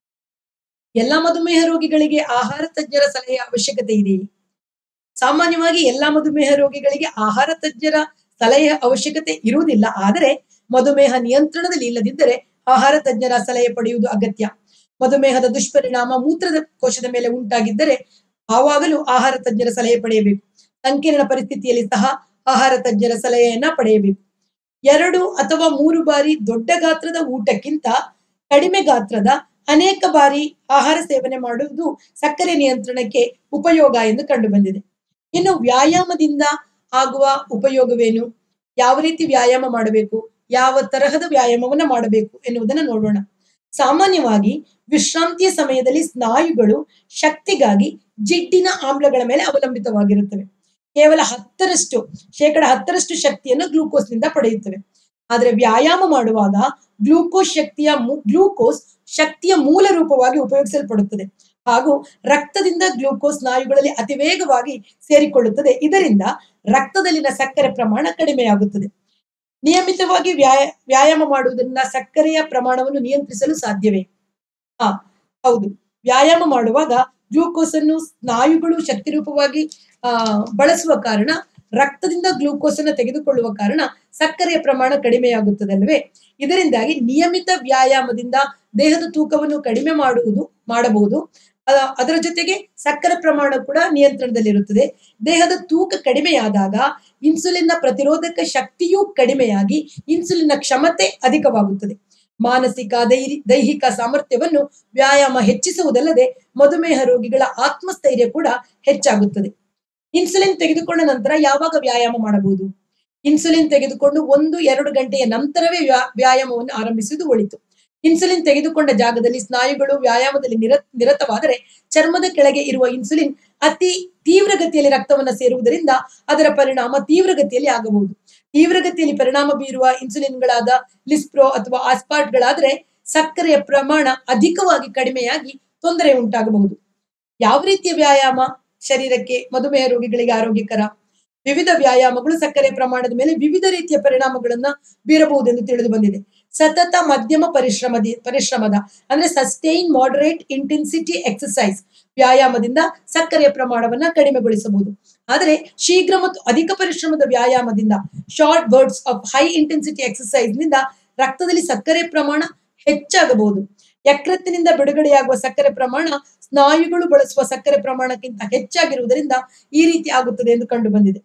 ಎಲ್ಲಾ ಮಧುಮೇಹ ರೋಗಿಗಳಿಗೆ ಆಹಾರ ತಜ್ಞರ ಸಲಹೆಯ ಅವಶ್ಯಕತೆ ಇದೆಯೇ ಸಾಮಾನ್ಯವಾಗಿ ಎಲ್ಲಾ ಮಧುಮೇಹ ರೋಗಿಗಳಿಗೆ ಆಹಾರ ತಜ್ಞರ ಸಲಹೆಯ ಅವಶ್ಯಕತೆ ಇರುವುದಿಲ್ಲ ಆದರೆ ಮಧುಮೇಹ ನಿಯಂತ್ರಣದಲ್ಲಿ ಇಲ್ಲದಿದ್ದರೆ ಆಹಾರ ತಜ್ಞರ ಸಲಹೆ ಪಡೆಯುವುದು ಅಗತ್ಯ ಮಧುಮೇಹದ ದುಷ್ಪರಿಣಾಮ ಮೂತ್ರದ ಕೋಶದ ಮೇಲೆ ಉಂಟಾಗಿದ್ದರೆ ಆವಾಗಲೂ ಆಹಾರ ತಜ್ಞರ ಸಲಹೆ ಪಡೆಯಬೇಕು ಸಂಕೀರ್ಣ ಪರಿಸ್ಥಿತಿಯಲ್ಲಿ ಸಹ ಆಹಾರ ತಜ್ಞರ ಸಲಹೆಯನ್ನ ಪಡೆಯಬೇಕು ಎರಡು ಅಥವಾ ಮೂರು ಬಾರಿ ದೊಡ್ಡ ಗಾತ್ರದ ಊಟಕ್ಕಿಂತ ಕಡಿಮೆ ಗಾತ್ರದ ಅನೇಕ ಬಾರಿ ಆಹಾರ ಸೇವನೆ ಮಾಡುವುದು ಸಕ್ಕರೆ ನಿಯಂತ್ರಣಕ್ಕೆ ಉಪಯೋಗ ಎಂದು ಕಂಡುಬಂದಿದೆ ಇನ್ನು ವ್ಯಾಯಾಮದಿಂದ ಆಗುವ ಉಪಯೋಗವೇನು ಯಾವ ರೀತಿ ವ್ಯಾಯಾಮ ಮಾಡಬೇಕು ಯಾವ ತರಹದ ವ್ಯಾಯಾಮವನ್ನ ಮಾಡಬೇಕು ಎನ್ನುವುದನ್ನು ನೋಡೋಣ ಸಾಮಾನ್ಯವಾಗಿ ವಿಶ್ರಾಂತಿಯ ಸಮಯದಲ್ಲಿ ಸ್ನಾಯುಗಳು ಶಕ್ತಿಗಾಗಿ ಜಿಡ್ಡಿನ ಆಮ್ಲಗಳ ಮೇಲೆ ಅವಲಂಬಿತವಾಗಿರುತ್ತವೆ ಕೇವಲ ಹತ್ತರಷ್ಟು ಶೇಕಡ ಹತ್ತರಷ್ಟು ಶಕ್ತಿಯನ್ನು ಗ್ಲೂಕೋಸ್ನಿಂದ ಪಡೆಯುತ್ತವೆ ಆದರೆ ವ್ಯಾಯಾಮ ಮಾಡುವಾಗ ಗ್ಲೂಕೋಸ್ ಶಕ್ತಿಯ ಮೂ- ಗ್ಲೂಕೋಸ್ ಶಕ್ತಿಯ ಮೂಲ ರೂಪವಾಗಿ ಉಪಯೋಗಿಸಲ್ಪಡುತ್ತದೆ ಹಾಗೂ ರಕ್ತದಿಂದ ಗ್ಲೂಕೋಸ್ ಸ್ನಾಯುಗಳಲ್ಲಿ ಅತಿ ವೇಗವಾಗಿ ಸೇರಿಕೊಳ್ಳುತ್ತದೆ ಇದರಿಂದ ರಕ್ತದಲ್ಲಿನ ಸಕ್ಕರೆ ಪ್ರಮಾಣ ಕಡಿಮೆಯಾಗುತ್ತದೆ ನಿಯಮಿತವಾಗಿ ವ್ಯಾಯ ವ್ಯಾಯಾಮ ಮಾಡುವುದರಿಂದ ಸಕ್ಕರೆಯ ಪ್ರಮಾಣವನ್ನು ನಿಯಂತ್ರಿಸಲು ಸಾಧ್ಯವೇ ಹಾ ಹೌದು ವ್ಯಾಯಾಮ ಮಾಡುವಾಗ ಗ್ಲೂಕೋಸ್ ಅನ್ನು ಸ್ನಾಯುಗಳು ಶಕ್ತಿ ರೂಪವಾಗಿ ಆ ಬಳಸುವ ಕಾರಣ ರಕ್ತದಿಂದ ಗ್ಲೂಕೋಸ್ ಅನ್ನು ತೆಗೆದುಕೊಳ್ಳುವ ಕಾರಣ ಸಕ್ಕರೆಯ ಪ್ರಮಾಣ ಕಡಿಮೆಯಾಗುತ್ತದಲ್ವೇ ಇದರಿಂದಾಗಿ ನಿಯಮಿತ ವ್ಯಾಯಾಮದಿಂದ ದೇಹದ ತೂಕವನ್ನು ಕಡಿಮೆ ಮಾಡುವುದು ಮಾಡಬಹುದು ಅ- ಅದರ ಜೊತೆಗೆ ಸಕ್ಕರೆ ಪ್ರಮಾಣ ಕೂಡ ನಿಯಂತ್ರಣದಲ್ಲಿರುತ್ತದೆ ದೇಹದ ತೂಕ ಕಡಿಮೆಯಾದಾಗ ಇನ್ಸುಲಿನ್ನ ಪ್ರತಿರೋಧಕ ಶಕ್ತಿಯೂ ಕಡಿಮೆಯಾಗಿ ಇನ್ಸುಲಿನ್ನ ಕ್ಷಮತೆ ಅಧಿಕವಾಗುತ್ತದೆ ಮಾನಸಿಕ ದೈರಿ- ದೈಹಿಕ ಸಾಮರ್ಥ್ಯವನ್ನು ವ್ಯಾಯಾಮ ಹೆಚ್ಚಿಸುವುದಲ್ಲದೆ ಮಧುಮೇಹ ರೋಗಿಗಳ ಆತ್ಮಸ್ಥೈರ್ಯ ಕೂಡ ಹೆಚ್ಚಾಗುತ್ತದೆ ಇನ್ಸುಲಿನ್ ತೆಗೆದುಕೊಂಡ ನಂತರ ಯಾವಾಗ ವ್ಯಾಯಾಮ ಮಾಡಬಹುದು ಇನ್ಸುಲಿನ್ ತೆಗೆದುಕೊಂಡು ಒಂದು ಎರಡು ಗಂಟೆಯ ನಂತರವೇ ವ್ಯಾ- ವ್ಯಾಯಾಮವನ್ನು ಆರಂಭಿಸುವುದು ಒಳಿತು ಇನ್ಸುಲಿನ್ ತೆಗೆದುಕೊಂಡ ಜಾಗದಲ್ಲಿ ಸ್ನಾಯುಗಳು ವ್ಯಾಯಾಮದಲ್ಲಿ ನಿರ ನಿರತವಾದರೆ ಚರ್ಮದ ಕೆಳಗೆ ಇರುವ ಇನ್ಸುಲಿನ್ ಅತಿ ತೀವ್ರಗತಿಯಲ್ಲಿ ರಕ್ತವನ್ನು ಸೇರುವುದರಿಂದ ಅದರ ಪರಿಣಾಮ ತೀವ್ರಗತಿಯಲ್ಲಿ ಆಗಬಹುದು ತೀವ್ರಗತಿಯಲ್ಲಿ ಪರಿಣಾಮ ಬೀರುವ ಇನ್ಸುಲಿನ್ಗಳಾದ ಲಿಸ್ಪ್ರೋ ಅಥವಾ ಆಸ್ಪಾಟ್ಗಳಾದರೆ ಸಕ್ಕರೆಯ ಪ್ರಮಾಣ ಅಧಿಕವಾಗಿ ಕಡಿಮೆಯಾಗಿ ತೊಂದರೆ ಉಂಟಾಗಬಹುದು ಯಾವ ರೀತಿಯ ವ್ಯಾಯಾಮ ಶರೀರಕ್ಕೆ ಮಧುಮೇಹ ರೋಗಿಗಳಿಗೆ ಆರೋಗ್ಯಕರ ವಿವಿಧ ವ್ಯಾಯಾಮಗಳು ಸಕ್ಕರೆ ಪ್ರಮಾಣದ ಮೇಲೆ ವಿವಿಧ ರೀತಿಯ ಪರಿಣಾಮಗಳನ್ನ ಬೀರಬಹುದೆಂದು ತಿಳಿದು ಬಂದಿದೆ ಸತತ ಮಧ್ಯಮ ಪರಿಶ್ರಮದಿ ಪರಿಶ್ರಮದ ಅಂದ್ರೆ ಸಸ್ಟೈನ್ ಮಾಡರೇಟ್ ಇಂಟೆನ್ಸಿಟಿ ಎಕ್ಸಸೈಸ್ ವ್ಯಾಯಾಮದಿಂದ ಸಕ್ಕರೆಯ ಪ್ರಮಾಣವನ್ನ ಕಡಿಮೆಗೊಳಿಸಬಹುದು ಆದರೆ ಶೀಘ್ರ ಮತ್ತು ಅಧಿಕ ಪರಿಶ್ರಮದ ವ್ಯಾಯಾಮದಿಂದ short bursts of high intensity exercise ನಿಂದ ರಕ್ತದಲ್ಲಿ ಸಕ್ಕರೆ ಪ್ರಮಾಣ ಹೆಚ್ಚಾಗಬಹುದು ಯಕೃತ್ತಿನಿಂದ ಬಿಡುಗಡೆಯಾಗುವ ಸಕ್ಕರೆ ಪ್ರಮಾಣ ಸ್ನಾಯುಗಳು ಬಳಸುವ ಸಕ್ಕರೆ ಪ್ರಮಾಣಕ್ಕಿಂತ ಹೆಚ್ಚಾಗಿರುವುದರಿಂದ ಈ ರೀತಿ ಆಗುತ್ತದೆ ಎಂದು ಕಂಡು ಬಂದಿದೆ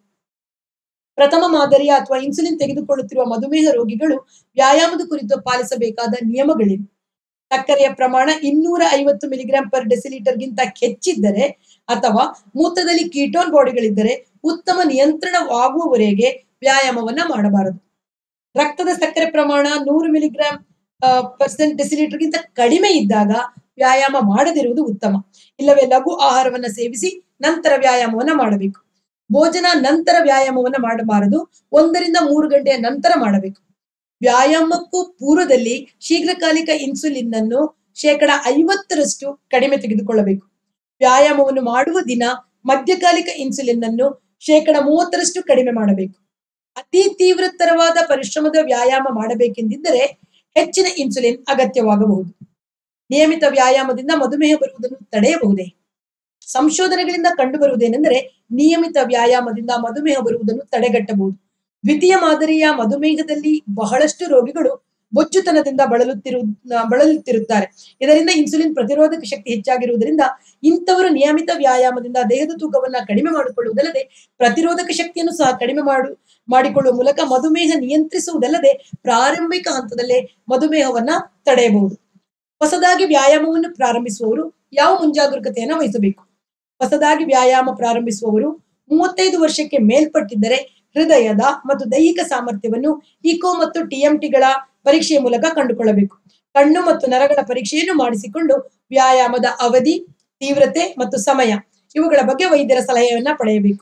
ಪ್ರಥಮ ಮಾದರಿಯ ಅಥವಾ ಇನ್ಸುಲಿನ್ ತೆಗೆದುಕೊಳ್ಳುತ್ತಿರುವ ಮಧುಮೇಹ ರೋಗಿಗಳು ವ್ಯಾಯಾಮದ ಕುರಿತು ಪಾಲಿಸಬೇಕಾದ ನಿಯಮಗಳಿವೆ ಸಕ್ಕರೆಯ ಪ್ರಮಾಣ ಇನ್ನೂರ ಐವತ್ತು ಮಿಲಿಗ್ರಾಂ ಪರ್ ಡೆಸಿಲೀಟರ್ಗಿಂತ ಹೆಚ್ಚಿದ್ದರೆ ಅಥವಾ ಮೂತ್ರದಲ್ಲಿ ಕೀಟೋನ್ ಬಾಡಿಗಳಿದ್ದರೆ ಉತ್ತಮ ನಿಯಂತ್ರಣವಾಗುವವರೆಗೆ ವ್ಯಾಯಾಮವನ್ನ ಮಾಡಬಾರದು ರಕ್ತದ ಸಕ್ಕರೆ ಪ್ರಮಾಣ ನೂರು ಮಿಲಿಗ್ರಾಂ ಪರ್ಸೆಂಟ್ ಡೆಸಿಲೀಟರ್ಗಿಂತ ಕಡಿಮೆ ಇದ್ದಾಗ ವ್ಯಾಯಾಮ ಮಾಡದಿರುವುದು ಉತ್ತಮ ಇಲ್ಲವೇ ಲಘು ಆಹಾರವನ್ನ ಸೇವಿಸಿ ನಂತರ ವ್ಯಾಯಾಮವನ್ನ ಮಾಡಬೇಕು ಭೋಜನ ನಂತರ ವ್ಯಾಯಾಮವನ್ನ ಮಾಡಬಾರದು ಒಂದರಿಂದ ಮೂರು ಗಂಟೆಯ ನಂತರ ಮಾಡಬೇಕು ವ್ಯಾಯಾಮಕ್ಕೂ ಪೂರ್ವದಲ್ಲಿ ಶೀಘ್ರಕಾಲಿಕ ಇನ್ಸುಲಿನ್ ಅನ್ನು ಶೇಕಡ ಐವತ್ತರಷ್ಟು ಕಡಿಮೆ ತೆಗೆದುಕೊಳ್ಳಬೇಕು ವ್ಯಾಯಾಮವನ್ನು ಮಾಡುವ ದಿನ ಮಧ್ಯಕಾಲಿಕ ಇನ್ಸುಲಿನ್ ಅನ್ನು ಶೇಕಡ ಮೂವತ್ತರಷ್ಟು ಕಡಿಮೆ ಮಾಡಬೇಕು ಅತಿ ತೀವ್ರತರವಾದ ಪರಿಶ್ರಮದ ವ್ಯಾಯಾಮ ಮಾಡಬೇಕೆಂದಿದ್ದರೆ ಹೆಚ್ಚಿನ ಇನ್ಸುಲಿನ್ ಅಗತ್ಯವಾಗಬಹುದು ನಿಯಮಿತ ವ್ಯಾಯಾಮದಿಂದ ಮಧುಮೇಹ ಬರುವುದನ್ನು ತಡೆಯಬಹುದೇ ಸಂಶೋಧನೆಗಳಿಂದ ಕಂಡುಬರುವುದೇನೆಂದರೆ ನಿಯಮಿತ ವ್ಯಾಯಾಮದಿಂದ ಮಧುಮೇಹ ಬರುವುದನ್ನು ತಡೆಗಟ್ಟಬಹುದು ದ್ವಿತೀಯ ಮಾದರಿಯ ಮಧುಮೇಹದಲ್ಲಿ ಬಹಳಷ್ಟು ರೋಗಿಗಳು ಬೊಚ್ಚುತನದಿಂದ ಬಳಲುತ್ತಿರು ಬಳಲುತ್ತಿರುತ್ತಾರೆ ಇದರಿಂದ ಇನ್ಸುಲಿನ್ ಪ್ರತಿರೋಧಕ ಶಕ್ತಿ ಹೆಚ್ಚಾಗಿರುವುದರಿಂದ ಇಂಥವರು ನಿಯಮಿತ ವ್ಯಾಯಾಮದಿಂದ ದೇಹದ ತೂಕವನ್ನ ಕಡಿಮೆ ಮಾಡಿಕೊಳ್ಳುವುದಲ್ಲದೆ ಪ್ರತಿರೋಧಕ ಶಕ್ತಿಯನ್ನು ಸಹ ಕಡಿಮೆ ಮಾಡು ಮಾಡಿಕೊಳ್ಳುವ ಮೂಲಕ ಮಧುಮೇಹ ನಿಯಂತ್ರಿಸುವುದಲ್ಲದೆ ಪ್ರಾರಂಭಿಕ ಹಂತದಲ್ಲೇ ಮಧುಮೇಹವನ್ನ ತಡೆಯಬಹುದು ಹೊಸದಾಗಿ ವ್ಯಾಯಾಮವನ್ನು ಪ್ರಾರಂಭಿಸುವವರು ಯಾವ ಮುಂಜಾಗರೂಕತೆಯನ್ನು ವಹಿಸಬೇಕು ಹೊಸದಾಗಿ ವ್ಯಾಯಾಮ ಪ್ರಾರಂಭಿಸುವವರು ಮೂವತ್ತೈದು ವರ್ಷಕ್ಕೆ ಮೇಲ್ಪಟ್ಟಿದ್ದರೆ ಹೃದಯದ ಮತ್ತು ದೈಹಿಕ ಸಾಮರ್ಥ್ಯವನ್ನು ಇಕೋ ಮತ್ತು ಟಿಎಂಟಿಗಳ ಪರೀಕ್ಷೆಯ ಮೂಲಕ ಕಂಡುಕೊಳ್ಳಬೇಕು ಕಣ್ಣು ಮತ್ತು ನರಗಳ ಪರೀಕ್ಷೆಯನ್ನು ಮಾಡಿಸಿಕೊಂಡು ವ್ಯಾಯಾಮದ ಅವಧಿ ತೀವ್ರತೆ ಮತ್ತು ಸಮಯ ಇವುಗಳ ಬಗ್ಗೆ ವೈದ್ಯರ ಸಲಹೆಯನ್ನ ಪಡೆಯಬೇಕು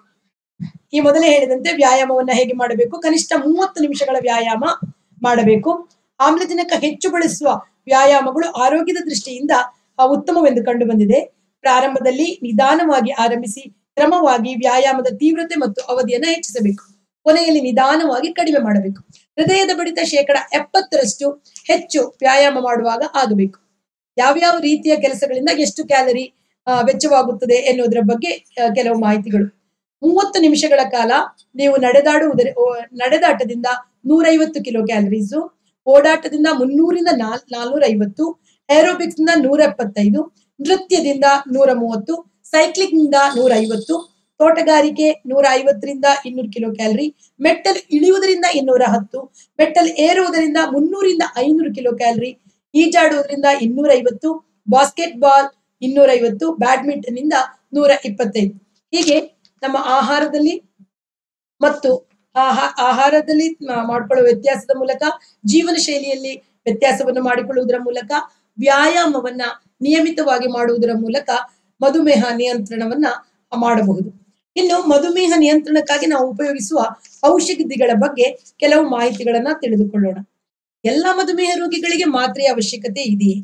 ಈ ಮೊದಲೇ ಹೇಳಿದಂತೆ ವ್ಯಾಯಾಮವನ್ನ ಹೇಗೆ ಮಾಡಬೇಕು ಕನಿಷ್ಠ ಮೂವತ್ತು ನಿಮಿಷಗಳ ವ್ಯಾಯಾಮ ಮಾಡಬೇಕು ಆಮ್ಲಜನಕ ಹೆಚ್ಚು ಬಳಸುವ ವ್ಯಾಯಾಮಗಳು ಆರೋಗ್ಯದ ದೃಷ್ಟಿಯಿಂದ ಆ, ಉತ್ತಮವೆಂದು ಕಂಡು ಬಂದಿದೆ ಪ್ರಾರಂಭದಲ್ಲಿ ನಿಧಾನವಾಗಿ ಆರಂಭಿಸಿ ಕ್ರಮವಾಗಿ ವ್ಯಾಯಾಮದ ತೀವ್ರತೆ ಮತ್ತು ಅವಧಿಯನ್ನ ಹೆಚ್ಚಿಸಬೇಕು ಕೊನೆಯಲ್ಲಿ ನಿಧಾನವಾಗಿ ಕಡಿಮೆ ಮಾಡಬೇಕು ಹೃದಯದ ಬಡಿತ ಶೇಕಡ ಎಪ್ಪತ್ತರಷ್ಟು ಹೆಚ್ಚು ವ್ಯಾಯಾಮ ಮಾಡುವಾಗ ಆಗಬೇಕು ಯಾವ್ಯಾವ ರೀತಿಯ ಕೆಲಸಗಳಿಂದ ಎಷ್ಟು ಕ್ಯಾಲರಿ ಆ, ವೆಚ್ಚವಾಗುತ್ತದೆ ಎನ್ನುವುದರ ಬಗ್ಗೆ ಆ, ಕೆಲವು ಮಾಹಿತಿಗಳು ಮೂವತ್ತು ನಿಮಿಷಗಳ ಕಾಲ ನೀವು ನಡೆದಾಡುವುದರ ಓ, ನಡೆದಾಟದಿಂದ ನೂರೈವತ್ತು ಕಿಲೋ ಕ್ಯಾಲರೀಸು ಓಡಾಟದಿಂದ ಮುನ್ನೂರಿಂದ ನಾಲ್ ನಾಲ್ನೂರ ಐವತ್ತು ಏರೋಬಿಕ್ಸ್ ನಿಂದ ನೂರ ಎಪ್ಪತ್ತೈದು ನೃತ್ಯದಿಂದ ನೂರ ಮೂವತ್ತು ಸೈಕ್ಲಿಂಗ್ ನಿಂದ ನೂರ ಐವತ್ತು ತೋಟಗಾರಿಕೆ ನೂರ ಐವತ್ತರಿಂದ ಇನ್ನೂರು ಕಿಲೋ ಕ್ಯಾಲರಿ ಮೆಟ್ಟಲು ಇಳಿಯುವುದರಿಂದ ಇನ್ನೂರ ಹತ್ತು ಮೆಟ್ಟಲು ಏರುವುದರಿಂದ ಮುನ್ನೂರಿಂದ ಐನೂರು ಕಿಲೋ ಕ್ಯಾಲರಿ ಈಜಾಡುವುದರಿಂದ ಇನ್ನೂರ ಐವತ್ತು ಬಾಸ್ಕೆಟ್ ಬಾಲ್ ಇನ್ನೂರ ಐವತ್ತು ಬ್ಯಾಡ್ಮಿಂಟನ್ ಇಂದ ನೂರ ಇಪ್ಪತ್ತೈದು ಹೀಗೆ ನಮ್ಮ ಆಹಾರದಲ್ಲಿ ಮತ್ತು ಆಹಾ ಆಹಾರದಲ್ಲಿ ಮಾ- ಮಾಡಿಕೊಳ್ಳುವ ವ್ಯತ್ಯಾಸದ ಮೂಲಕ ಜೀವನ ಶೈಲಿಯಲ್ಲಿ ವ್ಯತ್ಯಾಸವನ್ನು ಮಾಡಿಕೊಳ್ಳುವುದರ ಮೂಲಕ ವ್ಯಾಯಾಮವನ್ನ ನಿಯಮಿತವಾಗಿ ಮಾಡುವುದರ ಮೂಲಕ ಮಧುಮೇಹ ನಿಯಂತ್ರಣವನ್ನ ಮಾಡಬಹುದು ಇನ್ನು ಮಧುಮೇಹ ನಿಯಂತ್ರಣಕ್ಕಾಗಿ ನಾವು ಉಪಯೋಗಿಸುವ ಔಷಧಿಗಳ ಬಗ್ಗೆ ಕೆಲವು ಮಾಹಿತಿಗಳನ್ನ ತಿಳಿದುಕೊಳ್ಳೋಣ ಎಲ್ಲ ಮಧುಮೇಹ ರೋಗಿಗಳಿಗೆ ಮಾತ್ರೆಯ ಅವಶ್ಯಕತೆ ಇದೆಯೇ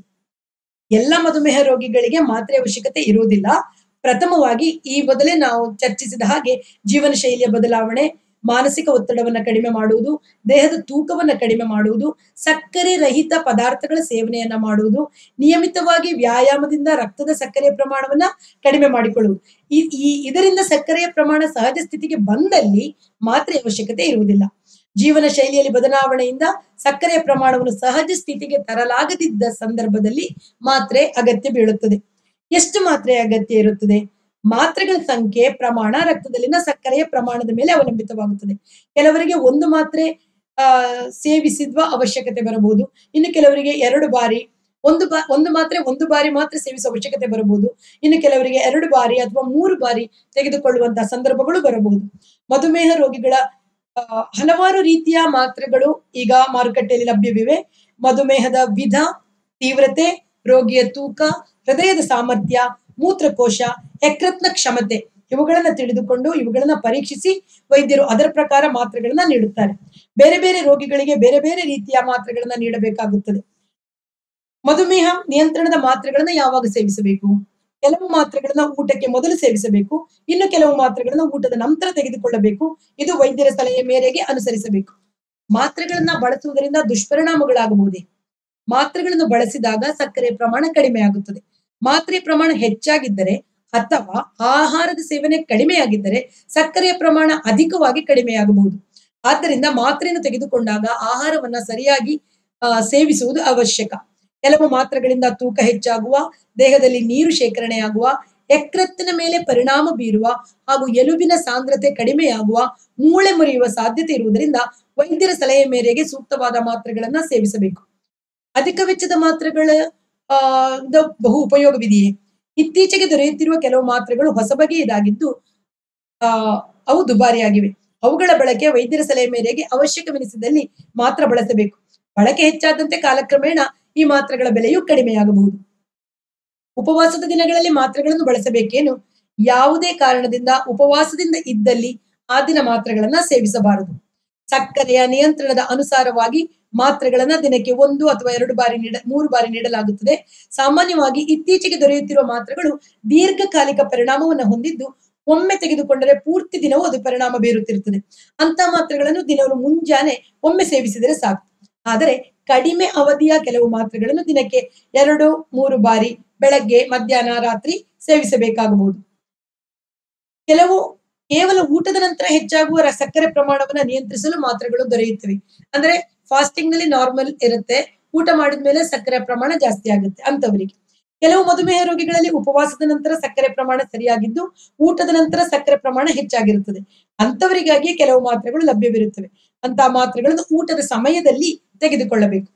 ಎಲ್ಲ ಮಧುಮೇಹ ರೋಗಿಗಳಿಗೆ ಮಾತ್ರೆ ಅವಶ್ಯಕತೆ ಇರುವುದಿಲ್ಲ ಪ್ರಥಮವಾಗಿ ಈ ಮೊದಲೇ ನಾವು ಚರ್ಚಿಸಿದ ಹಾಗೆ ಜೀವನ ಶೈಲಿಯ ಬದಲಾವಣೆ ಮಾನಸಿಕ ಒತ್ತಡವನ್ನ ಕಡಿಮೆ ಮಾಡುವುದು ದೇಹದ ತೂಕವನ್ನ ಕಡಿಮೆ ಮಾಡುವುದು ಸಕ್ಕರೆ ರಹಿತ ಪದಾರ್ಥಗಳ ಸೇವನೆಯನ್ನ ಮಾಡುವುದು ನಿಯಮಿತವಾಗಿ ವ್ಯಾಯಾಮದಿಂದ ರಕ್ತದ ಸಕ್ಕರೆಯ ಪ್ರಮಾಣವನ್ನ ಕಡಿಮೆ ಮಾಡಿಕೊಳ್ಳುವುದು ಈ ಈ ಇದರಿಂದ ಸಕ್ಕರೆಯ ಪ್ರಮಾಣ ಸಹಜ ಸ್ಥಿತಿಗೆ ಬಂದಲ್ಲಿ ಮಾತ್ರೆ ಅವಶ್ಯಕತೆ ಇರುವುದಿಲ್ಲ ಜೀವನ ಶೈಲಿಯಲ್ಲಿ ಬದಲಾವಣೆಯಿಂದ ಸಕ್ಕರೆಯ ಪ್ರಮಾಣವನ್ನು ಸಹಜ ಸ್ಥಿತಿಗೆ ತರಲಾಗದಿದ್ದ ಸಂದರ್ಭದಲ್ಲಿ ಮಾತ್ರೆ ಅಗತ್ಯ ಬೀಳುತ್ತದೆ ಎಷ್ಟು ಮಾತ್ರೆ ಅಗತ್ಯ ಇರುತ್ತದೆ ಮಾತ್ರೆಗಳ ಸಂಖ್ಯೆ ಪ್ರಮಾಣ ರಕ್ತದಲ್ಲಿನ ಸಕ್ಕರೆಯ ಪ್ರಮಾಣದ ಮೇಲೆ ಅವಲಂಬಿತವಾಗುತ್ತದೆ ಕೆಲವರಿಗೆ ಒಂದು ಮಾತ್ರೆ ಆ ಸೇವಿಸಿದ್ವ ಅವಶ್ಯಕತೆ ಬರಬಹುದು ಇನ್ನು ಕೆಲವರಿಗೆ ಎರಡು ಬಾರಿ ಒಂದು ಬಾ ಒಂದು ಮಾತ್ರೆ ಒಂದು ಬಾರಿ ಮಾತ್ರ ಸೇವಿಸುವ ಅವಶ್ಯಕತೆ ಬರಬಹುದು ಇನ್ನು ಕೆಲವರಿಗೆ ಎರಡು ಬಾರಿ ಅಥವಾ ಮೂರು ಬಾರಿ ತೆಗೆದುಕೊಳ್ಳುವಂತಹ ಸಂದರ್ಭಗಳು ಬರಬಹುದು ಮಧುಮೇಹ ರೋಗಿಗಳ ಆ, ಹಲವಾರು ರೀತಿಯ ಮಾತ್ರೆಗಳು ಈಗ ಮಾರುಕಟ್ಟೆಯಲ್ಲಿ ಲಭ್ಯವಿವೆ ಮಧುಮೇಹದ ವಿಧ ತೀವ್ರತೆ ರೋಗಿಯ ತೂಕ ಹೃದಯದ ಸಾಮರ್ಥ್ಯ ಮೂತ್ರಕೋಶ ಯಕೃತ್ನ ಕ್ಷಮತೆ ಇವುಗಳನ್ನ ತಿಳಿದುಕೊಂಡು ಇವುಗಳನ್ನ ಪರೀಕ್ಷಿಸಿ ವೈದ್ಯರು ಅದರ ಪ್ರಕಾರ ಮಾತ್ರೆಗಳನ್ನ ನೀಡುತ್ತಾರೆ ಬೇರೆ ಬೇರೆ ರೋಗಿಗಳಿಗೆ ಬೇರೆ ಬೇರೆ ರೀತಿಯ ಮಾತ್ರೆಗಳನ್ನ ನೀಡಬೇಕಾಗುತ್ತದೆ ಮಧುಮೇಹ ನಿಯಂತ್ರಣದ ಮಾತ್ರೆಗಳನ್ನ ಯಾವಾಗ ಸೇವಿಸಬೇಕು ಕೆಲವು ಮಾತ್ರೆಗಳನ್ನ ಊಟಕ್ಕೆ ಮೊದಲು ಸೇವಿಸಬೇಕು ಇನ್ನು ಕೆಲವು ಮಾತ್ರೆಗಳನ್ನ ಊಟದ ನಂತರ ತೆಗೆದುಕೊಳ್ಳಬೇಕು ಇದು ವೈದ್ಯರ ಸಲಹೆ ಮೇರೆಗೆ ಅನುಸರಿಸಬೇಕು ಮಾತ್ರೆಗಳನ್ನ ಬಳಸುವುದರಿಂದ ದುಷ್ಪರಿಣಾಮಗಳಾಗಬಹುದೇ ಮಾತ್ರೆಗಳನ್ನು ಬಳಸಿದಾಗ ಸಕ್ಕರೆ ಪ್ರಮಾಣ ಕಡಿಮೆ ಆಗುತ್ತದೆ ಮಾತ್ರೆ ಪ್ರಮಾಣ ಹೆಚ್ಚಾಗಿದ್ದರೆ ಅಥವಾ ಆಹಾರದ ಸೇವನೆ ಕಡಿಮೆಯಾಗಿದ್ದರೆ ಸಕ್ಕರೆಯ ಪ್ರಮಾಣ ಅಧಿಕವಾಗಿ ಕಡಿಮೆಯಾಗಬಹುದು ಆದ್ದರಿಂದ ಮಾತ್ರೆಯನ್ನು ತೆಗೆದುಕೊಂಡಾಗ ಆಹಾರವನ್ನ ಸರಿಯಾಗಿ ಆ, ಸೇವಿಸುವುದು ಅವಶ್ಯಕ ಕೆಲವು ಮಾತ್ರೆಗಳಿಂದ ತೂಕ ಹೆಚ್ಚಾಗುವ ದೇಹದಲ್ಲಿ ನೀರು ಶೇಖರಣೆಯಾಗುವ ಯಕೃತ್ತಿನ ಮೇಲೆ ಪರಿಣಾಮ ಬೀರುವ ಹಾಗೂ ಎಲುಬಿನ ಸಾಂದ್ರತೆ ಕಡಿಮೆಯಾಗುವ ಮೂಳೆ ಮುರಿಯುವ ಸಾಧ್ಯತೆ ಇರುವುದರಿಂದ ವೈದ್ಯರ ಸಲಹೆ ಮೇರೆಗೆ ಸೂಕ್ತವಾದ ಮಾತ್ರೆಗಳನ್ನ ಸೇವಿಸಬೇಕು ಅಧಿಕ ವೆಚ್ಚದ ಮಾತ್ರೆಗಳ ಆ, ದ ಬಹು ಉಪಯೋಗವಿದೆಯೇ ಇತ್ತೀಚೆಗೆ ದೊರೆಯುತ್ತಿರುವ ಕೆಲವು ಮಾತ್ರೆಗಳು ಹೊಸ ಬಗೆಯದಾಗಿದ್ದು ಆ ಅವು ದುಬಾರಿಯಾಗಿವೆ ಅವುಗಳ ಬಳಕೆ ವೈದ್ಯರ ಸಲಹೆ ಮೇರೆಗೆ ಅವಶ್ಯಕವೆನಿಸಿದಲ್ಲಿ ಮಾತ್ರ ಬಳಸಬೇಕು ಬಳಕೆ ಹೆಚ್ಚಾದಂತೆ ಕಾಲಕ್ರಮೇಣ ಈ ಮಾತ್ರೆಗಳ ಬೆಲೆಯು ಕಡಿಮೆಯಾಗಬಹುದು ಉಪವಾಸದ ದಿನಗಳಲ್ಲಿ ಮಾತ್ರೆಗಳನ್ನು ಬಳಸಬೇಕೇನು ಯಾವುದೇ ಕಾರಣದಿಂದ ಉಪವಾಸದಿಂದ ಇದ್ದಲ್ಲಿ ಆ ದಿನ ಮಾತ್ರೆಗಳನ್ನ ಸೇವಿಸಬಾರದು ಸಕ್ಕರೆಯ ನಿಯಂತ್ರಣದ ಅನುಸಾರವಾಗಿ ಮಾತ್ರೆಗಳನ್ನ ದಿನಕ್ಕೆ ಒಂದು ಅಥವಾ ಎರಡು ಬಾರಿ ನೀಡ ಮೂರು ಬಾರಿ ನೀಡಲಾಗುತ್ತದೆ ಸಾಮಾನ್ಯವಾಗಿ ಇತ್ತೀಚೆಗೆ ದೊರೆಯುತ್ತಿರುವ ಮಾತ್ರೆಗಳು ದೀರ್ಘಕಾಲಿಕ ಪರಿಣಾಮವನ್ನು ಹೊಂದಿದ್ದು ಒಮ್ಮೆ ತೆಗೆದುಕೊಂಡರೆ ಪೂರ್ತಿ ದಿನವೂ ಅದು ಪರಿಣಾಮ ಬೀರುತ್ತಿರುತ್ತದೆ ಅಂತ ಮಾತ್ರೆಗಳನ್ನು ದಿನವನ್ನು ಮುಂಜಾನೆ ಒಮ್ಮೆ ಸೇವಿಸಿದರೆ ಸಾಕು ಆದರೆ ಕಡಿಮೆ ಅವಧಿಯ ಕೆಲವು ಮಾತ್ರೆಗಳನ್ನು ದಿನಕ್ಕೆ ಎರಡು ಮೂರು ಬಾರಿ ಬೆಳಗ್ಗೆ ಮಧ್ಯಾಹ್ನ ರಾತ್ರಿ ಸೇವಿಸಬೇಕಾಗಬಹುದು ಕೆಲವು ಕೇವಲ ಊಟದ ನಂತರ ಹೆಚ್ಚಾಗುವ ರ- ಸಕ್ಕರೆ ಪ್ರಮಾಣವನ್ನ ನಿಯಂತ್ರಿಸಲು ಮಾತ್ರೆಗಳು ದೊರೆಯುತ್ತವೆ ಅಂದ್ರೆ ಫಾಸ್ಟಿಂಗ್ ನಲ್ಲಿ ನಾರ್ಮಲ್ ಇರುತ್ತೆ ಊಟ ಮಾಡಿದ ಮೇಲೆ ಸಕ್ಕರೆ ಪ್ರಮಾಣ ಜಾಸ್ತಿ ಆಗುತ್ತೆ ಅಂತವರಿಗೆ ಕೆಲವು ಮಧುಮೇಹ ರೋಗಿಗಳಲ್ಲಿ ಉಪವಾಸದ ನಂತರ ಸಕ್ಕರೆ ಪ್ರಮಾಣ ಸರಿಯಾಗಿದ್ದು ಊಟದ ನಂತರ ಸಕ್ಕರೆ ಪ್ರಮಾಣ ಹೆಚ್ಚಾಗಿರುತ್ತದೆ ಅಂತವರಿಗಾಗಿ ಕೆಲವು ಮಾತ್ರೆಗಳು ಲಭ್ಯವಿರುತ್ತವೆ ಅಂತ ಮಾತ್ರೆಗಳನ್ನು ಊಟದ ಸಮಯದಲ್ಲಿ ತೆಗೆದುಕೊಳ್ಳಬೇಕು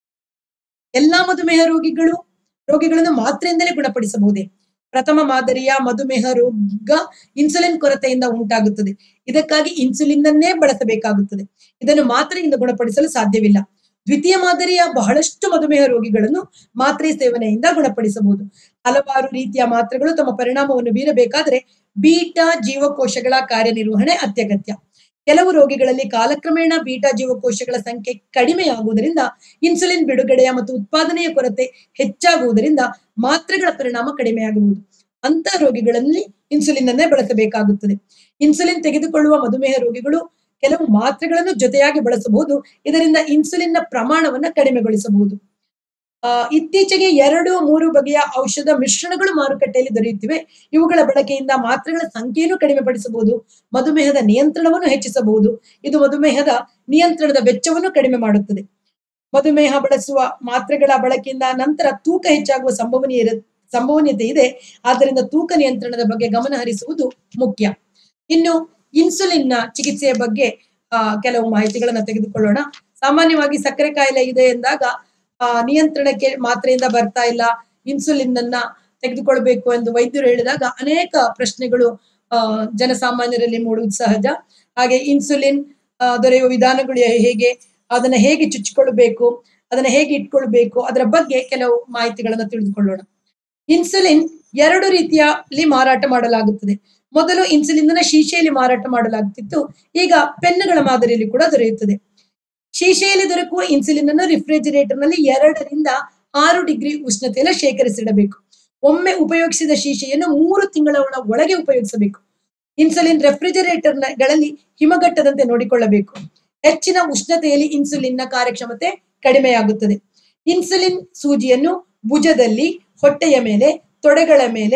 ಎಲ್ಲಾ ಮಧುಮೇಹ ರೋಗಿಗಳು ರೋಗಿಗಳನ್ನು ಮಾತ್ರೆಯಿಂದಲೇ ಗುಣಪಡಿಸಬಹುದೇ ಪ್ರಥಮ ಮಾದರಿಯ ಮಧುಮೇಹ ರೋಗ ಇನ್ಸುಲಿನ್ ಕೊರತೆಯಿಂದ ಉಂಟಾಗುತ್ತದೆ ಇದಕ್ಕಾಗಿ ಇನ್ಸುಲಿನ್ ಅನ್ನೇ ಬಳಸಬೇಕಾಗುತ್ತದೆ ಇದನ್ನು ಮಾತ್ರೆಯಿಂದ ಗುಣಪಡಿಸಲು ಸಾಧ್ಯವಿಲ್ಲ ದ್ವಿತೀಯ ಮಾದರಿಯ ಬಹಳಷ್ಟು ಮಧುಮೇಹ ರೋಗಿಗಳನ್ನು ಮಾತ್ರೆ ಸೇವನೆಯಿಂದ ಗುಣಪಡಿಸಬಹುದು ಹಲವಾರು ರೀತಿಯ ಮಾತ್ರೆಗಳು ತಮ್ಮ ಪರಿಣಾಮವನ್ನು ಬೀರಬೇಕಾದರೆ ಬೀಟಾ ಜೀವಕೋಶಗಳ ಕಾರ್ಯನಿರ್ವಹಣೆ ಅತ್ಯಗತ್ಯ ಕೆಲವು ರೋಗಿಗಳಲ್ಲಿ ಕಾಲಕ್ರಮೇಣ ಬೀಟಾ ಜೀವಕೋಶಗಳ ಸಂಖ್ಯೆ ಕಡಿಮೆಯಾಗುವುದರಿಂದ ಇನ್ಸುಲಿನ್ ಬಿಡುಗಡೆಯ ಮತ್ತು ಉತ್ಪಾದನೆಯ ಕೊರತೆ ಹೆಚ್ಚಾಗುವುದರಿಂದ ಮಾತ್ರೆಗಳ ಪರಿಣಾಮ ಕಡಿಮೆಯಾಗಬಹುದು ಅಂತ ರೋಗಿಗಳಲ್ಲಿ ಇನ್ಸುಲಿನ್ ಅನ್ನೇ ಬಳಸಬೇಕಾಗುತ್ತದೆ ಇನ್ಸುಲಿನ್ ತೆಗೆದುಕೊಳ್ಳುವ ಮಧುಮೇಹ ರೋಗಿಗಳು ಕೆಲವು ಮಾತ್ರೆಗಳನ್ನು ಜೊತೆಯಾಗಿ ಬಳಸಬಹುದು ಇದರಿಂದ ಇನ್ಸುಲಿನ್ನ ಪ್ರಮಾಣವನ್ನ ಕಡಿಮೆಗೊಳಿಸಬಹುದು ಆ, ಇತ್ತೀಚೆಗೆ ಎರಡು ಮೂರು ಬಗೆಯ ಔಷಧ ಮಿಶ್ರಣಗಳು ಮಾರುಕಟ್ಟೆಯಲ್ಲಿ ದೊರೆಯುತ್ತಿವೆ ಇವುಗಳ ಬಳಕೆಯಿಂದ ಮಾತ್ರೆಗಳ ಸಂಖ್ಯೆಯನ್ನು ಕಡಿಮೆಪಡಿಸಬಹುದು ಮಧುಮೇಹದ ನಿಯಂತ್ರಣವನ್ನು ಹೆಚ್ಚಿಸಬಹುದು ಇದು ಮಧುಮೇಹದ ನಿಯಂತ್ರಣದ ವೆಚ್ಚವನ್ನು ಕಡಿಮೆ ಮಾಡುತ್ತದೆ ಮಧುಮೇಹ ಬಳಸುವ ಮಾತ್ರೆಗಳ ಬಳಕೆಯಿಂದ ನಂತರ ತೂಕ ಹೆಚ್ಚಾಗುವ ಸಂಭವನೀಯ ಇರ- ಸಂಭವನೀಯತೆ ಇದೆ ಆದ್ದರಿಂದ ತೂಕ ನಿಯಂತ್ರಣದ ಬಗ್ಗೆ ಗಮನ ಹರಿಸುವುದು ಮುಖ್ಯ ಇನ್ನು ಇನ್ಸುಲಿನ್ನ ಚಿಕಿತ್ಸೆಯ ಬಗ್ಗೆ ಆ, ಕೆಲವು ಮಾಹಿತಿಗಳನ್ನ ತೆಗೆದುಕೊಳ್ಳೋಣ ಸಾಮಾನ್ಯವಾಗಿ ಸಕ್ಕರೆ ಕಾಯಿಲೆ ಇದೆ ಎಂದಾಗ ಆ, ನಿಯಂತ್ರಣಕ್ಕೆ ಮಾತ್ರೆಯಿಂದ ಬರ್ತಾ ಇಲ್ಲ ಇನ್ಸುಲಿನ್ ಅನ್ನ ತೆಗೆದುಕೊಳ್ಬೇಕು ಎಂದು ವೈದ್ಯರು ಹೇಳಿದಾಗ ಅನೇಕ ಪ್ರಶ್ನೆಗಳು ಆ, ಜನಸಾಮಾನ್ಯರಲ್ಲಿ ಮೂಡುವುದು ಸಹಜ ಹಾಗೆ ಇನ್ಸುಲಿನ್ ಆ, ದೊರೆಯುವ ವಿಧಾನಗಳು ಹೇಗೆ ಅದನ್ನ ಹೇಗೆ ಚುಚ್ಚಿಕೊಳ್ಬೇಕು ಅದನ್ನ ಹೇಗೆ ಇಟ್ಕೊಳ್ಬೇಕು ಅದರ ಬಗ್ಗೆ ಕೆಲವು ಮಾಹಿತಿಗಳನ್ನ ತಿಳಿದುಕೊಳ್ಳೋಣ ಇನ್ಸುಲಿನ್ ಎರಡು ರೀತಿಯಲ್ಲಿ ಮಾರಾಟ ಮಾಡಲಾಗುತ್ತದೆ ಮೊದಲು ಇನ್ಸುಲಿನ್ ಅನ್ನ ಶೀಶೆಯಲ್ಲಿ ಮಾರಾಟ ಮಾಡಲಾಗುತ್ತಿತ್ತು ಈಗ ಪೆನ್ನುಗಳ ಮಾದರಿಯಲ್ಲಿ ಕೂಡ ದೊರೆಯುತ್ತದೆ ಶೀಶೆಯಲ್ಲಿ ದೊರಕುವ ಇನ್ಸುಲಿನ್ ಅನ್ನು ರಿಫ್ರಿಜಿರೇಟರ್ ನಲ್ಲಿ ಎರಡರಿಂದ ಆರು ಡಿಗ್ರಿ ಉಷ್ಣತೆಯಲ್ಲಿ ಶೇಖರಿಸಿಡಬೇಕು ಒಮ್ಮೆ ಉಪಯೋಗಿಸಿದ ಶೀಶೆಯನ್ನು ಮೂರು ತಿಂಗಳ ಒಳಗೆ ಉಪಯೋಗಿಸಬೇಕು ಇನ್ಸುಲಿನ್ ರೆಫ್ರಿಜರೇಟರ್ ಗಳಲ್ಲಿ ಹಿಮಗಟ್ಟದಂತೆ ನೋಡಿಕೊಳ್ಳಬೇಕು ಹೆಚ್ಚಿನ ಉಷ್ಣತೆಯಲ್ಲಿ ಇನ್ಸುಲಿನ್ ನ ಕಾರ್ಯಕ್ಷಮತೆ ಕಡಿಮೆಯಾಗುತ್ತದೆ ಇನ್ಸುಲಿನ್ ಸೂಜಿಯನ್ನು ಭುಜದಲ್ಲಿ ಹೊಟ್ಟೆಯ ಮೇಲೆ ತೊಡೆಗಳ ಮೇಲೆ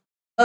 ಆ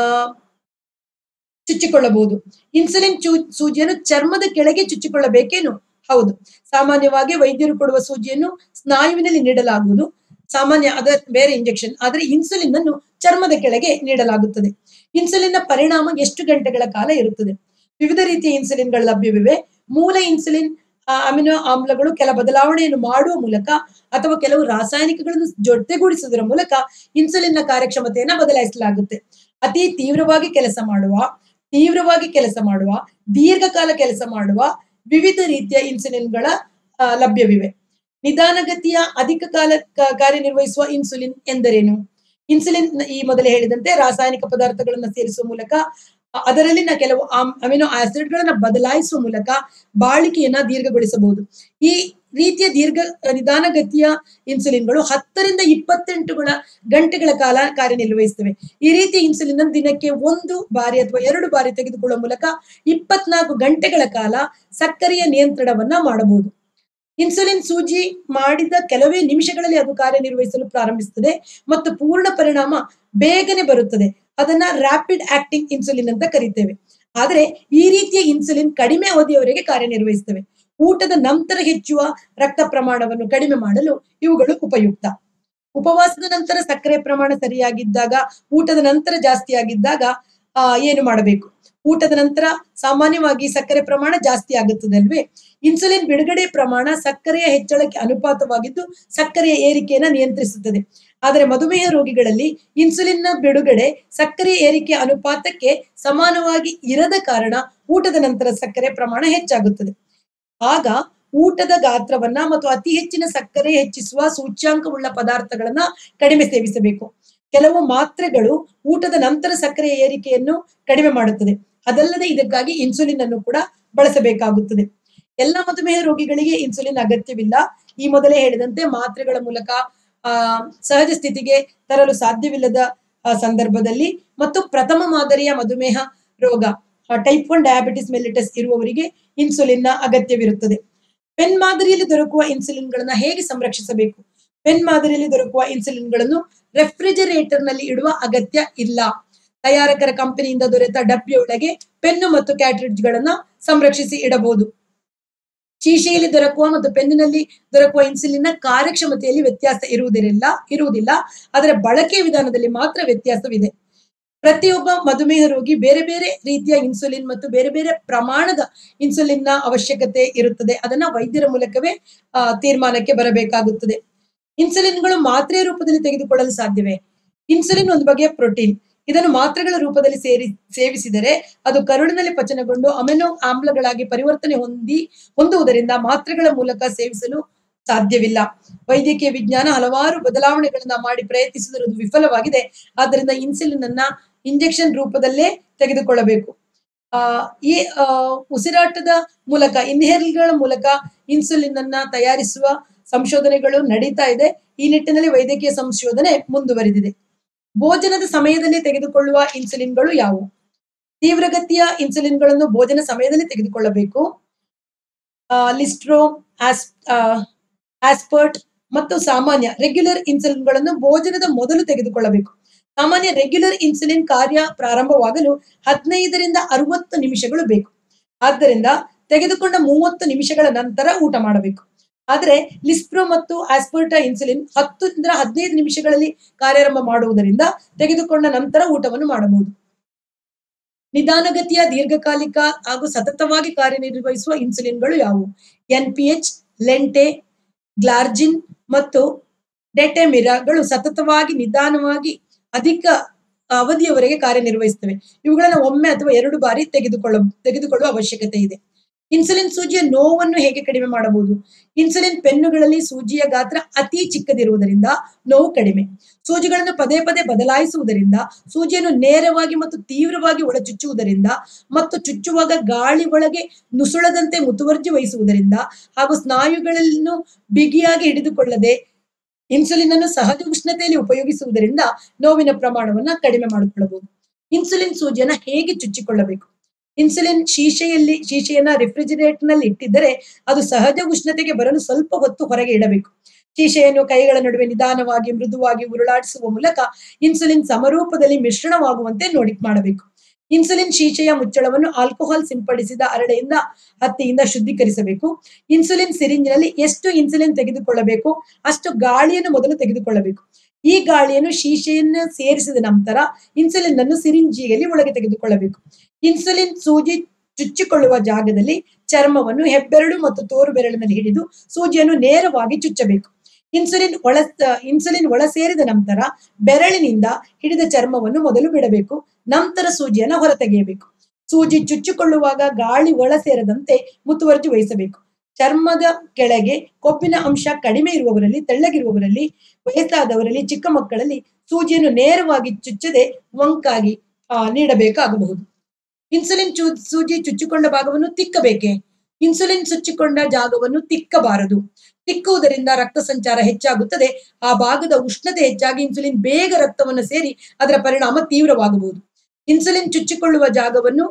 ಚುಚ್ಚಿಕೊಳ್ಳಬಹುದು ಇನ್ಸುಲಿನ್ ಚೂ ಸೂಜಿಯನ್ನು ಚರ್ಮದ ಕೆಳಗೆ ಚುಚ್ಚಿಕೊಳ್ಳಬೇಕೇನು ಹೌದು ಸಾಮಾನ್ಯವಾಗಿ ವೈದ್ಯರು ಕೊಡುವ ಸೂಜಿಯನ್ನು ಸ್ನಾಯುವಿನಲ್ಲಿ ನೀಡಲಾಗುವುದು ಸಾಮಾನ್ಯ ಅದ ಬೇರೆ ಇಂಜೆಕ್ಷನ್ ಆದರೆ ಇನ್ಸುಲಿನ್ ಅನ್ನು ಚರ್ಮದ ಕೆಳಗೆ ನೀಡಲಾಗುತ್ತದೆ ಇನ್ಸುಲಿನ್ ನ ಪರಿಣಾಮ ಎಷ್ಟು ಗಂಟೆಗಳ ಕಾಲ ಇರುತ್ತದೆ ವಿವಿಧ ರೀತಿಯ ಇನ್ಸುಲಿನ್ಗಳು ಲಭ್ಯವಿವೆ ಮೂಲ ಇನ್ಸುಲಿನ್ ಆ, ಅಮಿನೋ ಆಮ್ಲಗಳು ಕೆಲ ಬದಲಾವಣೆಯನ್ನು ಮಾಡುವ ಮೂಲಕ ಅಥವಾ ಕೆಲವು ರಾಸಾಯನಿಕಗಳನ್ನು ಜೊತೆಗೂಡಿಸುವುದರ ಮೂಲಕ ಇನ್ಸುಲಿನ್ ನ ಕಾರ್ಯಕ್ಷಮತೆಯನ್ನ ಬದಲಾಯಿಸಲಾಗುತ್ತೆ ಅತಿ ತೀವ್ರವಾಗಿ ಕೆಲಸ ಮಾಡುವ ತೀವ್ರವಾಗಿ ಕೆಲಸ ಮಾಡುವ ದೀರ್ಘಕಾಲ ಕೆಲಸ ಮಾಡುವ ವಿವಿಧ ರೀತಿಯ ಇನ್ಸುಲಿನ್ಗಳ ಆ, ಲಭ್ಯವಿವೆ ನಿಧಾನಗತಿಯ ಅಧಿಕ ಕಾಲ ಕ- ಕಾರ್ಯನಿರ್ವಹಿಸುವ ಇನ್ಸುಲಿನ್ ಎಂದರೇನು ಇನ್ಸುಲಿನ್ ನ- ಈ ಮೊದಲೇ ಹೇಳಿದಂತೆ ರಾಸಾಯನಿಕ ಪದಾರ್ಥಗಳನ್ನು ಸೇರಿಸುವ ಮೂಲಕ ಅ- ಅದರಲ್ಲಿನ ಕೆಲವು ಆಮ್- ಅಮಿನೋ ಆಸಿಡ್ಗಳನ್ನ ಬದಲಾಯಿಸುವ ಮೂಲಕ ಬಾಳಿಕೆಯನ್ನ ದೀರ್ಘಗೊಳಿಸಬಹುದು ಈ ರೀತಿಯ ದೀರ್ಘ ನಿಧಾನಗತಿಯ ಇನ್ಸುಲಿನ್ಗಳು ಹತ್ತರಿಂದ ಇಪ್ಪತ್ತೆಂಟುಗಳ ಗಂಟೆಗಳ ಕಾಲ ಕಾರ್ಯನಿರ್ವಹಿಸ್ತವೆ ಈ ರೀತಿಯ ಇನ್ಸುಲಿನ್ ಅನ್ನು ದಿನಕ್ಕೆ ಒಂದು ಬಾರಿ ಅಥವಾ ಎರಡು ಬಾರಿ ತೆಗೆದುಕೊಳ್ಳುವ ಮೂಲಕ ಇಪ್ಪತ್ನಾಲ್ಕು ಗಂಟೆಗಳ ಕಾಲ ಸಕ್ಕರೆಯ ನಿಯಂತ್ರಣವನ್ನ ಮಾಡಬಹುದು ಇನ್ಸುಲಿನ್ ಸೂಜಿ ಮಾಡಿದ ಕೆಲವೇ ನಿಮಿಷಗಳಲ್ಲಿ ಅದು ಕಾರ್ಯನಿರ್ವಹಿಸಲು ಪ್ರಾರಂಭಿಸುತ್ತದೆ ಮತ್ತು ಪೂರ್ಣ ಪರಿಣಾಮ ಬೇಗನೆ ಬರುತ್ತದೆ ಅದನ್ನ ರ್ಯಾಪಿಡ್ ಆಕ್ಟಿಂಗ್ ಇನ್ಸುಲಿನ್ ಅಂತ ಕರೀತೇವೆ ಆದರೆ ಈ ರೀತಿಯ ಇನ್ಸುಲಿನ್ ಕಡಿಮೆ ಅವಧಿಯವರೆಗೆ ಕಾರ್ಯನಿರ್ವಹಿಸ್ತವೆ ಊಟದ ನಂತರ ಹೆಚ್ಚುವ ರಕ್ತ ಪ್ರಮಾಣವನ್ನು ಕಡಿಮೆ ಮಾಡಲು ಇವುಗಳು ಉಪಯುಕ್ತ ಉಪವಾಸದ ನಂತರ ಸಕ್ಕರೆ ಪ್ರಮಾಣ ಸರಿಯಾಗಿದ್ದಾಗ ಊಟದ ನಂತರ ಜಾಸ್ತಿ ಆಗಿದ್ದಾಗ ಆ, ಏನು ಮಾಡಬೇಕು ಊಟದ ನಂತರ ಸಾಮಾನ್ಯವಾಗಿ ಸಕ್ಕರೆ ಪ್ರಮಾಣ ಜಾಸ್ತಿ ಆಗುತ್ತದಲ್ವೇ ಇನ್ಸುಲಿನ್ ಬಿಡುಗಡೆ ಪ್ರಮಾಣ ಸಕ್ಕರೆಯ ಹೆಚ್ಚಳಕ್ಕೆ ಅನುಪಾತವಾಗಿದ್ದು ಸಕ್ಕರೆಯ ಏರಿಕೆಯನ್ನ ನಿಯಂತ್ರಿಸುತ್ತದೆ ಆದರೆ ಮಧುಮೇಹ ರೋಗಿಗಳಲ್ಲಿ ಇನ್ಸುಲಿನ್ನ ಬಿಡುಗಡೆ ಸಕ್ಕರೆ ಏರಿಕೆ ಅನುಪಾತಕ್ಕೆ ಸಮಾನವಾಗಿ ಇರದ ಕಾರಣ ಊಟದ ನಂತರ ಸಕ್ಕರೆ ಪ್ರಮಾಣ ಹೆಚ್ಚಾಗುತ್ತದೆ ಆಗ ಊಟದ ಗಾತ್ರವನ್ನ ಮತ್ತು ಅತಿ ಹೆಚ್ಚಿನ ಸಕ್ಕರೆ ಹೆಚ್ಚಿಸುವ ಸೂಚ್ಯಾಂಕವುಳ್ಳ ಪದಾರ್ಥಗಳನ್ನ ಕಡಿಮೆ ಸೇವಿಸಬೇಕು ಕೆಲವು ಮಾತ್ರೆಗಳು ಊಟದ ನಂತರ ಸಕ್ಕರೆಯ ಏರಿಕೆಯನ್ನು ಕಡಿಮೆ ಮಾಡುತ್ತದೆ ಅದಲ್ಲದೆ ಇದಕ್ಕಾಗಿ ಇನ್ಸುಲಿನ್ ಅನ್ನು ಕೂಡ ಬಳಸಬೇಕಾಗುತ್ತದೆ ಎಲ್ಲ ಮಧುಮೇಹ ರೋಗಿಗಳಿಗೆ ಇನ್ಸುಲಿನ್ ಅಗತ್ಯವಿಲ್ಲ ಈ ಮೊದಲೇ ಹೇಳಿದಂತೆ ಮಾತ್ರೆಗಳ ಮೂಲಕ ಆ ಸಹಜ ಸ್ಥಿತಿಗೆ ತರಲು ಸಾಧ್ಯವಿಲ್ಲದ ಆ, ಸಂದರ್ಭದಲ್ಲಿ ಮತ್ತು ಪ್ರಥಮ ಮಾದರಿಯ ಮಧುಮೇಹ ರೋಗ ಟೈಪ್ ಒನ್ ಡಯಾಬಿಟಿಸ್ ಮೆಲಿಟಸ್ ಇರುವವರಿಗೆ ಇನ್ಸುಲಿನ್ನ ಅಗತ್ಯವಿರುತ್ತದೆ ಪೆನ್ ಮಾದರಿಯಲ್ಲಿ ದೊರಕುವ ಇನ್ಸುಲಿನ್ಗಳನ್ನ ಹೇಗೆ ಸಂರಕ್ಷಿಸಬೇಕು ಪೆನ್ ಮಾದರಿಯಲ್ಲಿ ದೊರಕುವ ಇನ್ಸುಲಿನ್ಗಳನ್ನು ರೆಫ್ರಿಜರೇಟರ್ ನಲ್ಲಿ ಇಡುವ ಅಗತ್ಯ ಇಲ್ಲ ತಯಾರಕರ ಕಂಪನಿಯಿಂದ ದೊರೆತ ಡಬ್ಬಿಯೊಳಗೆ ಪೆನ್ನು ಮತ್ತು ಕ್ಯಾಟ್ರಿಡ್ಜ್ ಗಳನ್ನ ಸಂರಕ್ಷಿಸಿ ಇಡಬಹುದು ಶೀಶೆಯಲ್ಲಿ ದೊರಕುವ ಮತ್ತು ಪೆನ್ನಿನಲ್ಲಿ ದೊರಕುವ ಇನ್ಸುಲಿನ್ನ ಕಾರ್ಯಕ್ಷಮತೆಯಲ್ಲಿ ವ್ಯತ್ಯಾಸ ಇರುವುದಿಲ್ಲ ಇರುವುದಿಲ್ಲ ಆದರೆ ಬಳಕೆ ವಿಧಾನದಲ್ಲಿ ಮಾತ್ರ ವ್ಯತ್ಯಾಸವಿದೆ ಪ್ರತಿಯೊಬ್ಬ ಮಧುಮೇಹ ರೋಗಿ ಬೇರೆ ಬೇರೆ ರೀತಿಯ ಇನ್ಸುಲಿನ್ ಮತ್ತು ಬೇರೆ ಬೇರೆ ಪ್ರಮಾಣದ ಇನ್ಸುಲಿನ್ನ ಅವಶ್ಯಕತೆ ಇರುತ್ತದೆ ಅದನ್ನ ವೈದ್ಯರ ಮೂಲಕವೇ ಆ, ತೀರ್ಮಾನಕ್ಕೆ ಬರಬೇಕಾಗುತ್ತದೆ ಇನ್ಸುಲಿನ್ಗಳು ಮಾತ್ರೆಯ ರೂಪದಲ್ಲಿ ತೆಗೆದುಕೊಳ್ಳಲು ಸಾಧ್ಯವೇ ಇನ್ಸುಲಿನ್ ಒಂದು ಬಗೆಯ ಪ್ರೋಟೀನ್ ಇದನ್ನು ಮಾತ್ರೆಗಳ ರೂಪದಲ್ಲಿ ಸೇರಿ ಸೇವಿಸಿದರೆ ಅದು ಕರುಳಿನಲ್ಲಿ ಪಚನಗೊಂಡು ಅಮೆನೋ ಆಮ್ಲಗಳಾಗಿ ಪರಿವರ್ತನೆ ಹೊಂದಿ ಹೊಂದುವುದರಿಂದ ಮಾತ್ರೆಗಳ ಮೂಲಕ ಸೇವಿಸಲು ಸಾಧ್ಯವಿಲ್ಲ ವೈದ್ಯಕೀಯ ವಿಜ್ಞಾನ ಹಲವಾರು ಬದಲಾವಣೆಗಳನ್ನ ಮಾಡಿ ಪ್ರಯತ್ನಿಸಿದರೂ ಅದು ವಿಫಲವಾಗಿದೆ ಆದ್ದರಿಂದ ಇನ್ಸುಲಿನ್ ಅನ್ನ ಇಂಜೆಕ್ಷನ್ ರೂಪದಲ್ಲೇ ತೆಗೆದುಕೊಳ್ಳಬೇಕು ಆ ಈ ಆ, ಉಸಿರಾಟದ ಮೂಲಕ ಇನ್ಹೇಲ್ಗಳ ಮೂಲಕ ಇನ್ಸುಲಿನ್ ಅನ್ನ ತಯಾರಿಸುವ ಸಂಶೋಧನೆಗಳು ನಡೀತಾ ಇದೆ ಈ ನಿಟ್ಟಿನಲ್ಲಿ ವೈದ್ಯಕೀಯ ಸಂಶೋಧನೆ ಮುಂದುವರಿದಿದೆ ಭೋಜನದ ಸಮಯದಲ್ಲಿ ತೆಗೆದುಕೊಳ್ಳುವ ಇನ್ಸುಲಿನ್ಗಳು ಯಾವುವು ತೀವ್ರಗತಿಯ ಇನ್ಸುಲಿನ್ಗಳನ್ನು ಭೋಜನ ಸಮಯದಲ್ಲಿ ತೆಗೆದುಕೊಳ್ಳಬೇಕು ಆ, ಲಿಸ್ಟ್ರೋ ಆಸ್ ಆ, ಆಸ್ಪರ್ಟ್ ಮತ್ತು ಸಾಮಾನ್ಯ ರೆಗ್ಯುಲರ್ ಇನ್ಸುಲಿನ್ಗಳನ್ನು ಭೋಜನದ ಮೊದಲು ತೆಗೆದುಕೊಳ್ಳಬೇಕು ಸಾಮಾನ್ಯ ರೆಗ್ಯುಲರ್ ಇನ್ಸುಲಿನ್ ಕಾರ್ಯ ಪ್ರಾರಂಭವಾಗಲು ಹದಿನೈದರಿಂದ ಅರವತ್ತು ನಿಮಿಷಗಳು ಬೇಕು ಆದ್ದರಿಂದ ತೆಗೆದುಕೊಂಡ ಮೂವತ್ತು ನಿಮಿಷಗಳ ನಂತರ ಊಟ ಮಾಡಬೇಕು ಆದರೆ ಲಿಸ್ಪ್ರೋ ಮತ್ತು ಆಸ್ಪರ್ಟ ಇನ್ಸುಲಿನ್ ಹತ್ತರಿಂದ ಹದಿನೈದು ನಿಮಿಷಗಳಲ್ಲಿ ಕಾರ್ಯಾರಂಭ ಮಾಡುವುದರಿಂದ ತೆಗೆದುಕೊಂಡ ನಂತರ ಊಟವನ್ನು ಮಾಡಬಹುದು ನಿಧಾನಗತಿಯ ದೀರ್ಘಕಾಲಿಕ ಹಾಗೂ ಸತತವಾಗಿ ಕಾರ್ಯನಿರ್ವಹಿಸುವ ಇನ್ಸುಲಿನ್ಗಳು ಯಾವುವು N P H lente glargine ಮತ್ತು ಡೆಟೆಮಿರಾಗಳು ಸತತವಾಗಿ ನಿಧಾನವಾಗಿ ಅಧಿಕ ಅವಧಿಯವರೆಗೆ ಕಾರ್ಯನಿರ್ವಹಿಸ್ತವೆ ಇವುಗಳನ್ನು ಒಮ್ಮೆ ಅಥವಾ ಎರಡು ಬಾರಿ ತೆಗೆದುಕೊಳ್ಳ ತೆಗೆದುಕೊಳ್ಳುವ ಅವಶ್ಯಕತೆ ಇದೆ ಇನ್ಸುಲಿನ್ ಸೂಜಿಯ ನೋವನ್ನು ಹೇಗೆ ಕಡಿಮೆ ಮಾಡಬಹುದು ಇನ್ಸುಲಿನ್ ಪೆನ್ನುಗಳಲ್ಲಿ ಸೂಜಿಯ ಗಾತ್ರ ಅತಿ ಚಿಕ್ಕದಿರುವುದರಿಂದ ನೋವು ಕಡಿಮೆ ಸೂಜಿಗಳನ್ನು ಪದೇ ಪದೇ ಬದಲಾಯಿಸುವುದರಿಂದ ಸೂಜಿಯನ್ನು ನೇರವಾಗಿ ಮತ್ತು ತೀವ್ರವಾಗಿ ಒಳಚುಚ್ಚುವುದರಿಂದ ಮತ್ತು ಚುಚ್ಚುವಾಗ ಗಾಳಿ ಒಳಗೆ ನುಸುಳದಂತೆ ಮುತುವರ್ಜಿ ವಹಿಸುವುದರಿಂದ ಹಾಗೂ ಸ್ನಾಯುಗಳನ್ನು ಬಿಗಿಯಾಗಿ ಹಿಡಿದುಕೊಳ್ಳದೆ ಇನ್ಸುಲಿನ್ ಅನ್ನು ಸಹಜ ಉಷ್ಣತೆಯಲ್ಲಿ ಉಪಯೋಗಿಸುವುದರಿಂದ ನೋವಿನ ಪ್ರಮಾಣವನ್ನ ಕಡಿಮೆ ಮಾಡಿಕೊಳ್ಳಬಹುದು ಇನ್ಸುಲಿನ್ ಸೂಜಿಯನ್ನ ಹೇಗೆ ಚುಚ್ಚಿಕೊಳ್ಳಬೇಕು ಇನ್ಸುಲಿನ್ ಶೀಶೆಯಲ್ಲಿ ಶೀಶೆಯನ್ನ ರೆಫ್ರಿಜಿರೇಟರ್ ನಲ್ಲಿ ಇಟ್ಟಿದ್ದರೆ ಅದು ಸಹಜ ಉಷ್ಣತೆಗೆ ಬರಲು ಸ್ವಲ್ಪ ಹೊತ್ತು ಹೊರಗೆ ಇಡಬೇಕು ಶೀಶೆಯನ್ನು ಕೈಗಳ ನಡುವೆ ನಿಧಾನವಾಗಿ ಮೃದುವಾಗಿ ಉರುಳಾಡಿಸುವ ಮೂಲಕ ಇನ್ಸುಲಿನ್ ಸಮರೂಪದಲ್ಲಿ ಮಿಶ್ರಣವಾಗುವಂತೆ ನೋಡಿ ಮಾಡಬೇಕು ಇನ್ಸುಲಿನ್ ಶೀಶೆಯ ಮುಚ್ಚಳವನ್ನು ಆಲ್ಕೋಹಾಲ್ ಸಿಂಪಡಿಸಿದ ಹರಳೆಯಿಂದ ಹತ್ತಿಯಿಂದ ಶುದ್ಧೀಕರಿಸಬೇಕು ಇನ್ಸುಲಿನ್ ಸಿರಿಂಜ್ನಲ್ಲಿ ಎಷ್ಟು ಇನ್ಸುಲಿನ್ ತೆಗೆದುಕೊಳ್ಳಬೇಕು ಅಷ್ಟು ಗಾಳಿಯನ್ನು ಮೊದಲು ತೆಗೆದುಕೊಳ್ಳಬೇಕು ಈ ಗಾಳಿಯನ್ನು ಶೀಶೆಯನ್ನು ಸೇರಿಸಿದ ನಂತರ ಇನ್ಸುಲಿನ್ ಅನ್ನು ಸಿರಿಂಜಿಯಲ್ಲಿ ಒಳಗೆ ತೆಗೆದುಕೊಳ್ಳಬೇಕು ಇನ್ಸುಲಿನ್ ಸೂಜಿ ಚುಚ್ಚಿಕೊಳ್ಳುವ ಜಾಗದಲ್ಲಿ ಚರ್ಮವನ್ನು ಹೆಬ್ಬೆರಳು ಮತ್ತು ತೋರು ಬೆರಳಿನಲ್ಲಿ ಹಿಡಿದು ಸೂಜಿಯನ್ನು ನೇರವಾಗಿ ಚುಚ್ಚಬೇಕು ಇನ್ಸುಲಿನ್ ಒಳ ಇನ್ಸುಲಿನ್ ಒಳ ಸೇರಿದ ನಂತರ ಬೆರಳಿನಿಂದ ಹಿಡಿದ ಚರ್ಮವನ್ನು ಮೊದಲು ಬಿಡಬೇಕು ನಂತರ ಸೂಜಿಯನ್ನು ಹೊರತೆಗೆಯಬೇಕು ಸೂಜಿ ಚುಚ್ಚಿಕೊಳ್ಳುವಾಗ ಗಾಳಿ ಒಳ ಸೇರದಂತೆ ಮುತುವರ್ಜಿ ವಹಿಸಬೇಕು ಚರ್ಮದ ಕೆಳಗೆ ಕೊಬ್ಬಿನ ಅಂಶ ಕಡಿಮೆ ಇರುವವರಲ್ಲಿ ತೆಳ್ಳಗಿರುವವರಲ್ಲಿ ವಯಸ್ಸಾದವರಲ್ಲಿ ಚಿಕ್ಕ ಮಕ್ಕಳಲ್ಲಿ ಸೂಜಿಯನ್ನು ನೇರವಾಗಿ ಚುಚ್ಚದೆ ವಂಕಾಗಿ ಆ, ನೀಡಬೇಕಾಗಬಹುದು ಇನ್ಸುಲಿನ್ ಚೂ ಸೂಜಿ ಚುಚ್ಚಿಕೊಂಡ ಭಾಗವನ್ನು ತಿಕ್ಕಬೇಕೆ ಇನ್ಸುಲಿನ್ ಚುಚ್ಚಿಕೊಂಡ ಜಾಗವನ್ನು ತಿಕ್ಕಬಾರದು ತಿಕ್ಕುವುದರಿಂದ ರಕ್ತ ಸಂಚಾರ ಹೆಚ್ಚಾಗುತ್ತದೆ ಆ ಭಾಗದ ಉಷ್ಣತೆ ಹೆಚ್ಚಾಗಿ ಇನ್ಸುಲಿನ್ ಬೇಗ ರಕ್ತವನ್ನು ಸೇರಿ ಅದರ ಪರಿಣಾಮ ತೀವ್ರವಾಗಬಹುದು ಇನ್ಸುಲಿನ್ ಚುಚ್ಚಿಕೊಳ್ಳುವ ಜಾಗವನ್ನು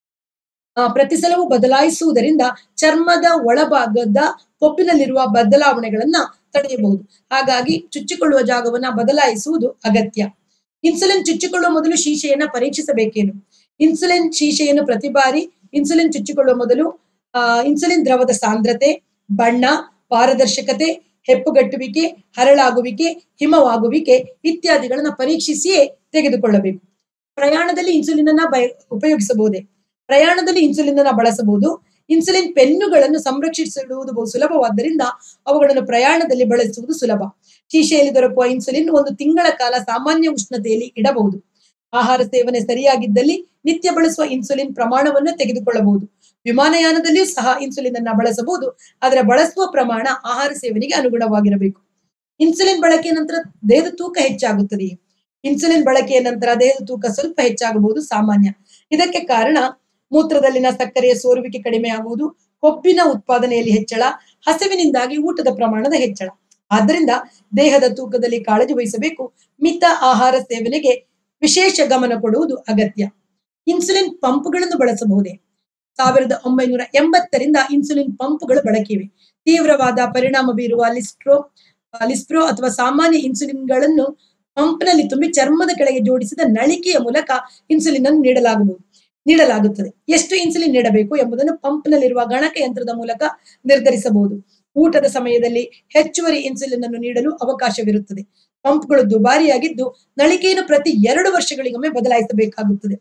ಆ, ಪ್ರತಿ ಸಲವೂ ಬದಲಾಯಿಸುವುದರಿಂದ ಚರ್ಮದ ಒಳಭಾಗದ ಕೊಬ್ಬಿನಲ್ಲಿರುವ ಬದಲಾವಣೆಗಳನ್ನ ತಡೆಯಬಹುದು ಹಾಗಾಗಿ ಚುಚ್ಚಿಕೊಳ್ಳುವ ಜಾಗವನ್ನ ಬದಲಾಯಿಸುವುದು ಅಗತ್ಯ ಇನ್ಸುಲಿನ್ ಚುಚ್ಚಿಕೊಳ್ಳುವ ಮೊದಲು ಶೀಶೆಯನ್ನ ಪರೀಕ್ಷಿಸಬೇಕೇನು ಇನ್ಸುಲಿನ್ ಶೀಶೆಯನ್ನು ಪ್ರತಿ ಬಾರಿ ಇನ್ಸುಲಿನ್ ಚುಚ್ಚಿಕೊಳ್ಳುವ ಮೊದಲು ಆ, ಇನ್ಸುಲಿನ್ ದ್ರವದ ಸಾಂದ್ರತೆ ಬಣ್ಣ ಪಾರದರ್ಶಕತೆ ಹೆಪ್ಪುಗಟ್ಟುವಿಕೆ ಹರಳಾಗುವಿಕೆ ಹಿಮವಾಗುವಿಕೆ ಇತ್ಯಾದಿಗಳನ್ನ ಪರೀಕ್ಷಿಸಿಯೇ ತೆಗೆದುಕೊಳ್ಳಬೇಕು ಪ್ರಯಾಣದಲ್ಲಿ ಇನ್ಸುಲಿನ್ ಅನ್ನ ಬಯ ಉಪಯೋಗಿಸಬಹುದೇ ಪ್ರಯಾಣದಲ್ಲಿ ಇನ್ಸುಲಿನ್ ಅನ್ನ ಬಳಸಬಹುದು ಇನ್ಸುಲಿನ್ ಪೆನ್ನುಗಳನ್ನು ಸಂರಕ್ಷಿಸಿಡುವುದು ಬಹು ಸುಲಭವಾದ್ದರಿಂದ ಅವುಗಳನ್ನು ಪ್ರಯಾಣದಲ್ಲಿ ಬಳಸುವುದು ಸುಲಭ ಶೀಶೆಯಲ್ಲಿ ದೊರಕುವ ಇನ್ಸುಲಿನ್ ಒಂದು ತಿಂಗಳ ಕಾಲ ಸಾಮಾನ್ಯ ಉಷ್ಣತೆಯಲ್ಲಿ ಇಡಬಹುದು ಆಹಾರ ಸೇವನೆ ಸರಿಯಾಗಿದ್ದಲ್ಲಿ ನಿತ್ಯ ಬಳಸುವ ಇನ್ಸುಲಿನ್ ಪ್ರಮಾಣವನ್ನು ತೆಗೆದುಕೊಳ್ಳಬಹುದು ವಿಮಾನಯಾನದಲ್ಲಿಯೂ ಸಹ ಇನ್ಸುಲಿನ್ ಅನ್ನ ಬಳಸಬಹುದು ಆದರೆ ಬಳಸುವ ಪ್ರಮಾಣ ಆಹಾರ ಸೇವನೆಗೆ ಅನುಗುಣವಾಗಿರಬೇಕು ಇನ್ಸುಲಿನ್ ಬಳಕೆಯ ನಂತರ ದೇಹದ ತೂಕ ಹೆಚ್ಚಾಗುತ್ತದೆ ಇನ್ಸುಲಿನ್ ಬಳಕೆಯ ನಂತರ ದೇಹದ ತೂಕ ಸ್ವಲ್ಪ ಹೆಚ್ಚಾಗಬಹುದು ಸಾಮಾನ್ಯ ಇದಕ್ಕೆ ಕಾರಣ ಮೂತ್ರದಲ್ಲಿನ ಸಕ್ಕರೆಯ ಸೋರುವಿಕೆ ಕಡಿಮೆ ಆಗುವುದು ಕೊಬ್ಬಿನ ಉತ್ಪಾದನೆಯಲ್ಲಿ ಹೆಚ್ಚಳ ಹಸಿವಿನಿಂದಾಗಿ ಊಟದ ಪ್ರಮಾಣದ ಹೆಚ್ಚಳ ಆದ್ದರಿಂದ ದೇಹದ ತೂಕದಲ್ಲಿ ಕಾಳಜಿ ವಹಿಸಬೇಕು ಮಿತ ಆಹಾರ ಸೇವನೆಗೆ ವಿಶೇಷ ಗಮನ ಕೊಡುವುದು ಅಗತ್ಯ ಇನ್ಸುಲಿನ್ ಪಂಪ್ಗಳನ್ನು ಬಳಸಬಹುದೇ ಸಾವಿರದ ಒಂಬೈನೂರ ಎಂಬತ್ತರಿಂದ ಇನ್ಸುಲಿನ್ ಪಂಪ್ಗಳು ಬಳಕೆಯಿವೆ ತೀವ್ರವಾದ ಪರಿಣಾಮ ಬೀರುವ ಲಿಸ್ಟ್ರೋ ಲಿಸ್ಪ್ರೋ ಅಥವಾ ಸಾಮಾನ್ಯ ಇನ್ಸುಲಿನ್ಗಳನ್ನು ಪಂಪ್ನಲ್ಲಿ ತುಂಬಿ ಚರ್ಮದ ಕೆಳಗೆ ಜೋಡಿಸಿದ ನಳಿಕೆಯ ಮೂಲಕ ಇನ್ಸುಲಿನ್ ಅನ್ನು ನೀಡಲಾಗಬಹುದು ನೀಡಲಾಗುತ್ತದೆ ಎಷ್ಟು ಇನ್ಸುಲಿನ್ ನೀಡಬೇಕು ಎಂಬುದನ್ನು ಪಂಪ್ನಲ್ಲಿರುವ ಗಣಕಯಂತ್ರದ ಮೂಲಕ ನಿರ್ಧರಿಸಬಹುದು ಊಟದ ಸಮಯದಲ್ಲಿ ಹೆಚ್ಚುವರಿ ಇನ್ಸುಲಿನ್ ಅನ್ನು ನೀಡಲು ಅವಕಾಶವಿರುತ್ತದೆ ಪಂಪ್ಗಳು ದುಬಾರಿಯಾಗಿದ್ದು ನಳಿಕೆಯನ್ನು ಪ್ರತಿ ಎರಡು ವರ್ಷಗಳಿಗೊಮ್ಮೆ ಬದಲಾಯಿಸಬೇಕಾಗುತ್ತದೆ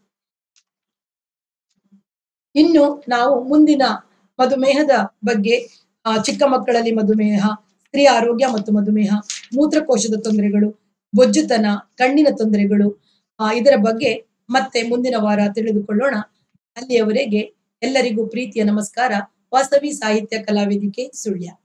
ಇನ್ನು ನಾವು ಮುಂದಿನ ಮಧುಮೇಹದ ಬಗ್ಗೆ ಆ, ಚಿಕ್ಕ ಮಕ್ಕಳಲ್ಲಿ ಮಧುಮೇಹ ಸ್ತ್ರೀ ಆರೋಗ್ಯ ಮತ್ತು ಮಧುಮೇಹ ಮೂತ್ರಕೋಶದ ತೊಂದರೆಗಳು ಬೊಜ್ಜುತನ ಕಣ್ಣಿನ ತೊಂದರೆಗಳು ಆ, ಇದರ ಬಗ್ಗೆ ಮತ್ತೆ ಮುಂದಿನ ವಾರ ತಿಳಿದುಕೊಳ್ಳೋಣ ಅಲ್ಲಿಯವರೆಗೆ ಎಲ್ಲರಿಗೂ ಪ್ರೀತಿಯ ನಮಸ್ಕಾರ ವಾಸವಿ ಸಾಹಿತ್ಯ ಕಲಾವೇದಿಕೆ ಸುಳ್ಯ